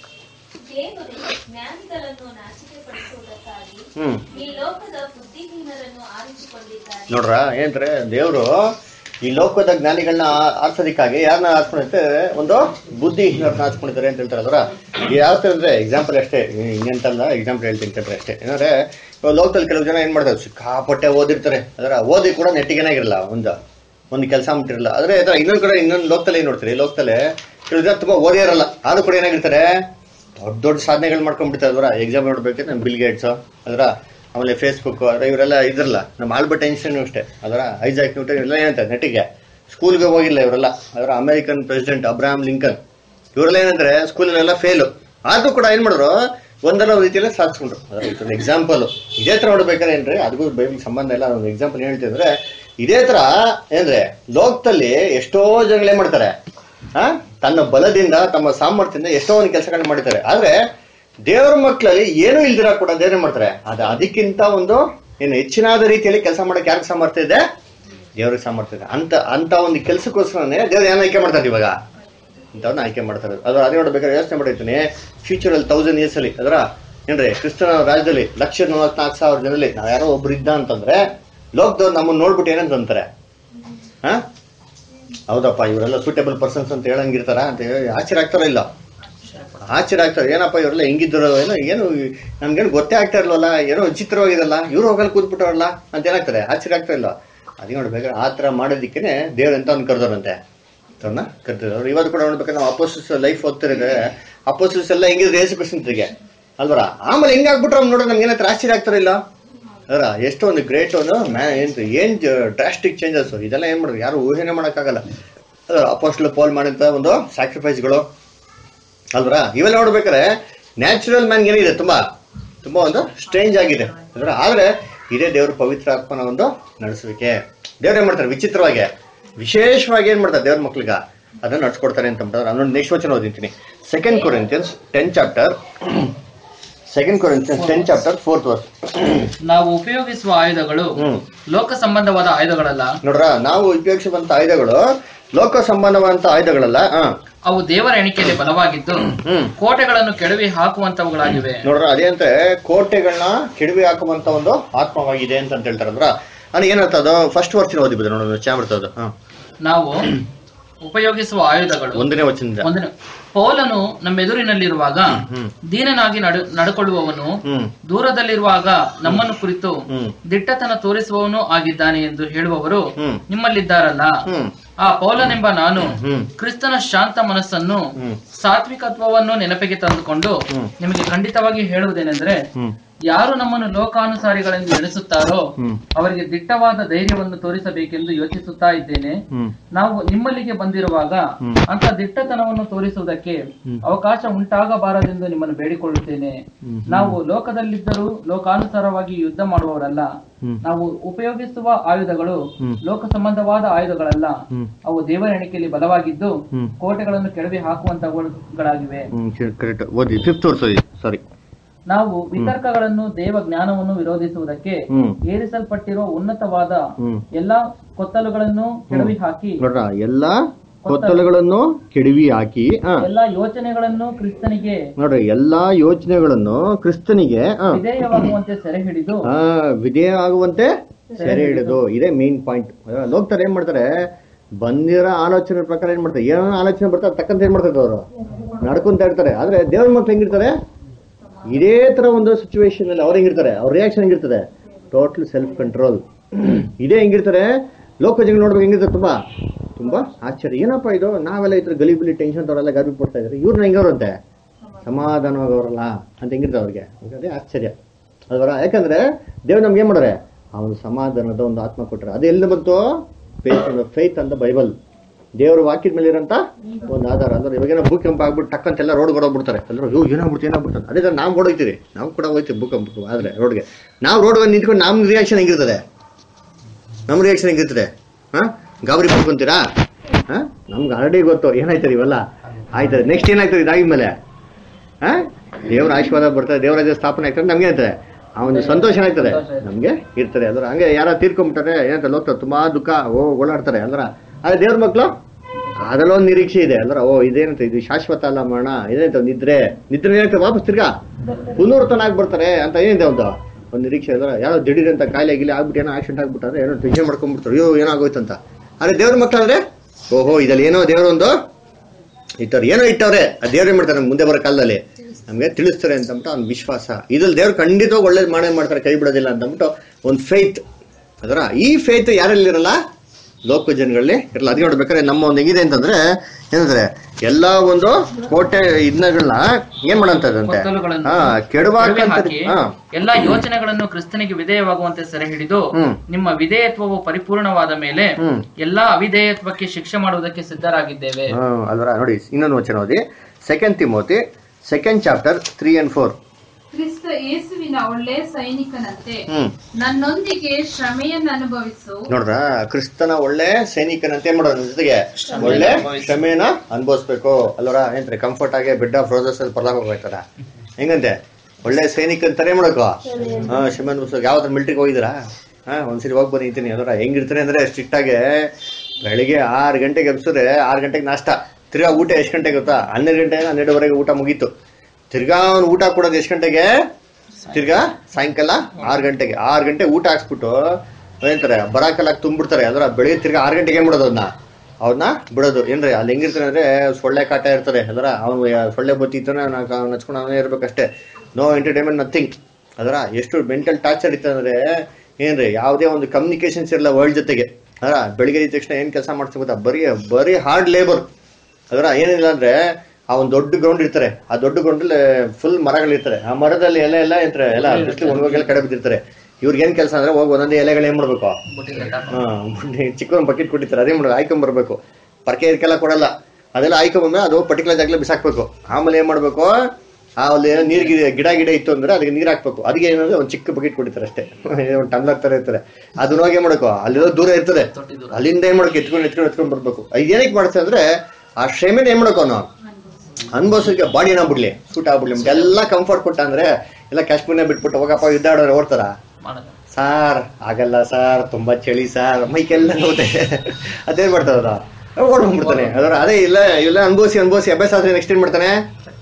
ದೇವರು ಜ್ಞಾನಿಗಳನ್ನು ನಾಚಿಕೆಪಡಿಸುವುದಕ್ಕಾಗಿ ಹ್ಮ್ ಈ ಲೋಕದ ಬುದ್ಧಿಹೀನರನ್ನು ಆರಿಸಿಕೊಂಡಿದ್ದಾನೆ ನೋಡ್ರ ಏನಂತಾರೆ ದೇವ್ರು ಈ ಲೋಕದ ಜ್ಞಾನಿಗಳನ್ನ ಆರ್ಸೋದಿಕ್ಕಾಗಿ ಯಾರನ್ನ ಆರ್ಸ್ಕೊಂಡಿರ್ತಾರೆ ಒಂದು ಬುದ್ಧಿಹೀನರನ್ನ ಆರ್ಸ್ಕೊಂಡಿದ್ದಾರೆ ಅಂತ ಹೇಳ್ತಾರೆ ಅದರ ಯಾವ ತರ ಅಂದ್ರೆ ಎಕ್ಸಾಂಪಲ್ ಅಷ್ಟೇ ಇನ್ನೆಂತಲ್ಲ ಎಕ್ಸಾಂಪಲ್ ಹೇಳ್ತೀನಿ ಕೇಳ್ರೆ ಅಷ್ಟೇ ಏನಂದ್ರೆ ಇವಾಗ ಲೋಕದಲ್ಲಿ ಕೆಲವು ಜನ ಏನ್ ಮಾಡ್ತಾರೆ ಸಿಕ್ಕಾಪಟ್ಟೆ ಓದಿರ್ತಾರೆ ಅದರ ಓದಿ ಕೂಡ ನೆಟ್ಟಿಗೇನಾಗಿರಲ್ಲ ಒಂದು ಒಂದು ಕೆಲಸ ಮಾಡ್ತಿರಲ್ಲ ಆದ್ರೆ ಅದರ ಇನ್ನೊಂದ್ ಕಡೆ ಇನ್ನೊಂದು ಲೋಕದಲ್ಲಿ ಏನ್ ನೋಡ್ತಾರೆ ಈ ಲೋಕದಲ್ಲಿ ಕೆಲವು ಜನ ತುಂಬಾ ಓದಿ ಇರಲ್ಲ ಆದ್ರೂ ಕೂಡ ಏನಾಗಿರ್ತಾರೆ ದೊಡ್ಡ ದೊಡ್ಡ ಸಾಧನೆಗಳು ಮಾಡ್ಕೊಂಡ್ಬಿಡ್ತಾರೆ ಅದರ ಎಕ್ಸಾಮ್ ನೋಡ್ಬೇಕಂದ್ರೆ ನಮ್ಮ ಬಿಲ್ ಗೇಟ್ಸ್ ಅದರ ಆಮೇಲೆ ಫೇಸ್ಬುಕ್ ಅದರ ಇವರೆಲ್ಲ ಇದ್ರಲ್ಲ ನಮ್ಮ ಆಲ್ಬರ್ಟ್ ಐನ್ಸ್ಟೈನ್ ಅಷ್ಟೇ ಅದರ ಐಜಾಕ್ ನ್ಯೂಟನ್ ಎಲ್ಲ ಏನಂತಾರೆ ನೆಟ್ಟಿಗೆ ಸ್ಕೂಲ್ಗೆ ಹೋಗಿಲ್ಲ ಇವರೆಲ್ಲ ಅದರ ಅಮೆರಿಕನ್ ಪ್ರೆಸಿಡೆಂಟ್ ಅಬ್ರಾಹಂ ಲಿಂಕನ್ ಇವರೆಲ್ಲ ಏನಂದ್ರೆ ಸ್ಕೂಲಲ್ಲೆಲ್ಲ ಫೇಲು ಆದ್ರೂ ಕೂಡ ಏನ್ ಮಾಡಿದ್ರು ಒಂದಲ್ಲ ಒಂದು ರೀತಿಯಲ್ಲಿ ಸಾಧಿಸ್ಕೊಂಡ್ರು ಅದರ ಇದೊಂದು ಎಕ್ಸಾಂಪಲ್ ಇದೇ ತರ ನೋಡ್ಬೇಕಾದ್ರೆ ಏನ್ರಿ ಅದಕ್ಕೂ ಬೈಬಲ್ ಸಂಬಂಧ ಇಲ್ಲ ಒಂದು ಎಕ್ಸಾಂಪಲ್ ಹೇಳ್ತೀವಿ ಅಂದ್ರೆ ಇದೇ ತರ ಏನ್ರೆ ಲೋಕದಲ್ಲಿ ಎಷ್ಟೋ ಜನಗಳು ಏನ್ ಮಾಡ್ತಾರೆ ಆ ತನ್ನ ಬಲದಿಂದ ತಮ್ಮ ಸಾಮರ್ಥ್ಯದಿಂದ ಎಷ್ಟೋ ಒಂದು ಕೆಲಸಗಳನ್ನ ಮಾಡಿದ್ದಾರೆ ಆದ್ರೆ ದೇವರ ಮಕ್ಕಳಲ್ಲಿ ಏನೂ ಇಲ್ದಿರ ಕೂಡ ದೇವ್ರ ಮಾಡ್ತಾರೆ ಅದು ಅದಕ್ಕಿಂತ ಒಂದು ಏನು ಹೆಚ್ಚಿನಾದ ರೀತಿಯಲ್ಲಿ ಕೆಲಸ ಮಾಡಕ್ಕೆ ಯಾರಿಗೆ ಸಾಮರ್ಥ್ಯ ಇದೆ ದೇವ್ರಿಗೆ ಸಾಮರ್ಥ್ಯ ಇದೆ ಅಂತ ಅಂತ ಒಂದು ಕೆಲಸಕ್ಕೋಸ್ಕರನೇ ದೇವ್ರು ಏನು ಆಯ್ಕೆ ಮಾಡ್ತಾರೆ ಇವಾಗ ಇಂಥವ್ರನ್ನ ಆಯ್ಕೆ ಮಾಡ್ತಾರೆ ಅದು ಅದೇ ನೋಡ್ಬೇಕಾದ್ರೆ ಯೋಚನೆ ಮಾಡಿರ್ತೀನಿ ಫ್ಯೂಚರಲ್ಲಿ ತೌಸಂಡ್ ಇಯರ್ಸ್ ಅಲ್ಲಿ ಅದರ ಏನ್ರಿ ಕ್ರಿಸ್ತನ ರಾಜ್ಯದಲ್ಲಿ ಲಕ್ಷ ನಲವತ್ನಾಲ್ಕು ಸಾವಿರ ಜನದಲ್ಲಿ ನಾವ್ ಯಾರೋ ಒಬ್ರು ಇದ್ದ ಅಂತಂದ್ರೆ ಲೋಕದವ್ರು ನಮ್ಮನ್ನ ನೋಡ್ಬಿಟ್ಟು ಏನಂತ ಅಂತಾರೆ ಹಾ ಹೌದಪ್ಪ ಇವರೆಲ್ಲ ಸೂಟೇಬಲ್ ಪರ್ಸನ್ಸ್ ಅಂತ ಹೇಳಂಗಿರ್ತಾರ ಅಂತ ಹೇಳಿ ಆಶ್ಚರ್ಯ ಆಗ್ತಾರ ಇಲ್ಲ ಆಶ್ಚರ್ಯ ಆಗ್ತಾರೆ ಏನಪ್ಪ ಇವರೆಲ್ಲ ಹೆಂಗಿದ್ರು ಏನೋ ಏನು ನಮ್ಗೇನು ಗೊತ್ತೇ ಆಗ್ತಾ ಇರ್ಲಲ್ಲ ಏನೋ ವಿಚಿತ್ರವಾಗಿದಲ್ಲ ಇವ್ರು ಹೋಗಲ್ಲಿ ಕೂತ್ಬಿಟ್ಟವ್ರಲ್ಲ ಅಂತ ಏನಾಗ್ತಾರೆ ಆಶ್ಚರ್ಯ ಆಗ್ತಾ ಇಲ್ಲ ಅದೇ ನೋಡ್ಬೇಕಾದ್ರೆ ಆ ಥರ ಮಾಡೋದಕ್ಕೇನೆ ದೇವ್ರು ಅಂತ ಒಂದು ಕರೆದವ್ರಂತೆ ಅವ್ರನ್ನ ಕರ್ತಿದ್ರು ಇವತ್ತು ಕೂಡ ನೋಡ್ಬೇಕಾದ್ರೆ ನಾವು ಅಪೋಸಿಸ್ ಲೈಫ್ ಓದ್ತಿದ್ರೆ ಅಪೋಸಿಸ್ ಎಲ್ಲ ಹೆಂಗಿದ್ರೆ ಏಸು ಕ್ರಿಸ್ತನಿಗೆ ಅಲ್ವರ ಆಮೇಲೆ ಹೆಂಗಾಗ್ಬಿಟ್ರೆ ಅವ್ನು ನೋಡ್ರೆ ನಮ್ಗೆ ಏನಾದ್ರು ಆಶ್ಚರ್ಯ ಆಗ್ತಾರ ಇಲ್ಲ ಅದರ ಎಷ್ಟೋ ಒಂದು ಗ್ರೇಟ್ ಒಂದು ಮ್ಯಾ ಏನು ಏನು ಡ್ರಾಸ್ಟಿಕ್ ಚೇಂಜಸ್ ಇದೆಲ್ಲ ಏನು ಮಾಡೋದು ಯಾರು ಊಹೆನೇ ಮಾಡೋಕ್ಕಾಗಲ್ಲ ಅದರ ಅಪೋಸ್ಟ್ಲ್ ಪೋಲ್ ಮಾಡಿದಂಥ ಒಂದು ಸ್ಯಾಕ್ರಿಫೈಸ್ಗಳು ಅಲ್ವರ ಇವೆಲ್ಲ ನೋಡ್ಬೇಕಾದ್ರೆ ನ್ಯಾಚುರಲ್ ಮ್ಯಾನ್ ಏನಿದೆ ತುಂಬಾ ತುಂಬಾ ಒಂದು ಸ್ಟ್ರೇಂಜ್ ಆಗಿದೆ ಅಂದ್ರೆ ಆದ್ರೆ ಇದೇ ದೇವ್ರ ಪವಿತ್ರ ಆತ್ಮನ ಒಂದು ನಡೆಸುವಿಕೆ ದೇವ್ರು ಏನ್ ಮಾಡ್ತಾರೆ ವಿಚಿತ್ರವಾಗಿ ವಿಶೇಷವಾಗಿ ಏನ್ ಮಾಡ್ತಾರೆ ದೇವ್ರ ಮಕ್ಳಿಗ ಅದನ್ನ ನಡ್ಸ್ಕೊಡ್ತಾರೆ ಅಂತ ಅಂತಾರೆ ಅನ್ನೊಂದು ನೆಕ್ಸ್ಟ್ ವಚನ ಓದಿಂತೀನಿ second Corinthians ten chapter second Corinthians ten chapter fourth verse ನಾವು ಉಪಯೋಗಿಸುವ ಆಯುಧಗಳು ಹ್ಮ್ ಲೋಕ ಸಂಬಂಧವಾದ ಆಯುಧಗಳಲ್ಲ ನೋಡ್ರ ನಾವು ಉಪಯೋಗಿಸುವಂತ ಆಯುಧಗಳು ಲೋಕ ಸಂಬಂಧವಾದಂತ ಆಯುಧಗಳಲ್ಲ ಹಾ ಅವು ದೇವರ ಎಣಿಕೆಯಲ್ಲಿ ಬಲವಾಗಿದ್ದು ಹ್ಮ್ ಕೋಟೆಗಳನ್ನು ಕೆಡವಿ ಹಾಕುವಂತವುಗಳಾಗಿವೆ ನೋಡ್ರ ಅದೇ ಅಂತ ಕೋಟೆಗಳನ್ನ ಕೆಡವಿ ಹಾಕುವಂತ ಒಂದು ಆತ್ಮವಾಗಿದೆ ಅಂತ ಅಂತ ಹೇಳ್ತಾರಂದ್ರ ಅಂದ್ರೆ ಏನಂತ ಅದು ಫಸ್ಟ್ ವರ್ಷ ಓದಿಬೋದು ನೋಡೋದು ಚಾಮರ್ತದ ನಾವು ಉಪಯೋಗಿಸುವ ಆಯುಧಗಳು ಒಂದನೇ ವಚನದಿಂದ ಒಂದನೇ ಪೌಲನು ನಮ್ಮೆದುರಿನಲ್ಲಿರುವಾಗ ಹ್ಮ್ ದೀನನಾಗಿ ನಡು ನಡ್ಕೊಳ್ಳುವವನು ಹ್ಮ್ ದೂರದಲ್ಲಿರುವಾಗ ನಮ್ಮನ್ನು ಕುರಿತು ಹ್ಮ್ ದಿಟ್ಟತನ ತೋರಿಸುವವನು ಆಗಿದ್ದಾನೆ ಎಂದು ಹೇಳುವವರು ಹ್ಮ್ ನಿಮ್ಮಲ್ಲಿದ್ದಾರಲ್ಲ ಹ್ಮ್ ಆ ಪೌಲನೆಂಬ ನಾನು ಹ್ಮ್ ಕ್ರಿಸ್ತನ ಶಾಂತ ಮನಸ್ಸನ್ನು ಹ್ಮ್ ಸಾತ್ವಿಕತ್ವವನ್ನು ನೆನಪಿಗೆ ತಂದುಕೊಂಡು ಹ್ಮ್. ನಿಮಗೆ ಖಂಡಿತವಾಗಿ ಹೇಳುವುದೇನೆಂದ್ರೆ ಹ್ಮ್ ಯಾರು ನಮ್ಮನ್ನು ಲೋಕಾನುಸಾರಿಗಳೆಂದು ಎಣಿಸುತ್ತಾರೋ ಹ್ಮ್ ಅವರಿಗೆ ದಿಟ್ಟವಾದ ಧೈರ್ಯವನ್ನು ತೋರಿಸಬೇಕೆಂದು ಯೋಚಿಸುತ್ತಾ ಇದ್ದೇನೆ ಹ್ಮ್ ನಾವು ನಿಮ್ಮಲ್ಲಿಗೆ ಬಂದಿರುವಾಗ ಹ್ಮ್. ಅಂತ ದಿಟ್ಟತನವನ್ನು ತೋರಿಸುವುದಕ್ಕೆ ಹ್ಮ್. ಅವಕಾಶ ಉಂಟಾಗಬಾರದೆಂದು ನಿಮ್ಮನ್ನು ಬೇಡಿಕೊಳ್ಳುತ್ತೇನೆ ಹ್ಮ್. ನಾವು ಲೋಕದಲ್ಲಿದ್ದರೂ ಲೋಕಾನುಸಾರವಾಗಿ ಯುದ್ಧ ಮಾಡುವವರಲ್ಲ ಹ್ಮ್. ನಾವು ಉಪಯೋಗಿಸುವ ಆಯುಧಗಳು ಹ್ಮ್. ಲೋಕ ಸಂಬಂಧವಾದ ಆಯುಧಗಳಲ್ಲ ಹ್ಮ್. ಅವು ದೇವರ ಎಣಿಕೆಯಲ್ಲಿ ಬಲವಾಗಿದ್ದು ಹ್ಮ್. ಕೋಟೆಗಳನ್ನು ಕೆಡವಿ ಹಾಕುವಂತವುಗಳಾಗಿವೆ ಹ್ಮ್ ಕರೆಕ್ಟ್ ಓದಿ ಫಿಫ್ತ್ ವರ್ಷ ಓದಿ ಸಾರಿ ನಾವು ವಿತರ್ಕಗಳನ್ನು ದೇವ ಜ್ಞಾನವನ್ನು ವಿರೋಧಿಸುವುದಕ್ಕೆ ಹ್ಮ್ ಏರಿಸಲ್ಪಟ್ಟಿರುವ ಉನ್ನತವಾದ ಹ್ಮ್ ಎಲ್ಲಾ ಕೊತ್ತಲುಗಳನ್ನು ಕೆಡವಿ ಹಾಕಿ ನೋಡ್ರ ಎಲ್ಲಾ ಕೊತ್ತಲುಗಳನ್ನು ಕೆಡವಿ ಹಾಕಿ ಹಾ ಎಲ್ಲಾ ಯೋಚನೆಗಳನ್ನು ಕ್ರಿಸ್ತನಿಗೆ ನೋಡ್ರಿ ಎಲ್ಲಾ ಯೋಚನೆಗಳನ್ನು ಕ್ರಿಸ್ತನಿಗೆ ಹಾ ವಿಧೇಯವಾಗುವಂತೆ ಸೆರೆ ಹಿಡಿದು ಆ, ವಿಧೇಯ ಆಗುವಂತೆ ಸೆರೆ ಹಿಡಿದು ಇದೇ ಮೇನ್ ಪಾಯಿಂಟ್ ಲೋಕ್ತಾರೆ ಏನ್ ಮಾಡ್ತಾರೆ ಬಂದಿರೋ ಆಲೋಚನೆ ಪ್ರಕಾರ ಏನ್ ಮಾಡ್ತಾರೆ ಏನೋ ಆಲೋಚನೆ ಬರ್ತಾರೆ ತಕ್ಕಂತ ಏನ್ ಮಾಡ್ತಾರೆ ಅವರು ನಡ್ಕೊಂತ ಇರ್ತಾರೆ ಆದ್ರೆ ದೇವ್ರ ಮಕ್ಳು ಹೆಂಗಿರ್ತಾರೆ ಇದೇ ತರ ಒಂದು ಸಿಚುವೇಶನ್ ಅಲ್ಲಿ ಅವ್ರು ಹೆಂಗಿರ್ತಾರೆ ಅವ್ರ ರಿಯಾಕ್ಷನ್ ಹೆಂಗಿರ್ತದೆ ಟೋಟಲ್ ಸೆಲ್ಫ್ ಕಂಟ್ರೋಲ್ ಇದೇ ಹೆಂಗಿರ್ತಾರೆ ಲೋಕ ಜನ ನೋಡ್ಬೇಕು ಹೆಂಗಿರ್ತಾರೆ ತುಂಬಾ ತುಂಬಾ ಆಶ್ಚರ್ಯ ಏನಪ್ಪ ಇದು ನಾವೆಲ್ಲ ಇದ್ರ ಗಲಿಬಿಲಿ ಟೆನ್ಷನ್ ತವರೆಲ್ಲ ಗರ್ಭ ಪಡ್ತಾ ಇದ್ದಾರೆ ಇವ್ರನ್ನ ಹೆಂಗವ್ರಂತೆ ಸಮಾಧಾನವಾಗವ್ರಲ್ಲ ಅಂತ ಹೆಂಗಿರ್ತಾರೆ ಅವ್ರಿಗೆ ಅದೇ ಆಶ್ಚರ್ಯ ಅಲ್ವರ ಯಾಕಂದ್ರೆ ದೇವ್ರು ನಮ್ಗೆ ಏನ್ ಮಾಡ್ರೆ ಆ ಒಂದು ಸಮಾಧಾನದ ಒಂದು ಆತ್ಮ ಕೊಟ್ರೆ ಅದು ಎಲ್ಲಿ ಬಂತು ಫೇತ್ ಫೇತ್ ಅಂತ ಬೈಬಲ್ ದೇವ್ರ ವಾಕ್ಯದ ಮೇಲೆ ಇರೋಂಥ ಒಂದು ಆಧಾರ ಅಂದ್ರೆ ಇವಾಗೇನೋ ಭೂಕಂಪ ಆಗ್ಬಿಟ್ಟು ಟಕ್ ಅಂತೆಲ್ಲ ರೋಡ್ ಹೋಗ್ಬಿಡ್ತಾರೆ ಎಲ್ಲರೂ ಅಯ್ಯೋ ಏನಾಗ್ಬಿಡ್ತು ಏನಾಗ್ಬಿಡ್ತಾರೆ ಅದೇ ಥರ ನಾವು ಓಡೋಗ್ತೀವಿ ನಾವು ಕೂಡ ಹೋಗ್ತೀವಿ ಭೂಕಂಪ ಆದ್ರೆ ರೋಡ್ಗೆ ನಾವು ರೋಡ್ ನಿಂತ್ಕೊಂಡು ನಮ್ಮ ರಿಯಾಕ್ಷನ್ ಹೆಂಗಿರ್ತದೆ ನಮ್ಮ ರಿಯಾಕ್ಷನ್ ಹೆಂಗಿರ್ತದೆ ಹಾ ಗಾಬರಿ ಪಡ್ಕೊಂತೀರಾ ಹಾ ನಮ್ಗೆ ಆಲ್ರೆಡಿ ಗೊತ್ತು ಏನಾಯ್ತದೆ ಇವೆಲ್ಲ ಆಯ್ತದೆ ನೆಕ್ಸ್ಟ್ ಏನಾಗ್ತದೆ ಇದಾಗಿದ್ಮೇಲೆ ಹಾ ದೇವ್ರ ಆಶೀರ್ವಾದ ಬರ್ತಾರೆ ದೇವರಾಜ ಸ್ಥಾಪನೆ ಆಗ್ತದೆ ನಮ್ಗೆ ಏನಾಗ್ತದೆ ಆ ಒಂದು ಸಂತೋಷ ಏನಾಗ್ತದೆ ನಮ್ಗೆ ಇರ್ತದೆ ಅಂದ್ರೆ ಹಂಗೆ ಯಾರ ತೀರ್ಕೊಂಬಿಟ್ಟಾರೆ ಏನಂತ ಹೋಗ್ತಾರೆ ತುಂಬಾ ದುಃಖ ಓ ಓಡಾಡ್ತಾರೆ ಅಂದ್ರ ಆದ್ರೆ ದೇವ್ರ ಮಕ್ಳು ಅದೆಲ್ಲ ಒಂದು ನಿರೀಕ್ಷೆ ಇದೆ ಅಂದ್ರೆ ಓ ಇದೇನಂತ ಇದು ಶಾಶ್ವತ ಅಲ್ಲ ಮರಣ ಇದೇನಂತ ಒಂದು ನಿದ್ರೆ ನಿದ್ರೆ ಏನಾಗ್ತದೆ ವಾಪಸ್ ತಿರ್ಗಾ ಪುನರ್ತನ ಆಗಿ ಬರ್ತಾರೆ ಅಂತ ಏನಿದೆ ಒಂದು ಒಂದು ನಿರೀಕ್ಷೆ ಅಂದ್ರೆ ಯಾರೋ ದಿಢೀರ್ ಅಂತ ಕಾಯಿಲೆ ಗಿಲೆ ಆಗ್ಬಿಟ್ಟು ಏನೋ ಆಕ್ಸಿಡೆಂಟ್ ಆಗ್ಬಿಟ್ಟಾರೆ ಏನೋ ಟೆನ್ಷನ್ ಮಾಡ್ಕೊಂಡ್ಬಿಡ್ತಾರೆ ಅಯ್ಯೋ ಏನಾಗೋಯ್ತು ಅಂತ ಆದ್ರೆ ದೇವ್ರ ಮಕ್ಕಳಾದ್ರೆ ಓಹೋ ಇದಲ್ಲಿ ಏನೋ ದೇವರೊಂದು ಇಟ್ಟವ್ರು ಏನೋ ಇಟ್ಟವ್ರೆ ಆ ದೇವ್ರು ಏನ್ ಮಾಡ್ತಾರೆ ಮುಂದೆ ಬರೋ ಕಾಲದಲ್ಲಿ ನಮ್ಗೆ ತಿಳಿಸ್ತಾರೆ ಅಂತ ಅಂದ್ಬಿಟ್ಟು ಒಂದು ವಿಶ್ವಾಸ ಇದ್ರಲ್ಲಿ ದೇವ್ರು ಖಂಡಿತವಾಗಿ ಒಳ್ಳೇದು ಮಾಡೇ ಮಾಡ್ತಾರೆ ಕೈ ಬಿಡೋದಿಲ್ಲ ಅಂತ ಅಂದ್ಬಿಟ್ಟು ಒಂದು ಫೇತ್ ಅದರ ಈ ಫೇತ್ ಯಾರಲ್ಲಿರಲ್ಲ ಲೋಕ ಜನಗಳಲ್ಲಿ ಇರಲ್ಲ ಅದಕ್ಕೆ ನೋಡ್ಬೇಕಾದ್ರೆ ನಮ್ಮ ಒಂದು ಹೆಂಗಿದೆ ಅಂತಂದ್ರೆ ಏನಂದ್ರೆ ಎಲ್ಲಾ ಒಂದು ಕೋಟೆ ಇದನ್ನಗಳನ್ನ ಏನ್ ಮಾಡಂತದಂತೆ ಕೊತ್ತಲುಗಳನ್ನು ಹಾ ಕೆಡವಿ ಕೆಡವಾಕ ಹಾಕಿ ಹಾ ಎಲ್ಲಾ ಯೋಚನೆಗಳನ್ನು ಕ್ರಿಸ್ತನಿಗೆ ವಿಧೇಯವಾಗುವಂತೆ ಸೆರೆ ಹಿಡಿದು ಹ್ಮ್. ನಿಮ್ಮ ವಿಧೇಯತ್ವವು ಪರಿಪೂರ್ಣವಾದ ಮೇಲೆ ಹ್ಮ್. ಎಲ್ಲಾ ಅವಿಧೇಯತ್ವಕ್ಕೆ ಶಿಕ್ಷೆ ಮಾಡುವುದಕ್ಕೆ ಸಿದ್ಧರಾಗಿದ್ದೇವೆ ಹಾ, ಅಲ್ವರ ನೋಡಿ ಇನ್ನೊಂದು ವಚನ ಓದಿ second Timothy second chapter three and four ಕ್ರಿಸ್ತ ಯೇಸುವಿನ ಒಳ್ಳೆ ಸೈನಿಕನಂತೆ ಹ್ಮ್ ನನ್ನೊಂದಿಗೆ ಶ್ರಮೆಯನ್ನು ಅನುಭವಿಸು ನೋಡ್ರ ಕ್ರಿಸ್ತನ ಒಳ್ಳೆ ಸೈನಿಕನಂತೆ ಮಾಡೋಣ ಜೊತೆಗೆ ಒಳ್ಳೆ ಶ್ರಮೆನ ಅನುಭವಿಸ್ಬೇಕು ಅಲ್ವರ ಏನ್ರಿ ಕಂಫರ್ಟ್ ಆಗಿ ಬೆಡ್ ಆಫ್ ರೋಸಸ್ ಅಲ್ಲಿ ಪರ್ದಾಗ ಹೋಗ್ಬೇಕಲ್ಲ ಹೆಂಗಂತೆ ಒಳ್ಳೆ ಸೈನಿಕ ಅಂತಾನೆ ಮಾಡಬೇಕು ಹಾ ಶ್ರಮೆ ಅನುಭವಿಸ್ಬೇಕು ಯಾವ್ದಾರು ಮಿಲ್ಟ್ರಿಗೆ ಹೋಗಿದ್ದೀರಾ ಹಾ ಒಂದ್ಸರಿ ಹೋಗಿ ಬಂದಿದ್ದೀನಿ ಅದರ ಹೆಂಗಿರ್ತಾರೆ ಅಂದ್ರೆ ಸ್ಟ್ರಿಕ್ಟ್ ಆಗಿ ಬೆಳಿಗ್ಗೆ ಆರು ಗಂಟೆಗೆ ಎಬ್ಸಿದ್ರೆ ಆರು ಗಂಟೆಗೆ ನಾಷ್ಟ ತಿರ್ಗಾ ಊಟ ಎಷ್ಟು ಗಂಟೆಗೆ ಗೊತ್ತಾ ಹನ್ನೆರಡು ಗಂಟೆ ಹನ್ನೆರಡುವರೆಗೆ ಊಟ ಮುಗೀತು ತಿರ್ಗಾ ಅವ್ನು ಊಟ ಕೊಡೋದು ಎಷ್ಟು ಗಂಟೆಗೆ ತಿರ್ಗಾ ಸಾಯಂಕಾಲ ಆರು ಗಂಟೆಗೆ ಆರು ಗಂಟೆ ಊಟ ಹಾಕ್ಸ್ಬಿಟ್ಟು ಏನಂತಾರೆ ಬರಾಕಲ್ಲ ತುಂಬಿಡ್ತಾರೆ ಅದರ ಬೆಳಿಗ್ಗೆ ತಿರ್ಗಾ ಆರು ಗಂಟೆಗೆ ಏನ್ ಮಾಡೋದು ಅದನ್ನ ಅವ್ರನ್ನ ಬಿಡೋದು ಏನ್ರಿ ಅಲ್ಲಿ ಹೆಂಗಿರ್ತಾನೆ ಅಂದ್ರೆ ಸೊಳ್ಳೆ ಕಾಟ ಇರ್ತದೆ ಅದರ ಅವನು ಸೊಳ್ಳೆ ಬತ್ತಿತ್ತಾನೆ ನಚ್ಕೊಂಡು ಅವನೇ ಇರ್ಬೇಕಷ್ಟೇ ನೋ ಎಂಟರ್ಟೈನ್ಮೆಂಟ್ ನಥಿಂಗ್ ಅದರ ಎಷ್ಟು ಮೆಂಟಲ್ ಟಾರ್ಚರ್ ಇತ್ತು ಅಂದ್ರೆ ಏನ್ರಿ ಯಾವುದೇ ಒಂದು ಕಮ್ಯುನಿಕೇಶನ್ಸ್ ಇರಲ್ಲ ವರ್ಲ್ಡ್ ಜೊತೆಗೆ ಅದರ ಬೆಳಿಗ್ಗೆ ಎದ್ದ ತಕ್ಷಣ ಏನ್ ಕೆಲಸ ಮಾಡ್ತಾ ಗೊತ್ತಾ ಬರೀ ಬರೀ ಹಾರ್ಡ್ ಲೇಬರ್ ಅದರ ಏನಿಲ್ಲ ಅಂದ್ರೆ ಆ ಒಂದು ದೊಡ್ಡ ಗ್ರೌಂಡ್ ಇರ್ತಾರೆ ಆ ದೊಡ್ಡ ಗ್ರೌಂಡಲ್ಲಿ ಫುಲ್ ಮರಗಳಿರ್ತಾರೆ ಆ ಮರದಲ್ಲಿ ಎಲೆ ಎಲ್ಲ ಇರ್ತಾರೆ ಎಲ್ಲ ಬಿಸಿಲು ಒಣಗೋಗೆಲ್ಲ ಕಡೆ ಬಿದ್ದಿರ್ತಾರೆ ಇವ್ರಿಗೆ ಏನ್ ಕೆಲಸ ಅಂದ್ರೆ ಹೋಗಿ ಒಂದೊಂದೇ ಎಲೆಗಳು ಏನ್ ಮಾಡ್ಬೇಕು ಹಾ ಚಿಕ್ಕ ಬಕೆಟ್ ಕೊಟ್ಟಿರ್ತಾರೆ ಅದೇ ಮಾಡೋದು ಆಯ್ಕೊಂಡ್ ಬರ್ಬೇಕು ಪರ್ಕೆ ಇದಕ್ಕೆಲ್ಲ ಕೊಡಲ್ಲ ಅದೆಲ್ಲ ಆಯ್ಕೊಂಬಂದ್ರೆ ಅದು ಪರ್ಟಿಕ್ಯುಲರ್ ಜಾಗದಲ್ಲಿ ಬಿಸಾಕ್ಬೇಕು ಆಮೇಲೆ ಏನ್ ಮಾಡ್ಬೇಕು ಆ ಅಲ್ಲಿ ಏನೋ ನೀರ್ ಗಿ- ಗಿಡ ಗಿಡ ಇತ್ತು ಅಂದ್ರೆ ಅದಕ್ಕೆ ನೀರ್ ಹಾಕ್ಬೇಕು ಅದಕ್ಕೆ ಏನಂದ್ರೆ ಒಂದು ಚಿಕ್ಕ ಬಕೆಟ್ ಕೊಟ್ಟಿರ್ತಾರೆ ಅಷ್ಟೇ ಒಂದು ಟಮ್ಲರ್ ತರ ಇರ್ತಾರೆ ಅದನ್ನ ಹೋಗಿ ಏನ್ ಮಾಡ್ಬೇಕು ಅಲ್ಲಿರೋ ದೂರ ಇರ್ತದೆ ಅಲ್ಲಿಂದ ಏನ್ ಮಾಡ್ಬೇಕು ಎತ್ಕೊಂಡು ಎತ್ಕೊಂಡು ಎತ್ಕೊಂಡು ಬರ್ಬೇಕು ಇದು ಏನಕ್ಕೆ ಮಾಡ್ತಾರೆ ಅಂದ್ರೆ ಆ ಶ್ರಮೆನ ಏನ್ ಮಾಡ್ಕೋ ಅವನು ಅನ್ಭವಿಸೋಕೆ ಬಾಡಿನ ಬಿಡ್ಲಿ ಸೂಟ್ ಆಗ್ಬಿಡ್ಲಿ ಮತ್ತೆ ಎಲ್ಲ ಕಂಫರ್ಟ್ ಕೊಟ್ಟ ಅಂದ್ರೆ ಎಲ್ಲ ಕಾಶ್ಮೀರ್ನ ಬಿಟ್ಬಿಟ್ಟು ಹೋಗಪ್ಪ ಯುದ್ಧ ಆಡೋರು ಓಡ್ತಾರ ಸಾರ್ ಆಗಲ್ಲ ಸಾರ್ ತುಂಬಾ ಚಳಿ ಸಾರ್ ಮೈಕೆಲ್ಲ ನೋತೆ ಅದೇನ್ ಮಾಡ್ತಾರ ಓಡ್ಕೊಂಡ್ಬಿಡ್ತಾನೆ ಅದರ ಅದೇ ಇಲ್ಲ ಇಲ್ಲ ಅನ್ಭವಿಸಿ ಅನ್ಭವಿಸಿ ಅಭ್ಯಾಸ ಆದ್ರೆ ನೆಕ್ಸ್ಟ್ ಏನ್ ಮಾಡ್ತಾನೆ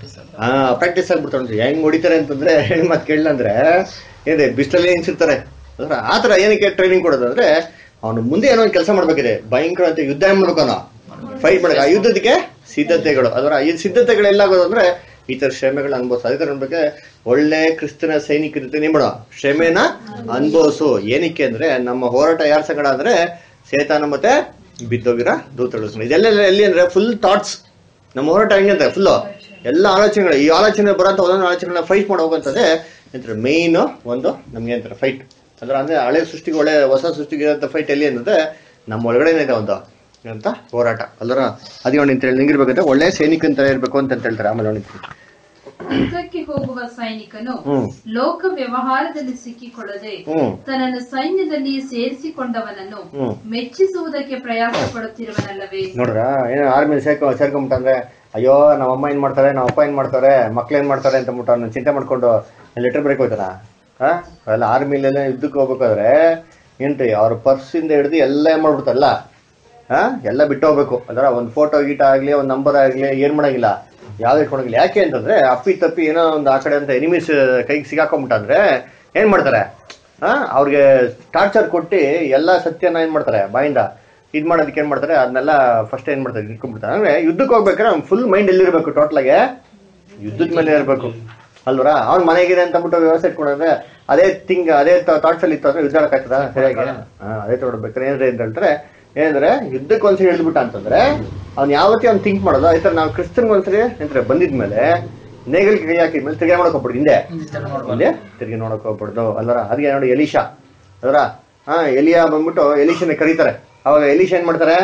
ಹಾ ಪ್ರಾಕ್ಟೀಸ್ ಆಗ್ಬಿಡ್ತಾನೆ ಹೆಂಗ್ ಹೊಡಿತಾರೆ ಅಂತಂದ್ರೆ ಹೆಣ್ ಮಾತ್ ಕೇಳಂದ್ರೆ ಏನಿದೆ ಬಿಸಿಲಲ್ಲಿ ಹೆಂಗ್ಸಿರ್ತಾರೆ ಅದರ ಆತರ ಏನಕ್ಕೆ ಟ್ರೈನಿಂಗ್ ಕೊಡೋದು ಅಂದ್ರೆ ಅವನು ಮುಂದೆ ಏನೋ ಒಂದು ಕೆಲಸ ಮಾಡ್ಬೇಕಿದೆ ಭಯಂಕರ ಅಂತ ಯುದ್ಧ ಏನ್ ಮಾಡ್ಬೇಕನ ಫೈಟ್ ಮಾಡಬೇಕು ಆ ಯುದ್ಧಕ್ಕೆ ಸಿದ್ಧತೆಗಳು ಅದರ ಈ ಸಿದ್ಧತೆಗಳು ಎಲ್ಲಾಗೋದು ಅಂದ್ರೆ ಈ ತರ ಶ್ರಮೆಗಳ ಅನುಭವಿಸ ಅದೇ ತರ ನೋಡ್ಬೇಕು ಒಳ್ಳೆ ಕ್ರಿಸ್ತನ ಸೈನಿಕರ ಜೊತೆ ಏನ್ ಮಾಡೋ ಶ್ರಮೆನ ಅನುಭವಿಸು ಏನಕ್ಕೆ ಅಂದ್ರೆ ನಮ್ಮ ಹೋರಾಟ ಯಾರ ಸಂಗಡ ಅಂದ್ರೆ ಸೇತಾನ ಮತ್ತೆ ಬಿದ್ದೋಗಿರ ದೂತಗಳು ಸಂಗಡ. ಇದೆಲ್ಲ ಎಲ್ಲಿ ಅಂದ್ರೆ ಫುಲ್ ಥಾಟ್ಸ್ ನಮ್ಮ ಹೋರಾಟ ಹೆಂಗಂದ್ರೆ ಫುಲ್ ಎಲ್ಲ ಆಲೋಚನೆಗಳು ಈ ಆಲೋಚನೆ ಬರೋಂಥ ಒಂದೊಂದು ಆಲೋಚನೆಗಳನ್ನ ಫೈಟ್ ಮಾಡಿ ಹೋಗುವಂಥದ್ದೇ ಎಂತಾರೆ ಮೇಯ್ನ್ ಒಂದು ನಮ್ಗೆ ಅಂತಾರೆ ಫೈಟ್ ಅಂದ್ರೆ ಅಂದ್ರೆ ಹಳೆ ಸೃಷ್ಟಿಗೆ ಒಳ್ಳೆ ಹೊಸ ಸೃಷ್ಟಿಗೆ ಇರೋಂಥ ಫೈಟ್ ಎಲ್ಲಿ ಅಂತಂದ್ರೆ ನಮ್ಮ ಒಳಗಡೆನೇ ಇದೆ ಒಂದು ಅಂತ ಹೋರಾಟ ಅಲ್ಲರ ಅದೇ ಒಂದು ಹೇಳಿ ಹೆಂಗಿರ್ಬೇಕಂದ್ರೆ ಒಳ್ಳೆ ಸೈನಿಕನ್ ತರ ಇರ್ಬೇಕು ಅಂತ ಹೇಳ್ತಾರೆ ಆಮೇಲೆ ಒಂದು ಯುದ್ಧಕ್ಕೆ ಹೋಗುವ ಸೈನಿಕನು ಹ್ಮ್ ಲೋಕ ವ್ಯವಹಾರದಲ್ಲಿ ಸಿಕ್ಕಿಕೊಳ್ಳದೆ ಹ್ಮ್ ತನ್ನನ್ನು ಸೈನ್ಯದಲ್ಲಿ ಸೇರಿಸಿಕೊಂಡವನನ್ನು ಹ್ಮ್ ಮೆಚ್ಚಿಸುವುದಕ್ಕೆ ಪ್ರಯಾಸ ಪಡುತ್ತಿರುವನಲ್ಲವೇ ನೋಡ್ರ ಏನೋ ಆರ್ಮಿ ಸೇರ್ಕೊ ಸೇರ್ಕೊಂಬಿಟ್ಟಂದ್ರೆ ಅಯ್ಯೋ ನಮ್ಮ ಅಮ್ಮ ಏನ್ ಮಾಡ್ತಾರೆ ನಮ್ಮ ಅಪ್ಪ ಏನ್ ಮಾಡ್ತಾರೆ ಮಕ್ಳು ಏನ್ ಮಾಡ್ತಾರೆ ಅಂತ ಬಿಟ್ಟು ಅವ್ನು ಚಿಂತೆ ಮಾಡ್ಕೊಂಡು ಲೆಟರ್ ಬರೀಕ್ ಹೋಯ್ತಾನ ಹಾ ಅವೆಲ್ಲ ಆರ್ಮಿಲೆಲ್ಲ ಯುದ್ಧಕ್ಕೆ ಹೋಗ್ಬೇಕಾದ್ರೆ ಏನ್ರಿ ಅವ್ರ ಪರ್ಸಿಂದ ಹಿಡಿದು ಎಲ್ಲ ಏನ್ ಮಾಡ್ಬಿಡ್ತಾರಲ್ಲ ಹಾ ಎಲ್ಲ ಬಿಟ್ಟು ಹೋಗ್ಬೇಕು ಅದರ ಒಂದು ಫೋಟೋ ಗೀಟ ಆಗ್ಲಿ ಒಂದು ನಂಬರ್ ಆಗ್ಲಿ ಏನ್ ಮಾಡಂಗಿಲ್ಲ ಯಾವ್ದು ಇಟ್ಕೊಳಂಗಿಲ್ಲ ಯಾಕೆ ಅಂತಂದ್ರೆ ಅಪ್ಪಿ ತಪ್ಪಿ ಏನೋ ಒಂದು ಆ ಕಡೆ ಅಂತ ಎನಿಮೀಸ್ ಕೈಗೆ ಸಿಗಾಕೊಂಬಿಟ್ಟಂದ್ರೆ ಏನ್ ಮಾಡ್ತಾರೆ ಹಾ ಅವ್ರಿಗೆ ಟಾರ್ಚರ್ ಕೊಟ್ಟು ಎಲ್ಲ ಸತ್ಯನ ಏನ್ ಮಾಡ್ತಾರೆ ಬಾಯಿಂದ ಇದ್ ಮಾಡೋದಕ್ಕೆ ಏನ್ ಮಾಡ್ತಾರೆ ಅದನ್ನೆಲ್ಲ ಫಸ್ಟ್ ಏನ್ ಮಾಡ್ತಾರೆ ಇಟ್ಕೊಂಡ್ಬಿಡ್ತಾರೆ ಅಂದ್ರೆ ಯುದ್ಧಕ್ಕೆ ಹೋಗ್ಬೇಕಾದ್ರೆ ಅವ್ನ್ ಫುಲ್ ಮೈಂಡ್ ಎಲ್ಲಿರ್ಬೇಕು ಟೋಟಲ್ ಆಗಿ ಯುದ್ಧದ ಮೇಲೆ ಇರ್ಬೇಕು ಅಲ್ವರ ಅವ್ನ ಮನೆಗಿದೆ ಅಂತ ಬಿಟ್ಟು ವ್ಯವಸ್ಥೆ ಇಟ್ಕೊಂಡ್ರೆ ಅದೇ ಥಿಂಗ್ ಅದೇ ಥಾಟ್ಸ್ ಅಲ್ಲಿ ಇತ್ತು ಅಂದ್ರೆ ಯುದ್ಧ ಆಡಕ್ಕಾಗ್ತದ ಸರಿಯಾಗಿ ಹಾ ಅದೇ ತೊಗೊಳ್ಬೇಕಾರೆ ಏನ್ರಿ ಅಂತ ಹೇಳ್ತಾರೆ ಏನಂದ್ರೆ ಯುದ್ಧಕ್ಕೆ ಒಂದ್ಸರಿ ಹಿಡಿದ್ಬಿಟ್ಟ ಅಂತಂದ್ರೆ ಅವ್ನ್ ಯಾವತ್ತೇ ಅವ್ನು ಥಿಂಕ್ ಮಾಡೋದು ಆಯ್ತಾ ನಾವು ಕ್ರಿಸ್ತನ್ಗೆ ಒಂದ್ಸರಿ ಅಂದ್ರೆ ಬಂದಿದ್ಮೇಲೆ ನೇಗಲ್ ಕೈ ಹಾಕಿದ್ಮೇಲೆ ತಿರ್ಗಿ ಮಾಡಕ್ ಹೋಗ್ಬಿಡು ಹಿಂದೆ ಹಿಂದೆ ತಿರ್ಗಿ ನೋಡಕ್ ಹೋಗ್ಬಿಡ್ದು ಅಲ್ಲರ ಅದಕ್ಕೆ ನೋಡಿ ಎಲಿಶಾ ಅದರ ಹಾ ಎಲಿಯಾ ಬಂದ್ಬಿಟ್ಟು ಎಲಿಶನ ಕರೀತಾರೆ ಅವಾಗ ಎಲಿಶಾ ಏನ್ ಮಾಡ್ತಾರೆ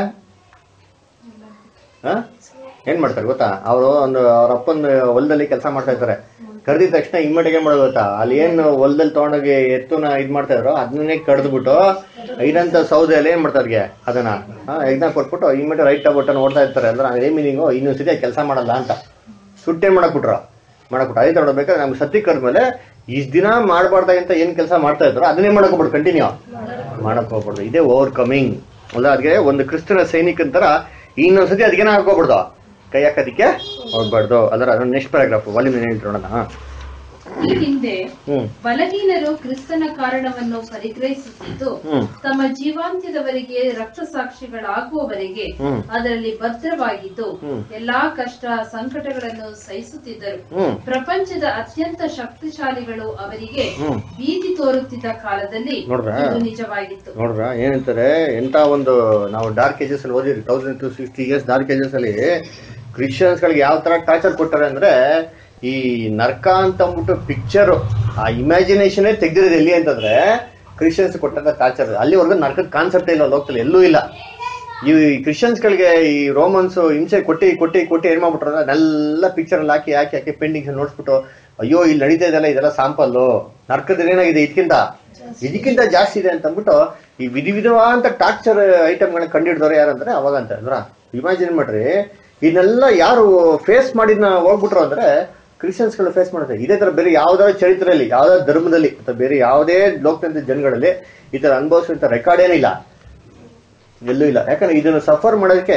ಹಾ ಏನ್ ಮಾಡ್ತಾರೆ ಗೊತ್ತಾ ಅವರು ಒಂದು ಅವ್ರ ಅಪ್ಪನ ಹೊಲದಲ್ಲಿ ಕೆಲಸ ಮಾಡ್ತಾ ಇರ್ತಾರೆ ಕರೆದಿದ ತಕ್ಷಣ ಇಮ್ಮಡಿಗೆ ಏನ್ ಮಾಡೋದು ಗೊತ್ತಾ ಅಲ್ಲಿ ಏನು ಹೊಲದಲ್ಲಿ ತಗೊಂಡೋಗಿ ಎತ್ತುನ ಇದ್ ಮಾಡ್ತಾ ಇದ್ರು ಅದನ್ನೇ ಕಡ್ದ್ಬಿಟ್ಟು ಐದಂತ ಸೌದೆಯಲ್ಲಿ ಏನ್ ಮಾಡ್ತಾರೆ ಅವ್ರಿಗೆ ಅದನ್ನ ಎಗ್ನ ಕೊಟ್ಬಿಟ್ಟು ಇಮ್ಮಿಡಿಯೇಟ್ ರೈಟ್ ಬಟನ್ ಓಡ್ತಾ ಇರ್ತಾರೆ ಅಂದ್ರೆ ಅದೇ ಮೀನಿಂಗು ಇನ್ನೊಂದ್ಸತಿ ಕೆಲಸ ಮಾಡಲ್ಲ ಅಂತ ಸುಟ್ಟೇನ್ ಮಾಡಕ್ ಬಿಟ್ರು ಮಾಡಕ್ಬಿಟ್ಟು ಅದೇ ತಗೊಳ್ಬೇಕಾದ್ರೆ ನಮ್ಗೆ ಸತ್ಯ ಕರೆದ್ಮೇಲೆ ಇಷ್ಟ ದಿನ ಮಾಡಬಾರ್ದ ಅಂತ ಏನ್ ಕೆಲಸ ಮಾಡ್ತಾ ಇದ್ರು ಅದನ್ನೇ ಮಾಡಕ್ ಹೋಗ್ಬಿಡು ಕಂಟಿನ್ಯೂ ಮಾಡಕ್ ಹೋಗ್ಬಾರ್ದು ಇದೇ ಓವರ್ ಕಮಿಂಗ್ ಅಲ್ಲ ಅದಕ್ಕೆ ಒಂದು ಕ್ರಿಸ್ತನ ಸೈನಿಕನ ತರ ಇನ್ನೊಂದ್ಸತಿ ಅದಕ್ಕೆ ಹಾಕೋಗ್ಬಿಡ್ದು ಕೈ ಹಾಕೋದಿಕ್ಕೆ ಹೋಗ್ಬಾರ್ದು ಅದರ ನೆಕ್ಸ್ಟ್ ಪ್ಯಾರಾಗ್ರಾಫ್ ವಾಲ್ಯೂಮ್ ಹೇಳ್ತಿರೋಣ ಈ ಹಿಂದೆ ಹ್ಮ್ ಬಲಹೀನರು ಕ್ರಿಸ್ತನ ಕಾರಣವನ್ನು ಪರಿಗ್ರಹಿಸುತ್ತಿದ್ದು ಹ್ಮ್ ತಮ್ಮ ಜೀವಾಂತ್ಯದವರೆಗೆ ರಕ್ತ ಸಾಕ್ಷಿಗಳಾಗುವವರೆಗೆ ಹ್ಮ್ ಅದರಲ್ಲಿ ಭದ್ರವಾಗಿದ್ದು ಹ್ಮ್. ಎಲ್ಲಾ ಕಷ್ಟ ಸಂಕಟಗಳನ್ನು ಸಹಿಸುತ್ತಿದ್ದರು ಹ್ಮ್ ಪ್ರಪಂಚದ ಅತ್ಯಂತ ಶಕ್ತಿಶಾಲಿಗಳು ಅವರಿಗೆ ಹ್ಮ್ ಭೀತಿ ತೋರುತ್ತಿದ್ದ ಕಾಲದಲ್ಲಿ ನೋಡ್ರಾ? ಇದು ನಿಜವಾಗಿತ್ತು ನೋಡ್ರ ಏನಂತಾರೆ ಎಂತ ಒಂದು ನಾವು ಡಾರ್ಕ್ ಏಜಸ್ ಅಲ್ಲಿ ಓದಿದ್ವಿ thousand two sixty years dark ages ಅಲ್ಲಿ ಕ್ರಿಶ್ಚಿಯನ್ಸ್ ಗಳಿಗೆ ಯಾವ ತರ ಟಾರ್ಚರ್ ಕೊಟ್ಟಾರೆ ಅಂದ್ರೆ ಈ ನರ್ಕ ಅಂತ ಅಂದ್ಬಿಟ್ಟು ಪಿಕ್ಚರ್ ಆ ಇಮ್ಯಾಜಿನೇಷನ್ ತೆಗ್ದಿರೋದು ಎಲ್ಲಿ ಅಂತಂದ್ರೆ ಕ್ರಿಶ್ಚಿಯನ್ಸ್ ಕೊಟ್ಟಂತ ಟಾರ್ಚರ್ ಅಲ್ಲಿವರೆಗೂ ನರ್ಕದ ಕಾನ್ಸೆಪ್ಟ್ ಇಲ್ಲ ಲೋಕದಲ್ಲಿ ಎಲ್ಲೂ ಇಲ್ಲ ಈ ಕ್ರಿಶ್ಚಿಯನ್ಸ್ ಗಳಿಗೆ ಈ ರೋಮನ್ಸ್ ಹಿಂಸೆ ಕೊಟ್ಟಿ ಕೊಟ್ಟಿ ಕೊಟ್ಟಿ ಏನ್ ಮಾಡ್ಬಿಟ್ರ ಎಲ್ಲ ಪಿಕ್ಚರ್ ಅಲ್ಲಿ ಹಾಕಿ ಹಾಕಿ ಹಾಕಿ ಪೆಂಡಿಂಗ್ಸ್ ನೋಡ್ಸ್ಬಿಟ್ಟು ಅಯ್ಯೋ ಇಲ್ಲಿ ನಡೀತಾ ಇದೆಲ್ಲ ಇದೆಲ್ಲ ಸಾಂಪಲ್ಲು ನರ್ಕದಲ್ಲಿ ಏನಾಗಿದೆ ಇದಕ್ಕಿಂತ ಇದಕ್ಕಿಂತ ಜಾಸ್ತಿ ಇದೆ ಅಂತ ಅಂದ್ಬಿಟ್ಟು ಈ ವಿಧ ವಿಧವಾದಂತ ಟಾರ್ಚರ್ ಐಟಮ್ಗಳನ್ನ ಕಂಡಿಡ್ದವ್ರು ಯಾರಂದ್ರೆ ಅವಾಗ ಅಂತ ಅಂದ್ರ ಇಮ್ಯಾಜಿನ್ ಮಾಡ್ರಿ ಇದನ್ನೆಲ್ಲ ಯಾರು ಫೇಸ್ ಮಾಡಿದ್ನ ಹೋಗ್ಬಿಟ್ರು ಅಂದ್ರೆ ಕ್ರಿಶ್ಚಿಯನ್ಸ್ಗಳು ಫೇಸ್ ಮಾಡ್ತಾರೆ ಇದೇ ತರ ಬೇರೆ ಯಾವ್ದಾದ್ರು ಚರಿತ್ರೆಯಲ್ಲಿ ಯಾವ್ದಾದ್ರು ಧರ್ಮದಲ್ಲಿ ಅಥವಾ ಬೇರೆ ಯಾವುದೇ ಲೋಕತಂತ್ರ ಜನಗಳಲ್ಲಿ ಈ ತರ ಅನುಭವಿಸುವಂತ ರೆಕಾರ್ಡ್ ಏನಿಲ್ಲ ಎಲ್ಲೂ ಇಲ್ಲ ಯಾಕಂದ್ರೆ ಇದನ್ನು ಸಫರ್ ಮಾಡೋದಕ್ಕೆ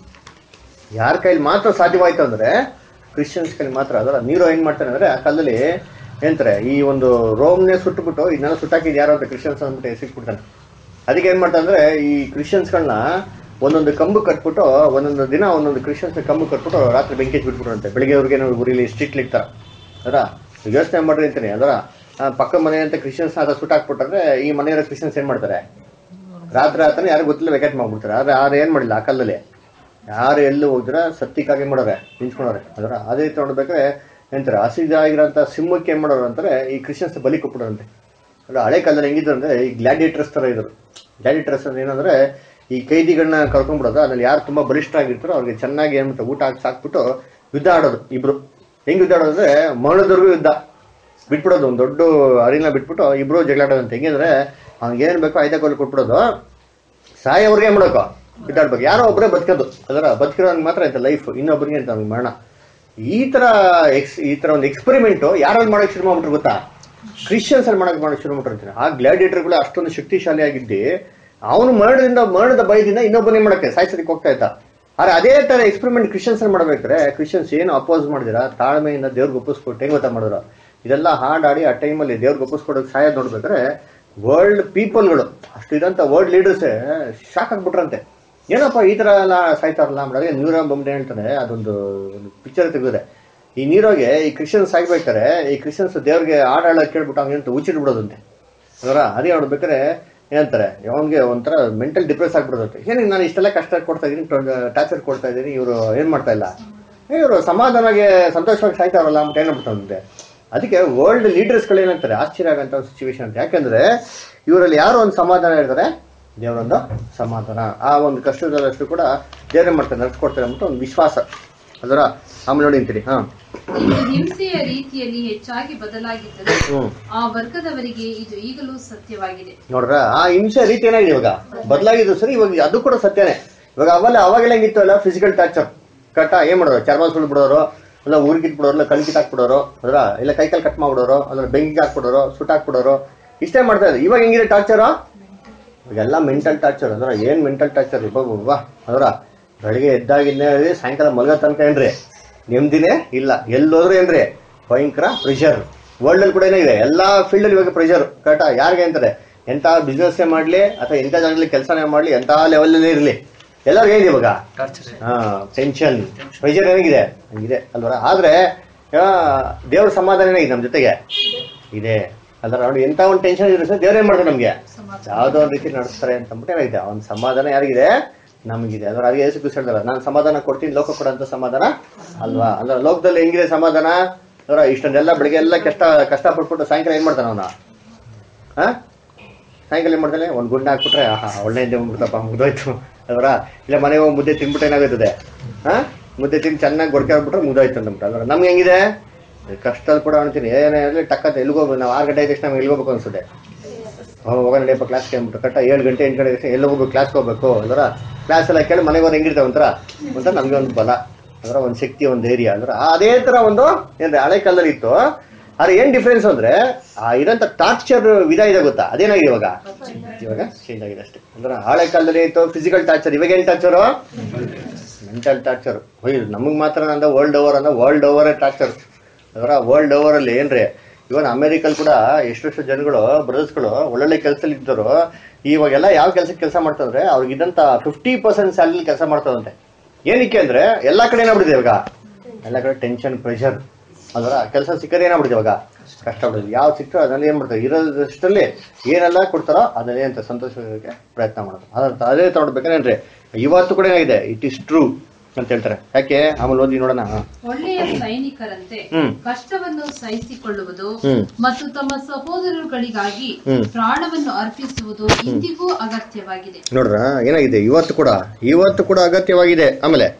ಯಾರ ಕೈಲಿ ಮಾತ್ರ ಸಾಧ್ಯವಾಯ್ತು ಅಂದ್ರೆ ಕ್ರಿಶ್ಚಿಯನ್ಸ್ ಕೈಲಿ ಮಾತ್ರ ಅದರ ನೀರು ಹೆಂಗ್ ಮಾಡ್ತಾನೆ ಅಂದ್ರೆ ಆ ಕಾಲದಲ್ಲಿ ಏನಂತಾರೆ ಈ ಒಂದು ರೋಮ್ನೇ ಸುಟ್ಟುಬಿಟ್ಟು ಇದನ್ನೆಲ್ಲ ಸುಟ್ಟಾಕಿದ್ ಯಾರು ಅಂತ ಕ್ರಿಶ್ಚಿಯನ್ಸ್ ಅಂದ್ಬಿಟ್ಟು ಎಸಿಕ್ಬಿಡ್ತಾನೆ ಅದಕ್ಕೆ ಏನ್ ಮಾಡ್ತಾನೆ ಅಂದ್ರೆ ಈ ಕ್ರಿಶ್ಚಿಯನ್ಸ್ಗಳನ್ನ ಒಂದೊಂದು ಕಂಬು ಕಟ್ಬಿಟ್ಟು ಒಂದೊಂದು ದಿನ ಒಂದೊಂದು ಕ್ರಿಶ್ಚಿಯನ್ಸ್ ಕಂಬು ಕಟ್ಬಿಟ್ಟು ರಾತ್ರಿ ಬೆಂಕಿ ಬಿಟ್ಬಿಟ್ರಂತೆ ಬೆಳಿಗ್ಗೆ ಅವ್ರಿಗೆ ಉರಿಲಿ ಸ್ಟ್ರೀಟ್ ಲಿಕ್ತಾರ ಅದರ ಯೋಚನೆ ಮಾಡ್ರಿ ಅಂತೀನಿ ಅದರ ಆ, ಪಕ್ಕ ಮನೆ ಅಂತ ಕ್ರಿಶ್ಚಿಯನ್ಸ್ ಅದ ಸುಟ್ಟಾಕ್ಬಿಟ್ರೆ ಈ ಮನೆಯವರ ಕ್ರಿಶ್ಚಿಯನ್ಸ್ ಏನ್ ಮಾಡ್ತಾರೆ ರಾತ್ರಿ ರಾತ್ರಿ ಯಾರು ಗೊತ್ತಿಲ್ಲ ವೆಕೆಟ್ ಮಾಡ್ಬಿಡ್ತಾರೆ ಆದ್ರೆ ಯಾರು ಏನ್ ಮಾಡಿಲ್ಲ ಆ ಕಾಲದಲ್ಲಿ ಯಾರು ಎಲ್ಲೂ ಹೋದ್ರ ಸತ್ತಿಕ್ಕಾಗಿ ಮಾಡೋರೆ ನಿಂತ್ಕೊಂಡವ್ರೆ ಅದರ ಅದೇ ರೀತಿ ನೋಡ್ಬೇಕಾದ್ರೆ ಎಂತಾರೆ ಹಸಿದಾಗಿರೋಂಥ ಸಿಂಹಕ್ಕೆ ಏನ್ ಮಾಡೋರು ಅಂತಾರೆ ಈ ಕ್ರಿಶ್ಚಿಯನ್ಸ್ ಬಲಿ ಕೊಟ್ಬಿಡೋರಂತೆ ಅಲ್ಲ ಹಳೆ ಕಾಲದಲ್ಲಿ ಹೆಂಗಿದ್ರು ಅಂದ್ರೆ ಈ ಗ್ಲಾಡಿಯೇಟರ್ಸ್ ತರ ಇದ್ರು ಗ್ಲಾಡಿಯೇಟರ್ಸ್ ಅಂದ್ರೆ ಏನಂದ್ರೆ ಈ ಕೈದಿಗಳನ್ನ ಕರ್ಕೊಂಡ್ಬಿಡೋದು ಅದ್ರಲ್ಲಿ ಯಾರು ತುಂಬಾ ಬಲಿಷ್ಠ ಆಗಿರ್ತಾರೋ ಅವ್ರಿಗೆ ಚೆನ್ನಾಗಿ ಏನ್ಬಿಟ್ಟು ಊಟ ಹಾಕಿ ಸಾಕ್ಬಿಟ್ಟು ಯುದ್ಧ ಆಡೋದು ಇಬ್ರು ಹೆಂಗ್ ಯುದ್ಧ ಆಡೋದು ಅಂದ್ರೆ ಮರಣದವರೆಗೂ ಯುದ್ಧ ಬಿಟ್ಬಿಡೋದು ಒಂದು ದೊಡ್ಡ ಅರಿನ ಬಿಟ್ಬಿಟ್ಟು ಇಬ್ರು ಜಗಳಾಡೋದಂತೆ ಹೆಂಗಂದ್ರೆ ಅವ್ನಿಗೆ ಏನ್ ಬೇಕೋ ಐದ ಕೊಲ್ ಕೊಟ್ಬಿಡೋದು ಸಾಯೋವ್ರಿಗೆ ಏನ್ ಮಾಡಬೇಕು ಬಿದ್ದಾಡ್ಬೇಕು ಯಾರೋ ಒಬ್ಬರೇ ಬದುಕೋದು ಅದರ ಬದುಕಿರೋನ್ಗೆ ಮಾತ್ರ ಆಯ್ತು ಲೈಫ್ ಇನ್ನೊಬ್ಬರಿಗೆ ಅಂತ ಅವ್ನಿಗೆ ಮರಣ ಈ ತರ ಎಕ್ಸ್ ಈ ತರ ಒಂದು ಎಕ್ಸ್ಪೆರಿಮೆಂಟ್ ಯಾರಲ್ಲಿ ಮಾಡಕ್ ಶುರು ಮಾಡ್ಬಿಟ್ರು ಗೊತ್ತಾ ಕ್ರಿಶ್ಚಿಯನ್ಸ್ ಅಲ್ಲಿ ಮಾಡಕ್ ಮಾಡಕ್ ಶುರು ಮಾಡ್ಬಿಟ್ಟಿರ್ತೀನಿ ಆ ಗ್ಲಾಡಿಯೇಟರ್ಗಳು ಅಷ್ಟೊಂದು ಶಕ್ತಿಶಾಲಿ ಆಗಿದ್ದಿ ಅವನು ಮರಣದಿಂದ ಮರಣದ ಭಯದಿಂದ ಇನ್ನೊಬ್ಬನೇ ಮಾಡಕ್ಕೆ ಸಾಯಿಸೋದಕ್ಕೆ ಹೋಗ್ತಾ ಇದ್ದ ಆದ್ರೆ ಅದೇ ತರ ಎಕ್ಸ್ಪೆರಿಮೆಂಟ್ ಕ್ರಿಶ್ಚಿಯನ್ಸ್ ಅಲ್ಲಿ ಮಾಡ್ಬೇಕಾದ್ರೆ ಕ್ರಿಶ್ಚಿಯನ್ಸ್ ಏನು ಅಪೋಸ್ ಮಾಡಿದಿರ ತಾಳ್ಮೆಯಿಂದ ದೇವ್ರಿಗೆ ಒಪ್ಪಿಸ್ಕೊಟ್ಟು ಹೆಂಗ್ ಗೊತ್ತಾ ಮಾಡಿದ್ರು ಇದೆಲ್ಲ ಹಾಡಾಡಿ ಆ ಟೈಮಲ್ಲಿ ದೇವ್ರಿಗೆ ಒಪ್ಪಿಸ್ಕೊಡೋಕೆ ಸಾಯೋದು ನೋಡ್ಬೇಕಾದ್ರೆ ವರ್ಲ್ಡ್ ಪೀಪಲ್ಗಳು ಅಷ್ಟು ಇದಂತ ವರ್ಲ್ಡ್ ಲೀಡರ್ಸ್ ಶಾಕ್ ಆಗ್ಬಿಟ್ರಂತೆ ಏನಪ್ಪ ಈ ತರ ಎಲ್ಲ ಸಾಯ್ತಾರಲ್ಲ ಮಾಡಿದ್ರೆ ನ್ಯೂರ ಬಂದ್ ಹೇಳ್ತಾನೆ ಅದೊಂದು ಒಂದು ಪಿಕ್ಚರ್ ತೆಗೆದ್ರೆ ಈ ನೀರೋಗೆ ಈ ಕ್ರಿಶ್ಚಿಯನ್ಸ್ ಆಗ್ಬೇಕಾರೆ ಈ ಕ್ರಿಶ್ಚಿಯನ್ಸ್ ದೇವ್ರಿಗೆ ಹಾಡಾಡ ಕೇಳ್ಬಿಟ್ಟು ಅವ್ನಿಗೆ ಉಚ್ಚಿಟ್ಬಿಡೋದಂತೆ ಅದರ ಅದೇ ನೋಡ್ಬೇಕಾರೆ ಏನಂತಾರೆ ಅವನಿಗೆ ಒಂಥರ ಮೆಂಟಲ್ ಡಿಪ್ರೆಸ್ ಆಗ್ಬಿಡೋದಂತೆ ಏನಿಗೆ ನಾನು ಇಷ್ಟೆಲ್ಲ ಕಷ್ಟ ಕೊಡ್ತಾ ಇದೀನಿ ಟಾರ್ಚರ್ ಕೊಡ್ತಾ ಇದೀನಿ ಇವರು ಏನ್ ಮಾಡ್ತಾ ಇಲ್ಲ ಇವರು ಸಮಾಧಾನವಾಗಿ ಸಂತೋಷವಾಗಿ ಸಾಯ್ತಾರಲ್ಲ ಅಂತ ಏನಾಗ್ಬಿಡ್ತಂತೆ ಅದಕ್ಕೆ ವರ್ಲ್ಡ್ ಲೀಡರ್ಸ್ಗಳು ಏನಂತಾರೆ ಆಶ್ಚರ್ಯ ಆಗಂತ ಒಂದು ಸಿಚುವೇಶನ್ ಅಂತ ಯಾಕಂದ್ರೆ ಇವರಲ್ಲಿ ಯಾರು ಒಂದು ಸಮಾಧಾನ ಇರ್ತಾರೆ ದೇವರೊಂದು ಸಮಾಧಾನ ಆ ಒಂದು ಕಷ್ಟದಲ್ಲಷ್ಟು ಕೂಡ ದೇವರೇ ಮಾಡ್ತಾರೆ ನಡ್ಸ್ಕೊಡ್ತಾರೆ ಅಂದ್ಬಿಟ್ಟು ಒಂದು ವಿಶ್ವಾಸ ಅದರ ಆಮೇಲೆ ನೋಡಿ ಅಂತೀರಿ ಹಾ ಇದು ಹಿಂಸೆಯ ರೀತಿಯಲ್ಲಿ ಹೆಚ್ಚಾಗಿ ಬದಲಾಗಿದ್ದರೂ ಹ್ಮ್ ಆ ವರ್ಗದವರಿಗೆ ಇದು ಈಗಲೂ ಸತ್ಯವಾಗಿದೆ ನೋಡ್ರ ಆ ಹಿಂಸೆ ರೀತಿ ಏನಾಗಿದೆ ಇವಾಗ ಬದಲಾಗಿದ್ದು ಸರಿ ಇವಾಗ ಅದು ಕೂಡ ಸತ್ಯನೇ ಇವಾಗ ಅವೆಲ್ಲ ಅವಾಗೆಲ್ಲ ಹೆಂಗಿತ್ತು ಅಲ್ಲ ಫಿಸಿಕಲ್ ಟಾರ್ಚರ್ ಕಟ್ಟ ಏನ್ ಮಾಡೋರು ಚರ್ಮ ಸುಳ್ಳು ಬಿಡೋರು ಇಲ್ಲ ಊರ್ಗಿಟ್ ಬಿಡೋರು ಇಲ್ಲ ಕಲ್ಕಿಟ್ ಹಾಕ್ಬಿಡೋರು ಅದ್ರ ಇಲ್ಲ ಕೈ ಕಾಲ್ ಕಟ್ ಮಾಡ್ಬಿಡೋರು ಅದ್ರ ಬೆಂಕಿಗೆ ಹಾಕ್ಬಿಡೋರು ಸುಟ್ ಹಾಕ್ಬಿಡೋರು ಇಷ್ಟೇ ಮಾಡ್ತಾ ಇದ್ರು ಇವಾಗ ಹೆಂಗಿದೆ ಟಾರ್ಚರ್ ಇವಾಗೆಲ್ಲ ಮೆಂಟಲ್ ಟಾರ್ಚರ್ ಅದ್ರ ಏನ್ ಮೆಂಟಲ್ ಟಾರ್ಚರ್ ವಾ ಅದ್ರ ಬೆಳಿಗ್ಗೆ ಎದ್ದಾಗಿಂದ ಸಾಯಂಕಾಲ ಮಲ್ಗ ತನಕ ಏನ್ರಿ ನೆಮ್ಮದಿನೇ ಇಲ್ಲ ಎಲ್ಲೋದ್ರು ಏನ್ರಿ ಭಯಂಕರ ಪ್ರೆಷರ್ ವರ್ಲ್ಡ್ ಅಲ್ಲಿ ಕೂಡ ಏನಾಗಿದೆ ಎಲ್ಲಾ ಫೀಲ್ಡ್ ಅಲ್ಲಿ ಇವಾಗ ಪ್ರೆಷರ್ ಕರೆಕ್ಟಾ ಯಾರಿಗೆ ಅಂತಾರೆ ಎಂತ ಬಿಸ್ನೆಸ್ ಮಾಡ್ಲಿ ಅಥವಾ ಎಂತ ಜಾಗದಲ್ಲಿ ಕೆಲಸನೇ ಮಾಡ್ಲಿ ಎಂತ ಲೆವೆಲ್ ಅಲ್ಲಿ ಇರ್ಲಿ ಎಲ್ಲರಿಗೂ ಏನಿದೆ ಇವಾಗ ಹಾ ಟೆನ್ಷನ್ ಪ್ರೆಷರ್ ಏನಾಗಿದೆ ಹಂಗಿದೆ ಅಲ್ವರ ಆದ್ರೆ ಆ, ದೇವ್ರ ಸಮಾಧಾನ ಏನಾಗಿದೆ ನಮ್ ಜೊತೆಗೆ ಇದೆ ಅಲ್ವರ ನೋಡಿ ಎಂತ ಒಂದು ಟೆನ್ಷನ್ ಇದ್ರೆ ಸರ್ ದೇವ್ರ ಏನ್ ಮಾಡ್ತಾರೆ ನಮ್ಗೆ ಯಾವ್ದೋ ಒಂದು ರೀತಿ ನಡೆಸ್ತಾರೆ ಅಂತ ಅಂದ್ಬಿಟ್ಟು ಏನಾಗಿದೆ ಅವ್ನ ಸಮಾಧಾನ ಯಾರಿಗಿದೆ ನಮಗಿದೆ ಅದ್ರ ಅದಕ್ಕೆ ಯೇಸು ಕ್ರಿಸ್ತ ಹೇಳ್ತಾರೆ ನಾನು ಸಮಾಧಾನ ಕೊಡ್ತೀನಿ ಲೋಕ ಕೊಡಂತ ಸಮಾಧಾನ ಅಲ್ವಾ ಅಂದ್ರೆ ಲೋಕದಲ್ಲಿ ಹೆಂಗಿದೆ ಸಮಾಧಾನ ಅವರ ಇಷ್ಟೊಂದೆಲ್ಲ ಬೆಳಿಗ್ಗೆ ಎಲ್ಲ ಕಷ್ಟ ಕಷ್ಟ ಪಟ್ಬಿಟ್ಟು ಸಾಯಂಕಾಲ ಏನ್ ಮಾಡ್ತಾನ ಅವನ ಹಾ ಸಾಯಂಕಾಲ ಏನ್ ಮಾಡ್ತಾನೆ ಒಂದ್ ಗುಂಡ ಹಾಕ್ಬಿಟ್ರೆ ಆಹಾ ಒಳ್ಳೆ ಹಿಂದೆ ಬಂದ್ಬಿಡ್ತಪ್ಪ ಮುಗ್ದೋಯ್ತು ಅವರ ಇಲ್ಲ ಮನೆಗೆ ಹೋಗಿ ಮುದ್ದೆ ತಿನ್ಬಿಟ್ಟು ಏನಾಗುತ್ತದೆ ಹಾ ಮುದ್ದೆ ತಿಂದು ಚೆನ್ನಾಗಿ ಗೊಡ್ಕೆ ಆಗ್ಬಿಟ್ರೆ ಮುಗ್ದೋಯ್ತು ಅಂದ್ಬಿಟ್ಟು ಅಲ್ವಾ ನಮ್ಗೆ ಹೆಂಗಿದೆ ಕಷ್ಟದಲ್ಲಿ ಕೂಡ ಅಂತೀನಿ ಏನೇ ಇರಲಿ ಟಕ್ಕತ್ತೆ ಎಲ್ಲಿಗೆ ಹೋಗ್ಬೇಕು ನಾವು ಆರು ಗಂಟೆ ಆದ ತಕ್ಷಣ ನಮ್ಗೆ ಎಲ್ಲಿಗೆ ಹೋಗ್ಬೇಕು ಅನ್ಸುತ್ತೆ ಹೋಗೋಣ ನಡೆಯಪ್ಪ ಕ್ಲಾಸ್ಗೆ ಅಂದ್ಬಿಟ್ಟು ಕರೆಕ್ಟ್ ಏಳು ಗಂಟೆ ಎಂಟು ಗಂಟೆ ಎಲ್ಲ ಹೋಗ್ಬೇಕು ಕ್ಲಾಸ್ಗೆ ಹೋಗ್ಬೇಕು ಅದರ ಕ್ಲಾಸ್ ಎಲ್ಲ ಕೇಳಿ ಮನೆಗೆ ಒಂದು ಹೆಂಗಿರ್ತಾವ ಒಂಥರ ಒಂಥರ ನಮಗೆ ಒಂದು ಬಲ ಅದರ ಒಂದು ಶಕ್ತಿ ಒಂದು ಧೈರ್ಯ ಅಂದ್ರೆ ಅದೇ ತರ ಒಂದು ಏನ್ರಿ ಹಳೆ ಕಾಲದಲ್ಲಿ ಇತ್ತು ಆದ್ರೆ ಏನ್ ಡಿಫ್ರೆನ್ಸ್ ಅಂದ್ರೆ ಆ ಇರೋಂಥ ಟಾರ್ಚರ್ ವಿಧ ಇದೆ ಗೊತ್ತಾ ಅದೇನಾಗಿದೆ ಇವಾಗ ಇವಾಗ ಚೇಂಜ್ ಆಗಿದೆ ಅಷ್ಟೇ ಅಂದ್ರೆ ಹಳೆ ಕಾಲದಲ್ಲಿ ಇತ್ತು ಫಿಸಿಕಲ್ ಟಾರ್ಚರ್ ಇವಾಗ ಏನ್ ಟಾರ್ಚರು ಮೆಂಟಲ್ ಟಾರ್ಚರ್ ನಮಗ್ ಮಾತ್ರ ನಂದ ವರ್ಲ್ಡ್ ಓವರ್ ಅಂದ್ರೆ ವರ್ಲ್ಡ್ ಓವರ್ ಟಾರ್ಚರ್ ಅದರ ವರ್ಲ್ಡ್ ಓವರ್ ಅಲ್ಲಿ ಏನ್ರಿ ಇವನ್ ಅಮೆರಿಕಲ್ ಕೂಡ ಎಷ್ಟೆಷ್ಟು ಜನಗಳು ಬ್ರದರ್ಸ್ಗಳು ಒಳ್ಳೊಳ್ಳೆ ಕೆಲಸದಲ್ಲಿ ಇದ್ದರು ಇವಾಗೆಲ್ಲ ಯಾವ ಕೆಲಸಕ್ಕೆ ಕೆಲಸ ಮಾಡ್ತಂದ್ರೆ ಅವ್ರಿಗೆ ಇದಂತ ಫಿಫ್ಟಿ ಪರ್ಸೆಂಟ್ ಸ್ಯಾಲರಿ ಕೆಲಸ ಮಾಡ್ತದಂತೆ ಏನಕ್ಕೆ ಅಂದ್ರೆ ಎಲ್ಲಾ ಕಡೆ ಏನಾಗ್ಬಿಡಿದೆ ಇವಾಗ ಎಲ್ಲ ಕಡೆ ಟೆನ್ಷನ್ ಪ್ರೆಷರ್ ಅದರ ಕೆಲಸ ಸಿಕ್ಕರೆ ಏನಾಗ್ಬಿಡಿದೆ ಇವಾಗ ಕಷ್ಟ ಬಿಡಿದೆ ಯಾವ ಸಿಕ್ಕೋ ಅದನ್ನ ಏನ್ ಮಾಡ್ತಾರೆ ಇರೋದಷ್ಟರಲ್ಲಿ ಏನೆಲ್ಲ ಕೊಡ್ತಾರೋ ಅದನ್ನೇ ಅಂತ ಸಂತೋಷಕ್ಕೆ ಪ್ರಯತ್ನ ಮಾಡೋದು ಅದ್ರ ಅದೇ ತಗೊಳ್ಬೇಕೇನ್ರಿ ಇವತ್ತು ಕೂಡ ಏನಾಗಿದೆ ಇಟ್ ಇಸ್ ಟ್ರೂ ಅಂತ ಹೇಳ್ತಾರೆ ಯಾಕೆ ಆಮೇಲೆ ಓದಿ ನೋಡೋಣ ಹಾ. ಒಳ್ಳೆಯ ಸೈನಿಕರಂತೆ ಹ್ಮ್. ಕಷ್ಟವನ್ನು ಸಹಿಸಿಕೊಳ್ಳುವುದು ಹ್ಮ್. ಮತ್ತು ತಮ್ಮ ಸಹೋದರಗಳಿಗಾಗಿ ಹ್ಮ್. ಪ್ರಾಣವನ್ನು ಅರ್ಪಿಸುವುದು ಇಂದಿಗೂ ಅಗತ್ಯವಾಗಿದೆ ನೋಡ್ರ ಏನಾಗಿದೆ ಇವತ್ತು ಕೂಡ ಇವತ್ತು ಕೂಡ ಅಗತ್ಯವಾಗಿದೆ ಆಮೇಲೆ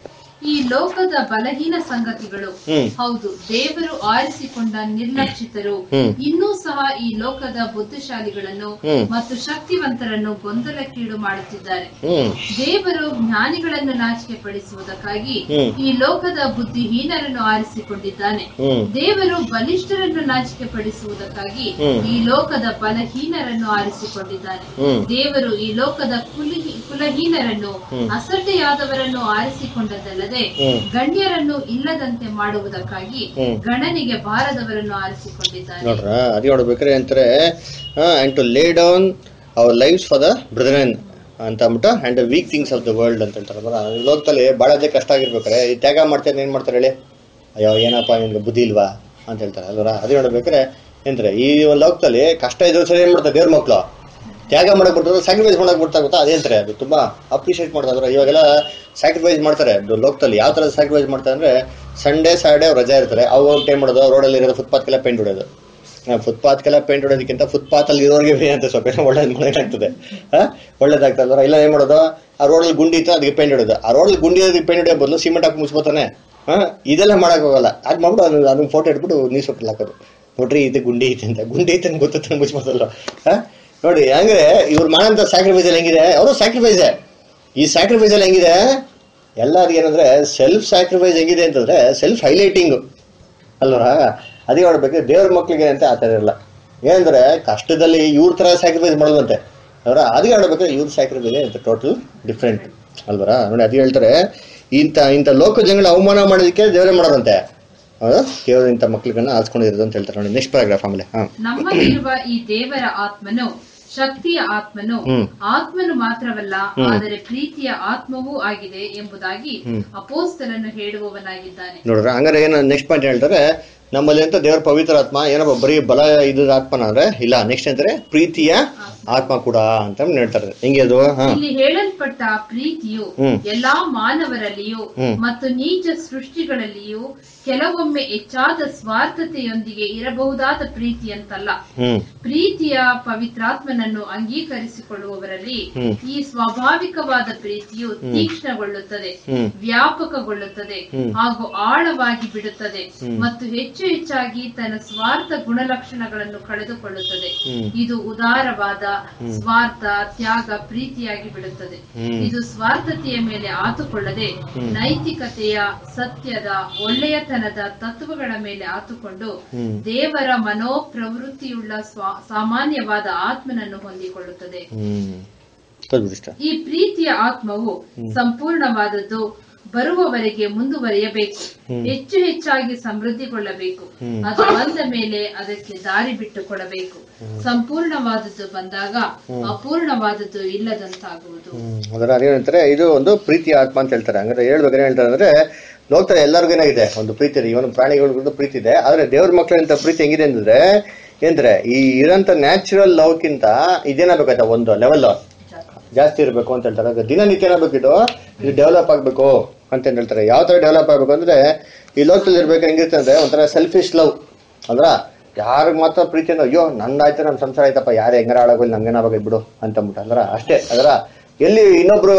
ಈ ಲೋಕದ ಬಲಹೀನ ಸಂಗತಿಗಳು ಹ್ಮ್ ಹೌದು ದೇವರು ಆರಿಸಿಕೊಂಡ ನಿರ್ಲಕ್ಷಿತರು ಹ್ಮ್. ಇನ್ನೂ ಸಹ ಈ ಲೋಕದ ಬುದ್ಧಿಶಾಲಿಗಳನ್ನು ಹ್ಮ್. ಮತ್ತು ಶಕ್ತಿವಂತರನ್ನು ಗೊಂದಲಕ್ಕೀಡು ಮಾಡುತ್ತಿದ್ದಾರೆ ಹ್ಮ್ ದೇವರು ಜ್ಞಾನಿಗಳನ್ನು ನಾಚಿಕೆ ಪಡಿಸುವುದಕ್ಕಾಗಿ ಹ್ಮ್. ಈ ಲೋಕದ ಬುದ್ಧಿಹೀನರನ್ನು ಆರಿಸಿಕೊಂಡಿದ್ದಾನೆ ಹ್ಮ್ ದೇವರು ಬಲಿಷ್ಠರನ್ನು ನಾಚಿಕೆ ಪಡಿಸುವುದಕ್ಕಾಗಿ ಹ್ಮ್. ಈ ಲೋಕದ ಬಲಹೀನರನ್ನು ಆರಿಸಿಕೊಂಡಿದ್ದಾನೆ ಹ್ಮ್. ದೇವರು ಈ ಲೋಕದ ಕುಲಿ- ಕುಲಹೀನರನ್ನು ಹ್ಮ್. ಅಸಡ್ಡೆಯಾದವರನ್ನು ಆರಿಸಿಕೊಂಡದ್ದಲ್ಲದೆ ಹ್ಮ್. ಗಣ್ಯರನ್ನು ಇಲ್ಲದಂತೆ ಮಾಡುವುದಕ್ಕಾಗಿ ಹ್ಮ್. ಗಣನಿಗೆ ಬಾರದವರನ್ನು ಆರಿಸಿಕೊಂಡಿದ್ದಾನೆ ನೋಡ್ರ ಅದೇ ನೋಡ್ಬೇಕಾರೆ ಅಂತಾರೆ and to lay down our lives for the brethren ಅಂತ ಅಂದ್ಬಿಟ್ಟು and the weak things of the world ಅಂತ ಹೇಳ್ತಾರೆ ಬರ ಲೋಕದಲ್ಲಿ ಬಾಳೋದೇ ಕಷ್ಟ ಆಗಿರ್ಬೇಕಾರೆ ಈ ತ್ಯಾಗ ಮಾಡ್ತಾರೆ ಏನ್ ಮಾಡ್ತಾರೆ ಹೇಳಿ ಅಯ್ಯೋ ಏನಪ್ಪ ನಿನ್ಗೆ ಬುದ್ಧಿ ಇಲ್ವಾ ಅಂತ ಹೇಳ್ತಾರೆ ಅಲ್ವರ ಅದೇ ನೋಡ್ಬೇಕಾರೆ ಏನಂತಾರೆ ಈ ಒಂದು ಲೋಕದಲ್ಲಿ ಕಷ್ಟ ಇದ್ರು ಸರಿ ಏನ್ ಮಾಡ್ತಾರೆ ದೇವ್ರ ಮಕ್ಳು ತ್ಯಾಗ ಮಾಡಕ್ ಬಿಡ್ತಾರೆ ಸ್ಯಾಕ್ರಿಫೈಸ್ ಮಾಡಕ್ ಬಿಡ್ತಾ ಗೊತ್ತಾ ಅದೇ ಅಂತಾರೆ ಅದು ತುಂಬಾ ಅಪ್ರಿಷಿಯೇಟ್ ಮಾಡ್ತಾರೆ ಅಂದ್ರೆ ಇವಾಗೆಲ್ಲ ಸ್ಯಾಕ್ರಿಫೈಸ್ ಮಾಡ್ತಾರೆ ಅದು ಲೋಕದಲ್ಲಿ ಯಾವ ತರ ಸ್ಯಾಕ್ರಿಫೈಸ್ ಮಾಡ್ತಾರೆ ಅಂದ್ರೆ ಸಂಡೇ ಸಾಟರ್ಡೇ ರಜಾ ಇರ್ತಾರೆ ಅವಾಗ ಟೈಮ್ ಮಾಡೋದು ರೋಡಲ್ಲಿ ಇರೋದು ಫುಟ್ಪಾತ್ಗೆಲ್ಲ ಪೇಂಟ್ ಹೊಡೋದು ಫುಟ್ಪಾತ್ಗೆಲ್ಲ ಪೇಂಟ್ ಹೊಡೋದಕ್ಕಿಂತ ಫುಟ್ಪಾತ್ ಅಲ್ಲಿ ಇರೋರಿಗೆ ಅಂತ ಸ್ವಲ್ಪ ಏನೋ ಒಳ್ಳೇದು ಒಳ್ಳೇದಾಗ್ತದೆ ಹಾ ಒಳ್ಳೇದಾಗ್ತದೆ ಇಲ್ಲ ಏನ್ ಮಾಡೋದು ಆ ರೋಡಲ್ಲಿ ಗುಂಡಿ ಇತ್ತು ಅದಕ್ಕೆ ಪೇಂಟ್ ಹೊಡೋದು ಆ ರೋಡಲ್ಲಿ ಗುಂಡಿ ಅದಕ್ಕೆ ಪೇಂಟ್ ಹೊಡೆಯೋ ಬದಲು ಸಿಮೆಂಟ್ ಹಾಕಿ ಮುಚ್ಬೋತಾನೆ ಹಾ ಇದೆಲ್ಲ ಮಾಡಕ್ ಹೋಗಲ್ಲ ಅದ್ ಮಾಡ್ಬಿಟ್ಟು ಅದನ್ನ ಅದನ್ನ ಫೋಟೋ ಇಟ್ಬಿಟ್ಟು ನ್ಯೂಸ್ ಪೇಪರ್ ಹಾಕೋದು ನೋಡ್ರಿ ಇದು ಗುಂಡಿ ಐತೆ ಅಂತ ಗುಂಡಿ ಐತೆ ಅಂತ ಗೊತ್ತ ಮುಚ್ಬೋದಲ್ಲ ಹಾ ನೋಡಿ ಹಂಗೆ ಇವ್ರು ಮಾಡಂತ ಸ್ಯಾಕ್ರಿಫೈಸ್ ಅಲ್ಲಿ ಹೆಂಗಿದೆ ಅವರು ಸ್ಯಾಕ್ರಿಫೈಸೇ ಈ ಸ್ಯಾಕ್ರಿಫೈಸ್ ಅಲ್ಲಿ ಹೆಂಗಿದೆ ಎಲ್ಲರಿಗೂ ಏನಂದ್ರೆ ಸೆಲ್ಫ್ ಸ್ಯಾಕ್ರಿಫೈಸ್ ಹೆಂಗಿದೆ ಅಂತಂದ್ರೆ ಸೆಲ್ಫ್ ಹೈಲೈಟಿಂಗ್ ಅಲ್ವರ ಅದೇ ನೋಡ್ಬೇಕು ದೇವ್ರ ಮಕ್ಳಿಗೆ ಅಂತ ಆ ಥರ ಇರಲ್ಲ ಏನಂದ್ರೆ ಕಷ್ಟದಲ್ಲಿ ಇವ್ರ ತರ ಸ್ಯಾಕ್ರಿಫೈಸ್ ಮಾಡೋದಂತೆ ಅವರ ಅದೇ ಹೇಳ್ಬೇಕು ಇವ್ರ ಸ್ಯಾಕ್ರಿಫೈಸ್ ಅಂತ ಟೋಟಲ್ ಡಿಫ್ರೆಂಟ್ ಅಲ್ವರ ನೋಡಿ ಅದೇ ಹೇಳ್ತಾರೆ ಇಂಥ ಇಂಥ ಲೋಕ ಜನಗಳ ಅವಮಾನ ಮಾಡೋದಕ್ಕೆ ದೇವರೇ ಮಾಡೋದಂತೆ ಹೌದಾ ದೇವರು ಇಂಥ ಮಕ್ಳಿಗನ್ನ ಆರಿಸ್ಕೊಂಡಿರೋದು ಅಂತ ಹೇಳ್ತಾರೆ ನೋಡಿ ನೆಕ್ಸ್ಟ್ ಪ್ಯಾರಾಗ್ರಾಫ್ ಆಮೇಲೆ ಹಾಂ ನಮ್ಮಲ್ಲಿರುವ ಈ ದೇವರ ಆತ್ಮನು ಶಕ್ತಿಯ ಆತ್ಮನು ಹ್ಮ್. ಆತ್ಮನು ಮಾತ್ರವಲ್ಲ ಆದರೆ ಪ್ರೀತಿಯ ಆತ್ಮವೂ ಆಗಿದೆ ಎಂಬುದಾಗಿ ಅಪೋಸ್ತಲನ್ನು ಹೇಳುವವನಾಗಿದ್ದಾನೆ ನೋಡ್ರ ಹಂಗಾರೆ ಏನು ನೆಕ್ಸ್ಟ್ ಪಾಯಿಂಟ್ ಹೇಳ್ತಾರೆ ನಮ್ಮಲ್ಲಿ ಅಂತ ದೇವರ ಪವಿತ್ರ ಆತ್ಮ ಏನಪ್ಪ ಬರೀ ಬಲ ಇದ್ದ ಆತ್ಮನ ಅಂದ್ರೆ ಇಲ್ಲ ನೆಕ್ಸ್ಟ್ ಅಂತಾರೆ ಪ್ರೀತಿಯ ಆತ್ಮ ಕೂಡ ಅಂತ ಹೇಳ್ತಾರೆ ಹೆಂಗೆ ಅದು ಹಾ ಇಲ್ಲಿ ಹೇಳಲ್ಪಟ್ಟ ಪ್ರೀತಿಯು ಹ್ಮ್. ಎಲ್ಲಾ ಮಾನವರಲ್ಲಿಯೂ ಹ್ಮ್. ಮತ್ತು ನೀಚ ಸೃಷ್ಟಿಗಳಲ್ಲಿಯೂ ಕೆಲವೊಮ್ಮೆ ಹೆಚ್ಚಾದ ಸ್ವಾರ್ಥತೆಯೊಂದಿಗೆ ಇರಬಹುದಾದ ಪ್ರೀತಿ ಅಂತಲ್ಲ ಹ್ಮ್ ಪ್ರೀತಿಯ ಪವಿತ್ರಾತ್ಮನನ್ನು ಅಂಗೀಕರಿಸಿಕೊಳ್ಳುವವರಲ್ಲಿ ಹ್ಮ್. ಈ ಸ್ವಾಭಾವಿಕವಾದ ಪ್ರೀತಿಯು ತೀಕ್ಷ್ಣಗೊಳ್ಳುತ್ತದೆ ಹ್ಮ್. ವ್ಯಾಪಕಗೊಳ್ಳುತ್ತದೆ ಹ್ಮ್. ಹಾಗೂ ಆಳವಾಗಿ ಬಿಡುತ್ತದೆ ಮತ್ತು ಹೆಚ್ಚು ಹೆಚ್ಚಾಗಿ ತನ್ನ ಸ್ವಾರ್ಥ ಗುಣಲಕ್ಷಣಗಳನ್ನು ಕಳೆದುಕೊಳ್ಳುತ್ತದೆ ಹ್ಮ್. ಇದು ಉದಾರವಾದ ಸ್ವಾರ್ಥ ತ್ಯಾಗ ಪ್ರೀತಿಯಾಗಿ ಬಿಡುತ್ತದೆ ಹ್ಮ್. ಇದು ಸ್ವಾರ್ಥತೆಯ ಮೇಲೆ ಆತುಕೊಳ್ಳದೆ ನೈತಿಕತೆಯ ಸತ್ಯದ ಒಳ್ಳೆಯತನದ ತತ್ವಗಳ ಮೇಲೆ ಆತುಕೊಂಡು ಹ್ಮ್. ದೇವರ ಮನೋಪ್ರವೃತ್ತಿಯುಳ್ಳ ಸ್ವ- ಸಾಮಾನ್ಯವಾದ ಆತ್ಮನನ್ನು ಹೊಂದಿಕೊಳ್ಳುತ್ತದೆ ಹ್ಮ್ ತೋರ್ಬಿಡಿ ಇಷ್ಟ ಈ ಪ್ರೀತಿಯ ಆತ್ಮವು ಸಂಪೂರ್ಣವಾದದ್ದು ಬರುವವರೆಗೆ ಮುಂದುವರಿಯಬೇಕು ಹೆಚ್ಚು ಹೆಚ್ಚಾಗಿ ಸಮೃದ್ಧಿಗೊಳ್ಳಬೇಕು ಅದು ಬಂದ ಮೇಲೆ ಅದಕ್ಕೆ ದಾರಿ ಬಿಟ್ಟು ಕೊಡಬೇಕು ಸಂಪೂರ್ಣವಾದದ್ದು ಬಂದಾಗ ಅಪೂರ್ಣವಾದದ್ದು ಇಲ್ಲದಂತಾಗುವುದು ಹ್ಮ್ ಅದರ ಅದೇನಂತಾರೆ ಇದು ಒಂದು ಪ್ರೀತಿಯ ಆತ್ಮ ಅಂತ ಹೇಳ್ತಾರೆ ಹಂಗಾರೆ ಹೇಳ್ಬೇಕಾದ್ರೆ ಹೇಳ್ತಾರೆ ಅಂದ್ರೆ ಲೋಕದಲ್ಲಿ ಎಲ್ಲರಿಗೂ ಏನಾಗಿದೆ ಒಂದು ಪ್ರೀತಿ ಇದೆ ಇವನು ಪ್ರಾಣಿಗಳಿಗೂ ಪ್ರೀತಿ ಇದೆ ಆದ್ರೆ ದೇವ್ರ ಮಕ್ಳಿಂತ ಪ್ರೀತಿ ಹೆಂಗಿದೆ ಅಂತಂದ್ರೆ ಏನ್ರೆ ಈ ಇರೋಂಥ ನ್ಯಾಚುರಲ್ ಲವ್ಕಿಂತ ಇದೇನಾಗಬೇಕಾಯ್ತಾ ಒಂದು ಲೆವೆಲ್ ಜಾಸ್ತಿ ಇರಬೇಕು ಅಂತ ಹೇಳ್ತಾರೆ ಅದು ದಿನನಿತ್ಯ ಏನಾಗಬೇಕು ಇದು ಇದು ಡೆವಲಪ್ ಆಗಬೇಕು ಅಂತ ಏನ್ ಹೇಳ್ತಾರೆ ಯಾವ ತರ ಡೆವಲಪ್ ಆಗಬೇಕು ಅಂದ್ರೆ ಈ ಲೋಕದಲ್ಲಿ ಇರ್ಬೇಕು ಹೆಂಗಿರುತ್ತೆ ಅಂದ್ರೆ ಒಂಥರ ಸೆಲ್ಫಿಶ್ ಲವ್ ಅಲ್ವಾ ಯಾರಿಗೆ ಮಾತ್ರ ಪ್ರೀತಿ ಅಂದ್ರೆ ಅಯ್ಯೋ ನಂದಾಯ್ತು ನಮ್ಮ ಸಂಸಾರ ಆಯ್ತಪ್ಪ ಯಾರು ಹೆಂಗಾರ ಆಳಾಗೋಲ್ಲ ನಂಗೇನಾಗಬೇಕು ಬಿಡು ಅಂತ ಅಂದ್ಬಿಟ್ಟು ಅಲ್ರ ಅಷ್ಟೇ ಅದರ ಎಲ್ಲಿ ಇನ್ನೊಬ್ರು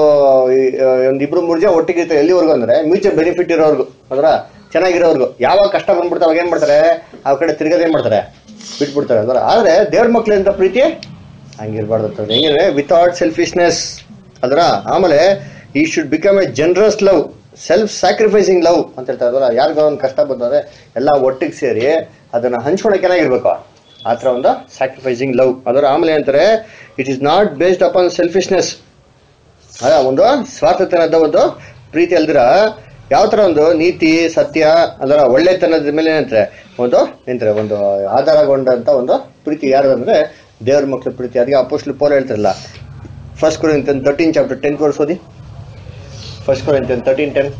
ಈ, ಆ, ಒಂದ್ ಇಬ್ರು ಮೂರು ಜನ ಒಟ್ಟಿಗೆ ಇರ್ತಾರೆ ಎಲ್ಲಿವರೆಗೂ ಅಂದ್ರೆ ಮ್ಯೂಚುವಲ್ ಬೆನಿಫಿಟ್ ಇರೋರ್ಗು ಅದರ ಚೆನ್ನಾಗಿರೋರ್ಗು ಯಾವಾಗ ಕಷ್ಟ ಬಂದ್ಬಿಡ್ತಾರೆ ಅವಾಗ ಏನ್ ಮಾಡ್ತಾರೆ ಆ ಕಡೆ ತಿರ್ಗದ ಏನ್ ಮಾಡ್ತಾರೆ ಬಿಟ್ಬಿಡ್ತಾರೆ ಅದರ ಆದ್ರೆ ದೇವ್ರ ಮಕ್ಳಿಂದ ಪ್ರೀತಿ ಹಂಗಿರ್ಬಾರ್ದು ಅಂತ ಅವ್ರು. ಹೆಂಗಂದ್ರೆ ವಿತೌಟ್ ಸೆಲ್ಫಿಶ್ನೆಸ್ ಅದರ ಆಮೇಲೆ ಈ should become a generous love self sacrificing love ಅಂತ ಹೇಳ್ತಾರೆ ಅದರ ಯಾರಿಗೋ ಒಂದು ಕಷ್ಟ ಬಂದರೆ ಎಲ್ಲ ಒಟ್ಟಿಗೆ ಸೇರಿ ಅದನ್ನ ಹಂಚ್ಕೊಳಕ್ಕೆ ಏನಾಗಿರ್ಬೇಕು ಆ ಥರ ಒಂದು ಸ್ಯಾಕ್ರಿಫೈಸಿಂಗ್ ಲವ್ ಅದರ ಆಮೇಲೆ ಅಂತಾರೆ it is not based upon selfishness ಅದ ಒಂದು ಸ್ವಾರ್ಥತನದ ಒಂದು ಪ್ರೀತಿ ಅಲ್ದಿರ ಯಾವ ತರ ಒಂದು ನೀತಿ ಸತ್ಯ ಅದರ ಒಳ್ಳೆತನದ ಮೇಲೆ ಏನಂತಾರೆ ಒಂದು ಏನಂತಾರೆ ಒಂದು ಆಧಾರಗೊಂಡಂತ ಒಂದು ಪ್ರೀತಿ ಯಾರು ಅಂದ್ರೆ ದೇವ್ರ ಮಕ್ಳ ಪ್ರೀತಿ ಅದಕ್ಕೆ ಅಪೋಸ್ಟ್ಲು ಪೋಲ್ ಹೇಳ್ತಾರಲ್ಲ first Corinthian thirteen chapter tenth verse ಓದಿ first Corinthian thirteen ten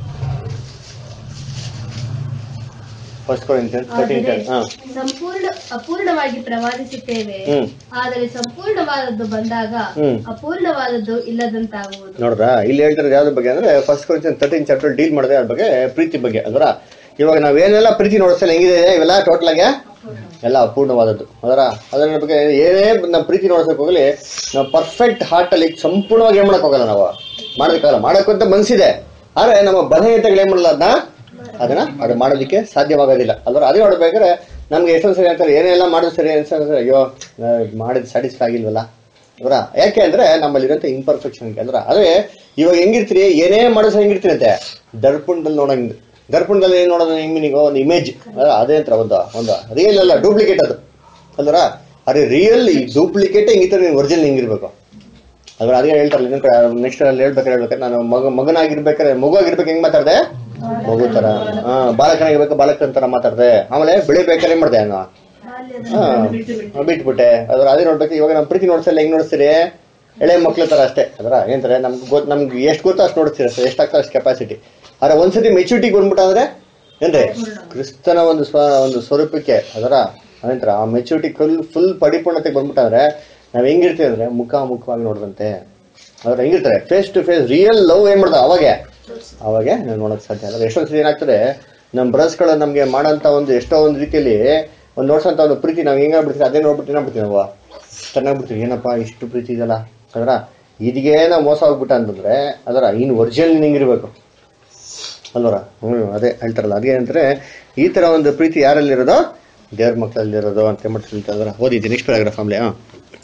first Corinthian thirteen ten ಹಾ ಸಂಪೂರ್ಣ ಅಪೂರ್ಣವಾಗಿ ಪ್ರವಾದಿಸುತ್ತೇವೆ ಹ್ಮ್ ಆದರೆ ಸಂಪೂರ್ಣವಾದದ್ದು ಬಂದಾಗ ಹ್ಮ್. ಅಪೂರ್ಣವಾದದ್ದು ಇಲ್ಲದಂತಾಗುವುದು ನೋಡ್ರ ಇಲ್ಲಿ ಹೇಳ್ತಾರೆ ಯಾವ್ದ್ರ ಬಗ್ಗೆ ಅಂದ್ರೆ first question thirteen chapter deal ಮಾಡಿದೆ ಅದ್ರ ಬಗ್ಗೆ ಪ್ರೀತಿ ಬಗ್ಗೆ ಅದರ ಇವಾಗ ನಾವೇನೆಲ್ಲ ಪ್ರೀತಿ ನೋಡಿಸ್ತಲ್ಲ ಹೆಂಗಿದೆ ಇವೆಲ್ಲ ಟೋಟಲ್ ಆಗಿ ಎಲ್ಲ ಅಪೂರ್ಣವಾದದ್ದು ಅದರ ಅದರ ಬಗ್ಗೆ ಏನೇ ನಮ್ಮ ಪ್ರೀತಿ ನೋಡ್ಸಕ್ ಹೋಗಲಿ ನಾವು ಪರ್ಫೆಕ್ಟ್ ಹಾರ್ಟ್ ಅಲ್ಲಿ ಸಂಪೂರ್ಣವಾಗಿ ಏನ್ ಮಾಡಕ್ ಹೋಗಲ್ಲ ನಾವು ಮಾಡೋದಕ್ಕಾಗಲ್ಲ ಮಾಡೋಕ್ಕಂತ ಮನ್ಸಿದೆ ಆದ್ರೆ ನಮ್ಮ ಬಲಹೀನತೆಗಳು ಏನ್ ಮಾಡಲ್ಲ ಅದನ್ನ ಅದನ್ನ ಅದು ಮಾಡೋದಕ್ಕೆ ಸಾಧ್ಯವಾಗೋದಿಲ್ಲ ಅಲ್ವಾ ಅದೇ ನೋಡ್ಬೇಕಾದ್ರೆ ನಮ್ಗೆ ಎಷ್ಟೊಂದು ಸರಿ ಅಂತಾರೆ ಏನೆಲ್ಲ ಮಾಡೋದು ಸರಿ ಅನ್ಸಿದ್ರೆ ಅಯ್ಯೋ ಮಾಡಿದ್ ಸ್ಯಾಟಿಸ್ಫೈ ಆಗಿಲ್ವಲ್ಲ ಅವರ ಯಾಕೆ ಅಂದ್ರೆ ನಮ್ಮಲ್ಲಿರೋಂಥ ಇಂಪರ್ಫೆಕ್ಷನ್ ಅಲ್ರ ಅದೇ ಇವಾಗ ಹೆಂಗಿರ್ತೀರಿ ಏನೇ ಮಾಡೋದು ಸರಿ ಹೆಂಗಿರ್ತೀರಿ ಅಂತೆ ದರ್ಪಣದಲ್ಲಿ ನೋಡಂಗ್ ದರ್ಪಣದಲ್ಲಿ ಏನ್ ನೋಡೋದು ಹೆಂಗ್ ಮೀನಿಂಗ್ ಒಂದು ಇಮೇಜ್ ಅದೇ ಅಂತ ಒಂದು ಒಂದು ರಿಯಲ್ ಅಲ್ಲ ಡೂಪ್ಲಿಕೇಟ್ ಅದು ಅಲ್ವರ ಅದೇ ರಿಯಲ್ ಈ ಡೂಪ್ಲಿಕೇಟ್ ಹೆಂಗಿರ್ತಾರೆ ನೀನು ಒರಿಜಿನಲ್ ಹೆಂಗಿರ್ಬೇಕು ಅದ್ರ ಅದೇ ಹೇಳ್ತಾರಲ್ಲ ಇನ್ನೊಂದ್ ಕಡೆ ನೆಕ್ಸ್ಟ್ ಅಲ್ಲಿ ಹೇಳ್ಬೇಕಾದ್ರೆ ಹೇಳ್ಬೇಕಾದ್ರೆ ನಾನು ಮಗ ಮಗನಾಗಿರ್ಬೇಕಾದ್ರೆ ಮಗು ಆಗಿರ್ಬೇಕು ಹೆಂಗ್ ಮಾತಾಡ್ದೆ ಮಗು ತರ ಹಾ ಬಾಲಕನಾಗಿರ್ಬೇಕು ಬಾಲಕನ ತರ ಮಾತಾಡ್ದೆ ಆಮೇಲೆ ಬೆಳಿಬೇಕಾದ್ರೆ ಏನ್ ಮಾಡ್ದೆ ನಾನು ಹಾ ಬಿಟ್ಬಿಟ್ಟೆ ಅದ್ರ ಅದೇ ನೋಡ್ಬೇಕು ಇವಾಗ ನಮ್ಮ ಪ್ರೀತಿ ನೋಡ್ಸಲ್ಲ ಹೆಂಗ್ ನೋಡಿಸ್ತೀರಿ ಎಳೆ ಮಕ್ಳ ತರ ಅಷ್ಟೇ ಅದರ ಏನಂತಾರೆ ನಮ್ಗೆ ಗೊತ್ತು ನಮ್ಗೆ ಎಷ್ಟು ಗೊತ್ತೋ ಅಷ್ಟು ನೋಡ್ತೀರ ಸರ್ ಎಷ್ಟಾಗ್ತದೆ ಅಷ್ಟು ಕೆಪಾಸಿಟಿ ಆದ್ರೆ ಒಂದ್ಸತಿ ಮೆಚುರಿಟಿಗೆ ಬಂದ್ಬಿಟ್ಟಾದ್ರೆ ಏನ್ರಿ ಕ್ರಿಸ್ತನ ಒಂದು ಸ್ವ ಒಂದು ಸ್ವರೂಪಕ್ಕೆ ಅದರ ಅದೇಂತರ ಆ ಮೆಚುರಿಟಿ ಫುಲ್ ಫುಲ್ ಪರಿಪೂರ್ಣತೆಗೆ ಬಂದ್ಬಿಟ್ಟಾದ್ರೆ ನಾವ್ ಹೆಂಗಿರ್ತೀವಿ ಅಂದ್ರೆ ಮುಖ ಮುಖವಾಗಿ ನೋಡ್ದಂತೆ ಅವ್ರು ಹೆಂಗಿರ್ತಾರೆ face to face real love ಏನ್ ಮಾಡ್ದ ಅವಾಗೆ ಅವಾಗೆ ನಾವು ನೋಡಕ್ ಸಾಧ್ಯ ಅಲ್ಲ ಎಷ್ಟೊಂದು ಸರಿ ಏನಾಗ್ತದೆ ನಮ್ಮ ಬ್ರಸ್ಗಳು ನಮ್ಗೆ ಮಾಡೋಂಥ ಒಂದು ಎಷ್ಟೋ ಒಂದು ರೀತಿಯಲ್ಲಿ ಒಂದು ನೋಡ್ಸೋಂಥ ಒಂದು ಪ್ರೀತಿ ನಾವು ಹೆಂಗಾಗ್ಬಿಡ್ತೀವಿ ಅದೇ ನೋಡ್ಬಿಟ್ಟು ಏನಾಗ್ಬಿಡ್ತೀವಿ ನಾವು ಚೆನ್ನಾಗ್ಬಿಡ್ತೀವಿ ಏನಪ್ಪ ಇಷ್ಟು ಪ್ರೀತಿ ಇದೆಯಲ್ಲ ಅದರ ಇದಿಗೆ ನಾವು ಮೋಸ ಹೋಗ್ಬಿಟ್ಟ ಅಂತಂದ್ರೆ ಅದರ ಇನ್ನು ಒರಿಜಿನಲ್ ಹಿಂಗಿರ್ಬೇಕು ಅಲ್ವರ ಹ್ಞೂ ಅದೇ ಹೇಳ್ತಾರಲ್ಲ ಅದೇ ಅಂದ್ರೆ ಈ ತರ ಒಂದು ಪ್ರೀತಿ ಯಾರಲ್ಲಿರೋದು ದೇವ್ರ ಮಕ್ಕಳಲ್ಲಿರೋದು ಅಂತ ಮಾಡ್ತೀನಿ ಅದರ ಓದಿದ್ದೀನಿ ನೆಕ್ಸ್ಟ್ ಪ್ಯಾರಾಗ್ರಾಫ್ ಆಮೇಲೆ ಹಾಂ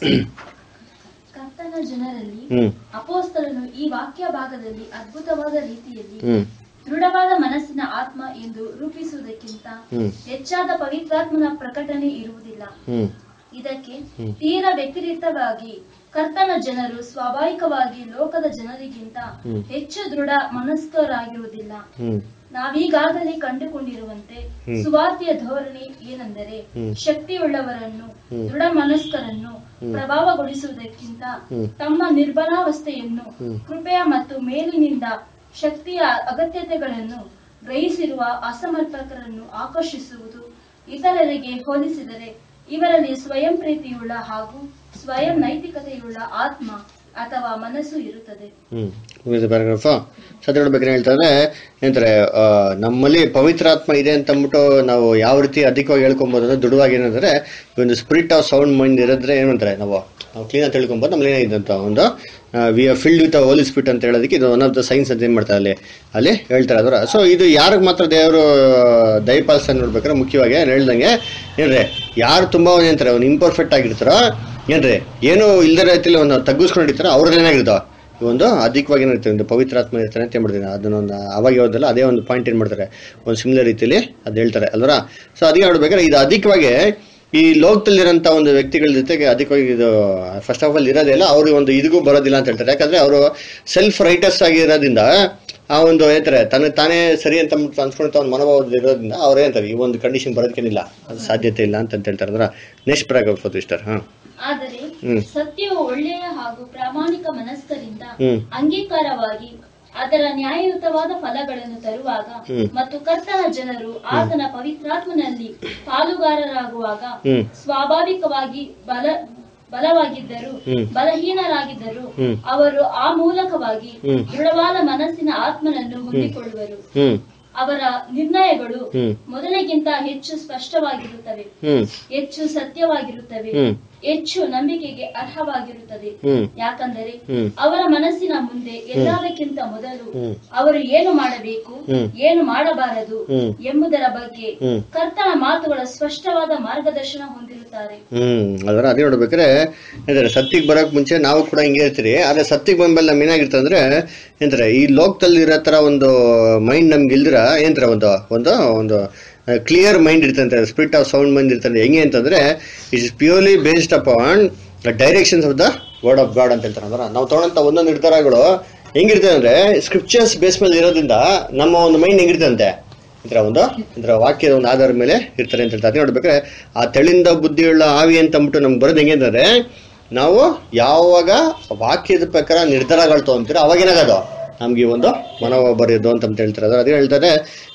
ಕರ್ತನ ಜನರಲ್ಲಿ ಹ್ಮ್ ಅಪೋಸ್ತಲನು ಈ ವಾಕ್ಯ ಭಾಗದಲ್ಲಿ ಅದ್ಭುತವಾದ ರೀತಿಯಲ್ಲಿ ಹ್ಮ್ ದೃಢವಾದ ಮನಸ್ಸಿನ ಆತ್ಮ ಎಂದು ರೂಪಿಸುವುದಕ್ಕಿಂತ ಹ್ಮ್ ಹೆಚ್ಚಾದ ಪವಿತ್ರಾತ್ಮನ ಪ್ರಕಟಣೆ ಇರುವುದಿಲ್ಲ ಹ್ಮ್ ಇದಕ್ಕೆ ತೀರಾ ವ್ಯತಿರಿಕ್ತವಾಗಿ ಕರ್ತನ ಜನರು ಸ್ವಾಭಾವಿಕವಾಗಿ ಲೋಕದ ಜನರಿಗಿಂತ ಹ್ಮ್. ಹೆಚ್ಚು ದೃಢ ಮನಸ್ಕರಾಗಿರುವುದಿಲ್ಲ ಹ್ಮ್ ನಾವೀಗಾಗಲೇ ಕಂಡುಕೊಂಡಿರುವಂತೆ ಹ್ಮ್. ಸುವಾರ್ತೆಯ ಧೋರಣೆ ಏನೆಂದರೆ ಹ್ಮ್. ಶಕ್ತಿಯುಳ್ಳವರನ್ನು ಹ್ಮ್. ದೃಢ ಮನಸ್ಕರನ್ನು ಪ್ರಭಾವಗೊಳಿಸುವುದಕ್ಕಿಂತ ಹ್ಮ್. ತಮ್ಮ ನಿರ್ಬಲಾವಸ್ಥೆಯನ್ನು ಹ್ಮ್. ಕೃಪೆಯ ಮತ್ತು ಮೇಲಿನಿಂದ ಶಕ್ತಿಯ ಅಗತ್ಯತೆಗಳನ್ನು ಗ್ರಹಿಸಿರುವ ಅಸಮರ್ಪಕರನ್ನು ಆಕರ್ಷಿಸುವುದು ಇತರರಿಗೆ ಹೋಲಿಸಿದರೆ ಇವರಲ್ಲಿ ಸ್ವಯಂ ಪ್ರೀತಿಯುಳ್ಳ ಹಾಗೂ ಸ್ವಯಂ ನೈತಿಕತೆಯುಳ್ಳ ಆತ್ಮ ಅಥವಾ ಮನಸ್ಸು ಇರುತ್ತದೆ ಹ್ಮ್ ಮುಗಿದ ಪ್ಯಾರಾಗ್ರಾಫ್ ಸದ್ಯ ನೋಡ್ಬೇಕಾದ್ರೆ ಹೇಳ್ತಾರೆ ಏನಂತಾರೆ ಆ, ನಮ್ಮಲ್ಲಿ ಪವಿತ್ರಾತ್ಮ ಇದೆ ಅಂತ ಅಂದ್ಬಿಟ್ಟು ನಾವು ಯಾವ ರೀತಿ ಅಧಿಕವಾಗಿ ಹೇಳ್ಕೊಬೋದು ಅಂದ್ರೆ ದುಡುವಾಗಿ ಏನಂದ್ರೆ ಈ ಒಂದು ಸ್ಪಿರಿಟ್ ಆಫ್ ಸೌಂಡ್ ಮೈಂಡ್ ಇರೋದ್ರೆ ಏನಂತಾರೆ ನಾವು ನಾವು ಕ್ಲೀನ್ ಅಂತ ತಿಳ್ಕೊಬೋದು ನಮ್ಮಲ್ಲಿ ಏನಿದೆ ಅಂತ ಒಂದು we are filled with Holy Spirit ಅಂತ ಹೇಳೋದಕ್ಕೆ ಇದು ಒನ್ ಆಫ್ ದ ಸೈನ್ಸ್ ಅಂತ ಏನ್ ಮಾಡ್ತಾರೆ ಅಲ್ಲಿ ಅಲ್ಲಿ ಹೇಳ್ತಾರೆ ಅದರ ಸೊ ಇದು ಯಾರಿಗೆ ಮಾತ್ರ ದೇವರು ದಯಪಾಲಿಸ್ತಾನೆ ನೋಡ್ಬೇಕಾದ್ರೆ ಮುಖ್ಯವಾಗಿ ನಾನು ಹೇಳ್ದಂಗೆ ಏನ್ರಿ ಯಾರು ತುಂಬಾ ಏನಂತಾರೆ ಅವ್ನು ಇಂಪರ್ಫೆಕ್ಟ್ ಆಗಿರ್ತಾರೋ ಏನ್ರಿ ಏನು ಇಲ್ದೇ ರೀತಿಯಲ್ಲಿ ಒಂದು ತಗ್ಗಿಸ್ಕೊಂಡು ಹಿಡಿತಾರೋ ಅವ್ರದ್ದು ಏನಾಗಿರ್ತಾವ ಈ ಒಂದು ಅಧಿಕವಾಗಿ ಏನಿರ್ತಾರೆ ಒಂದು ಪವಿತ್ರಾತ್ಮ ಇರ್ತಾನೆ ಅಂತ ಮಾಡ್ತೀನಿ ಅದನ್ನೊಂದು ಅವಾಗ ಯಾವ್ದಲ್ಲ ಅದೇ ಒಂದು ಪಾಯಿಂಟ್ ಏನು ಮಾಡ್ತಾರೆ ಒಂದು ಸಿಮಿಲರ್ ರೀತಿಯಲ್ಲಿ ಅದು ಹೇಳ್ತಾರೆ ಅಲ್ವರ ಸೊ ಅದಕ್ಕೆ ನೋಡ್ಬೇಕಾದ್ರೆ ಇದು ಅಧಿಕವಾಗಿ ಈ ಲೋಕದಲ್ಲಿರೋಂಥ ಒಂದು ವ್ಯಕ್ತಿಗಳ ಜೊತೆಗೆ ಅಧಿಕವಾಗಿ ಇದು ಫಸ್ಟ್ ಆಫ್ ಆಲ್ ಇರೋದಿಲ್ಲ ಅವ್ರಿಗೆ ಒಂದು ಇದಕ್ಕೂ ಬರೋದಿಲ್ಲ ಅಂತ ಹೇಳ್ತಾರೆ ಯಾಕಂದ್ರೆ ಅವರು ಸೆಲ್ಫ್ ರೈಟರ್ಸ್ ಆಗಿರೋದ್ರಿಂದ ಆ ಒಂದು ಹೇಳ್ತಾರೆ ತನ್ನ ತಾನೇ ಸರಿ ಅಂತ ಅಂದ್ಬಿಟ್ಟು ಅನ್ಸ್ಕೊಂತ ಒಂದು ಮನೋಭಾವದಲ್ಲಿ ಇರೋದ್ರಿಂದ ಅವ್ರು ಏನಂತಾರೆ ಈ ಒಂದು ಕಂಡೀಷನ್ ಬರೋದಕ್ಕೇನಿಲ್ಲ ಅದು ಸಾಧ್ಯತೆ ಇಲ್ಲ ಅಂತ ಅಂತ ಹೇಳ್ತಾರೆ ಅಂದ್ರೆ ನೆಕ್ಸ್ಟ್ ಪ್ಯಾರಾಗ್ರಾಫ್ ಓದು ಇಷ್ಟರ್ ಹಾಂ ಆದರೆ ಹ್ಮ್. ಸತ್ಯವು ಒಳ್ಳೆಯ ಹಾಗೂ ಪ್ರಾಮಾಣಿಕ ಮನಸ್ಕರಿಂದ ಹ್ಮ್. ಅಂಗೀಕಾರವಾಗಿ ಅದರ ನ್ಯಾಯಯುತವಾದ ಫಲಗಳನ್ನು ತರುವಾಗ ಹ್ಮ್. ಮತ್ತು ಕರ್ತನ ಜನರು ಆತನ ಪವಿತ್ರಾತ್ಮನಲ್ಲಿ ಪಾಲುಗಾರರಾಗುವಾಗ ಹ್ಮ್. ಸ್ವಾಭಾವಿಕವಾಗಿ ಬಲ ಬಲವಾಗಿದ್ದರು ಹ್ಮ್. ಬಲಹೀನರಾಗಿದ್ದರು ಹ್ಮ್. ಅವರು ಆ ಮೂಲಕವಾಗಿ ಹ್ಮ್. ದೃಢವಾದ ಮನಸ್ಸಿನ ಆತ್ಮನನ್ನು ಹೊಂದಿಕೊಳ್ಳುವರು ಹ್ಞೂ ಅವರ ನಿರ್ಣಯಗಳು ಹ್ಮ್. ಮೊದಲಿಗಿಂತ ಹೆಚ್ಚು ಸ್ಪಷ್ಟವಾಗಿರುತ್ತವೆ ಹ್ಞೂ ಹೆಚ್ಚು ಸತ್ಯವಾಗಿರುತ್ತವೆ ಹ್ಮ್. ಹೆಚ್ಚು ನಂಬಿಕೆಗೆ ಅರ್ಹವಾಗಿರುತ್ತದೆ ಹ್ಮ್. ಯಾಕಂದರೆ ಹ್ಮ್. ಅವರ ಮನಸ್ಸಿನ ಮುಂದೆ ಎಲ್ಲದಕ್ಕಿಂತ ಮೊದಲು ಹ್ಮ್. ಅವರು ಏನು ಮಾಡಬೇಕು ಹ್ಮ್. ಏನು ಮಾಡಬಾರದು ಹ್ಮ್. ಎಂಬುದರ ಬಗ್ಗೆ ಹ್ಮ್. ಕರ್ತನ ಮಾತುಗಳ ಸ್ಪಷ್ಟವಾದ ಮಾರ್ಗದರ್ಶನ ಹೊಂದಿರುತ್ತಾರೆ ಹ್ಮ್ ಅದರ ಅದೇ ನೋಡ್ಬೇಕಾದ್ರೆ ಏನಂತಾರೆ ಸತ್ಯಕ್ಕೆ ಬರೋಕ್ ಮುಂಚೆ ನಾವು ಕೂಡ ಹಿಂಗೆ ಇರ್ತೀರಿ ಆದ್ರೆ ಸತ್ಯಕ್ಕೆ ಬಂದ್ಮೇಲೆ ನಮ್ ಏನಾಗಿರ್ತದೆ ಅಂದ್ರೆ ಏನಂತಾರೆ ಈ ಲೋಕದಲ್ಲಿ ಇರೋ ತರ ಒಂದು ಮೈಂಡ್ ನಮ್ಗೆ ಇಲ್ದಿರ ಏನಂತಾರೆ ಒಂದು ಒಂದು ಒಂದು ಕ್ಲಿಯರ್ ಮೈಂಡ್ ಇರ್ತಂತೆ ಸ್ಪಿರಿಟ್ ಆಫ್ ಸೌಂಡ್ ಮೈಂಡ್ ಇರ್ತಂತೆ ಹೆಂಗೆ ಅಂತಂದ್ರೆ it is purely based upon the directions of the word of God ಅಂತ ಹೇಳ್ತಾರೆ ಅಂದ್ರೆ ನಾವು ತಗೊಂಡಂತ ಒಂದೊಂದು ನಿರ್ಧಾರಗಳು ಹೆಂಗಿರ್ತದೆ ಅಂದ್ರೆ ಸ್ಕ್ರಿಪ್ಚರ್ಸ್ ಬೇಸ್ ಮೇಲೆ ಇರೋದ್ರಿಂದ ನಮ್ಮ ಒಂದು ಮೈಂಡ್ ಹೆಂಗಿರ್ತಂತೆ ಇದರ ಒಂದು ಇದರ ವಾಕ್ಯದ ಒಂದು ಆಧಾರದ ಮೇಲೆ ಇರ್ತಾರೆ ಅಂತ ಹೇಳ್ತಾರೆ ಅದೇ ನೋಡ್ಬೇಕಾದ್ರೆ ಆ ತೆಳಿಂದ ಬುದ್ಧಿಯುಳ್ಳ ಆವಿ ಅಂತ ಅಂದ್ಬಿಟ್ಟು ನಮ್ಗೆ ಬರೋದು ಹೆಂಗೆ ಅಂತಂದ್ರೆ ನಾವು ಯಾವಾಗ ವಾಕ್ಯದ ಪ್ರಕಾರ ನಿರ್ಧಾರಗಳು ತಗೊಂತೀರೋ ಅವಾಗ ಏನಾಗೋದು ನಮ್ಗೆ ಈ ಒಂದು ಮನೋಭಾವ ಬರೆಯೋದು ಅಂತ ಅಂತ ಹೇಳ್ತಾರೆ ಅದ್ರ ಅದೇ ಹೇಳ್ತಾರೆ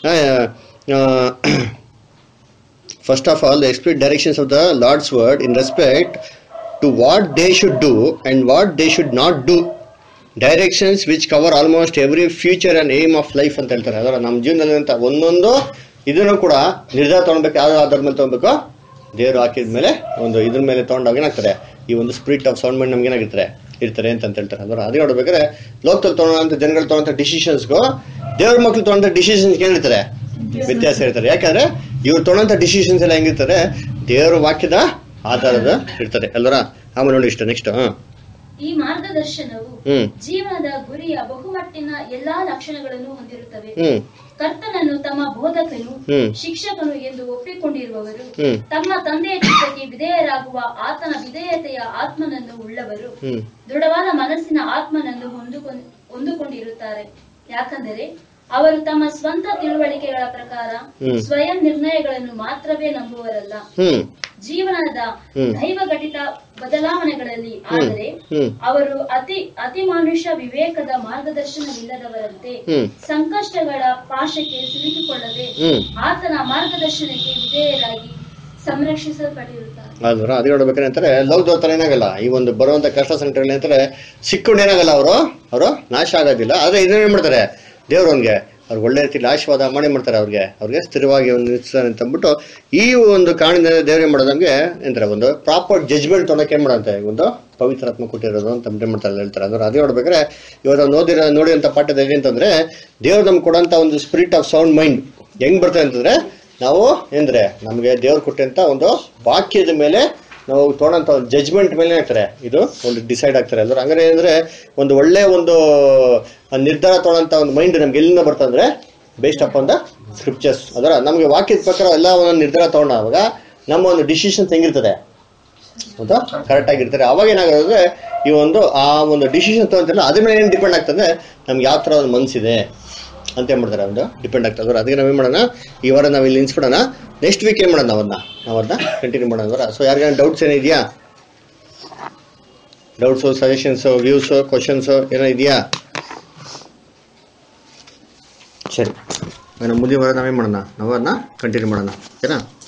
first of all the explicit directions of the Lord's word in respect to what they should do and what they should not do directions which cover almost every future and aim of life ಅಂತ ಹೇಳ್ತಾರೆ ಅದರ ನಮ್ಮ ಜೀವನದಲ್ಲಿ ಅಂತ ಒಂದೊಂದು ಇದನ್ನು ಕೂಡ ನಿರ್ಧಾರ ತೊಗೊಳ್ಬೇಕು ಯಾವ್ದು ಆಧಾರದ ಮೇಲೆ ತೊಗೊಬೇಕು ದೇವರು ಹಾಕಿದ ಮೇಲೆ ಒಂದು ಇದ್ರ ಮೇಲೆ ತೊಗೊಂಡಾಗ ಏನಾಗ್ತದೆ ಈ ಒಂದು ಸ್ಪಿರಿಟ್ ಆಫ್ ಸೌಂಡ್ ಮೈಂಡ್ ನಮ್ಗೆ ಏನಾಗಿರ್ತಾರೆ ಇರ್ತಾರೆ ಅಂತ ಹೇಳ್ತಾರೆ ಅದರ ಅದೇ ನೋಡ್ಬೇಕಾದ್ರೆ ಲೋಕದಲ್ಲಿ ತೊಗೊಳ್ಳೋಂಥ ಜನಗಳು ತೊಗೊಳ್ಳೋಂಥ ಡಿಸಿಷನ್ಸ್ಗೂ ದೇವ್ರ ಮಕ್ಳು ತೊಗೊಳ್ಳೋಂಥ ಡಿಸಿಷನ್ಸ್ ಏನಿರ್ತಾರೆ ವ್ಯತ್ಯಾಸ ಇರ್ತಾರೆ ಯಾಕಂದ್ರೆ ಇವ್ರು ತೊಗೊಳ್ಳೋಂಥ ಡಿಸಿಷನ್ಸ್ ಎಲ್ಲ ಹೆಂಗಿರ್ತಾರೆ ದೇವರ ವಾಕ್ಯದ ಆಧಾರದ ಇರ್ತಾರೆ ಅಲ್ವರ ಆಮೇಲೆ ನೋಡಿ ಇಷ್ಟ ನೆಕ್ಸ್ಟ್ ಹಾ ಈ ಮಾರ್ಗದರ್ಶನವು ಹ್ಮ್ ಜೀವನದ ಗುರಿಯ ಬಹುಮಟ್ಟಿನ ಎಲ್ಲಾ ಲಕ್ಷಣಗಳನ್ನು ಹೊಂದಿರುತ್ತವೆ ಹ್ಮ್ ಕರ್ತನನ್ನು ತಮ್ಮ ಬೋಧಕನು ಹ್ಮ್. ಶಿಕ್ಷಕನು ಎಂದು ಒಪ್ಪಿಕೊಂಡಿರುವವರು ಹ್ಮ್. ತಮ್ಮ ತಂದೆಯ ಚಿತ್ತಕ್ಕೆ ವಿಧೇಯರಾಗುವ ಆತನ ವಿಧೇಯತೆಯ ಆತ್ಮನನ್ನು ಉಳ್ಳವರು ಹ್ಮ್ ದೃಢವಾದ ಮನಸ್ಸಿನ ಆತ್ಮನನ್ನು ಹೊಂದಿಕೊಂಡ್ ಹೊಂದಿಕೊಂಡಿರುತ್ತಾರೆ ಯಾಕಂದರೆ ಅವರು ತಮ್ಮ ಸ್ವಂತ ತಿಳುವಳಿಕೆಗಳ ಪ್ರಕಾರ ಹ್ಮ್. ಸ್ವಯಂ ನಿರ್ಣಯಗಳನ್ನು ಮಾತ್ರವೇ ನಂಬುವರಲ್ಲ ಹ್ಮ್ ಜೀವನದ ಹ್ಮ್. ದೈವಘಟಿತ ಬದಲಾವಣೆಗಳಲ್ಲಿ ಆದರೆ ಹ್ಮ್. ಅವರು ಅತಿ ಅತಿ ಮಾನುಷ ವಿವೇಕದ ಮಾರ್ಗದರ್ಶನವಿಲ್ಲದವರಂತೆ ಹ್ಮ್. ಸಂಕಷ್ಟಗಳ ಪಾಶಕ್ಕೆ ಸಿಲುಕಿಕೊಳ್ಳದೆ ಹ್ಮ್ ಆತನ ಮಾರ್ಗದರ್ಶನಕ್ಕೆ ವಿಧೇಯರಾಗಿ ಸಂರಕ್ಷಿಸಲ್ಪಟ್ಟಿರುತ್ತಾರೆ ಅಲ್ವರ ಅದೇ ನೋಡ್ಬೇಕಾದ್ರೆ ಅಂತಾರೆ ಲೋಕದವ್ರ ತರ ಏನಾಗಲ್ಲ ಈ ಒಂದು ಬರುವಂತ ಕಷ್ಟ ಸಂಕಟಗಳಲ್ಲಿ ಅಂತಾರೆ ಸಿಕ್ಕೊಂಡು ಏನಾಗಲ್ಲ ಅವರು ಅವರು ನಾಶ ಆಗೋದಿಲ್ಲ ಆದ್ರೆ ಇದನ್ನೇನ್ ಮಾಡ್ತಾರೆ ದೇವ್ರವನ್ಗೆ ಅವ್ರಿಗೆ ಒಳ್ಳೆ ರೀತಿಯಲ್ಲಿ ಆಶೀರ್ವಾದ ಮಾಡಿ ಮಾಡ್ತಾರೆ ಅವ್ರಿಗೆ ಅವ್ರಿಗೆ ಸ್ಥಿರವಾಗಿ ಒಂದು ನಿಲ್ಸ್ತಾರೆ ಅಂತ ಅಂದ್ಬಿಟ್ಟು ಈ ಒಂದು ಕಾರಣದಿಂದ ದೇವ್ರು ಏನ್ ಮಾಡೋದು ನಮ್ಗೆ ಎಂತಾರೆ ಒಂದು ಪ್ರಾಪರ್ ಜಜ್ಮೆಂಟ್ ತೊಗೊಳಕ್ಕೆ ಏನ್ ಮಾಡಂತೆ ಒಂದು ಪವಿತ್ರಾತ್ಮ ಕೊಟ್ಟಿರೋದು ಅಂತ ಏನ್ ಮಾಡ್ತಾರೆ ಹೇಳ್ತಾರೆ ಅಂದ್ರೆ ಅದೇ ನೋಡ್ಬೇಕಾದ್ರೆ ಇವಾಗ ನಾವು ನೋಡಿರೋ ನೋಡಿದಂಥ ಪಾಠದಲ್ಲಿ ಏನಂತಂದ್ರೆ ದೇವ್ರು ನಮ್ಗೆ ಕೊಡೋಂಥ ಒಂದು ಸ್ಪಿರಿಟ್ ಆಫ್ ಸೌಂಡ್ ಮೈಂಡ್ ಹೆಂಗ್ ಬರ್ತದೆ ಅಂತಂದ್ರೆ ನಾವು ಅಂದ್ರೆ ನಮಗೆ ದೇವ್ರು ಕೊಟ್ಟಂತ ಒಂದು ವಾಕ್ಯದ ಮೇಲೆ ನಾವು ತೊಗೊಂಡಂತ ಒಂದು ಜಜ್ಮೆಂಟ್ ಮೇಲೆ ಆಗ್ತಾರೆ ಇದು ಒಂದು ಡಿಸೈಡ್ ಆಗ್ತಾರೆ ಅಂದ್ರೆ ಹಂಗಾರೆ ಅಂದ್ರೆ ಒಂದು ಒಳ್ಳೆ ಒಂದು ನಿರ್ಧಾರ ತೊಗೊಳಂತ ಒಂದು ಮೈಂಡ್ ನಮ್ಗೆ ಎಲ್ಲಿಂದ ಬರ್ತಂದ್ರೆ ಬೇಸ್ಡ್ ಅಪ್ ದ ಸ್ಕ್ರಿಪ್ಚರ್ಸ್ ಅದರ ನಮಗೆ ವಾಕ್ಯದ ಪ್ರಕಾರ ಎಲ್ಲ ಒಂದೊಂದು ನಿರ್ಧಾರ ತಗೊಂಡಾಗ ನಮ್ಮ ಒಂದು ಡಿಸಿಷನ್ಸ್ ಹೆಂಗಿರ್ತದೆ ಹೌದಾ ಕರೆಕ್ಟ್ ಆಗಿರ್ತಾರೆ ಅವಾಗ ಏನಾಗೋದ್ರೆ ಈ ಒಂದು ಆ ಒಂದು ಡಿಸಿಷನ್ ತಗೊಂತಿಲ್ಲ ಅದ್ರ ಮೇಲೆ ಏನು ಡಿಪೆಂಡ್ ಆಗ್ತದೆ ನಮ್ಗೆ ಯಾವ ಥರ ಒಂದು ಮನಸ್ಸಿದೆ ಅಂತ ಏನ್ ಮಾಡ್ತಾರೆ ಒಂದು ಡಿಪೆಂಡ್ ಆಗ್ತದೆ ಅವ್ರು ಅದಕ್ಕೆ ನಾವೇನು ಮಾಡೋಣ ಈ ವಾರ ನಾವು ಇಲ್ಲಿ ನಿಲ್ಸ್ಬಿಡೋಣ ನೆಕ್ಸ್ಟ್ ವೀಕ್ ಏನು ಮಾಡೋಣ ನಾವನ್ನ ನಾವು ಅದನ್ನ ಕಂಟಿನ್ಯೂ ಮಾಡೋಣ ಅವರ ಸೊ ಯಾರಿಗಾನ ಡೌಟ್ಸ್ ಏನಿದೆಯಾ ಡೌಟ್ಸು ಸಜೆಷನ್ಸು ವ್ಯೂಸು ಕ್ವಶನ್ಸು ಏನೋ ಇದೆಯಾ ಸರಿ ನಾನು ಮುಂದಿನ ವಾರ ನಾವೇನು ಮಾಡೋಣ ನಾವು ಅದನ್ನ ಕಂಟಿನ್ಯೂ ಮಾಡೋಣ ಓಕೆನಾ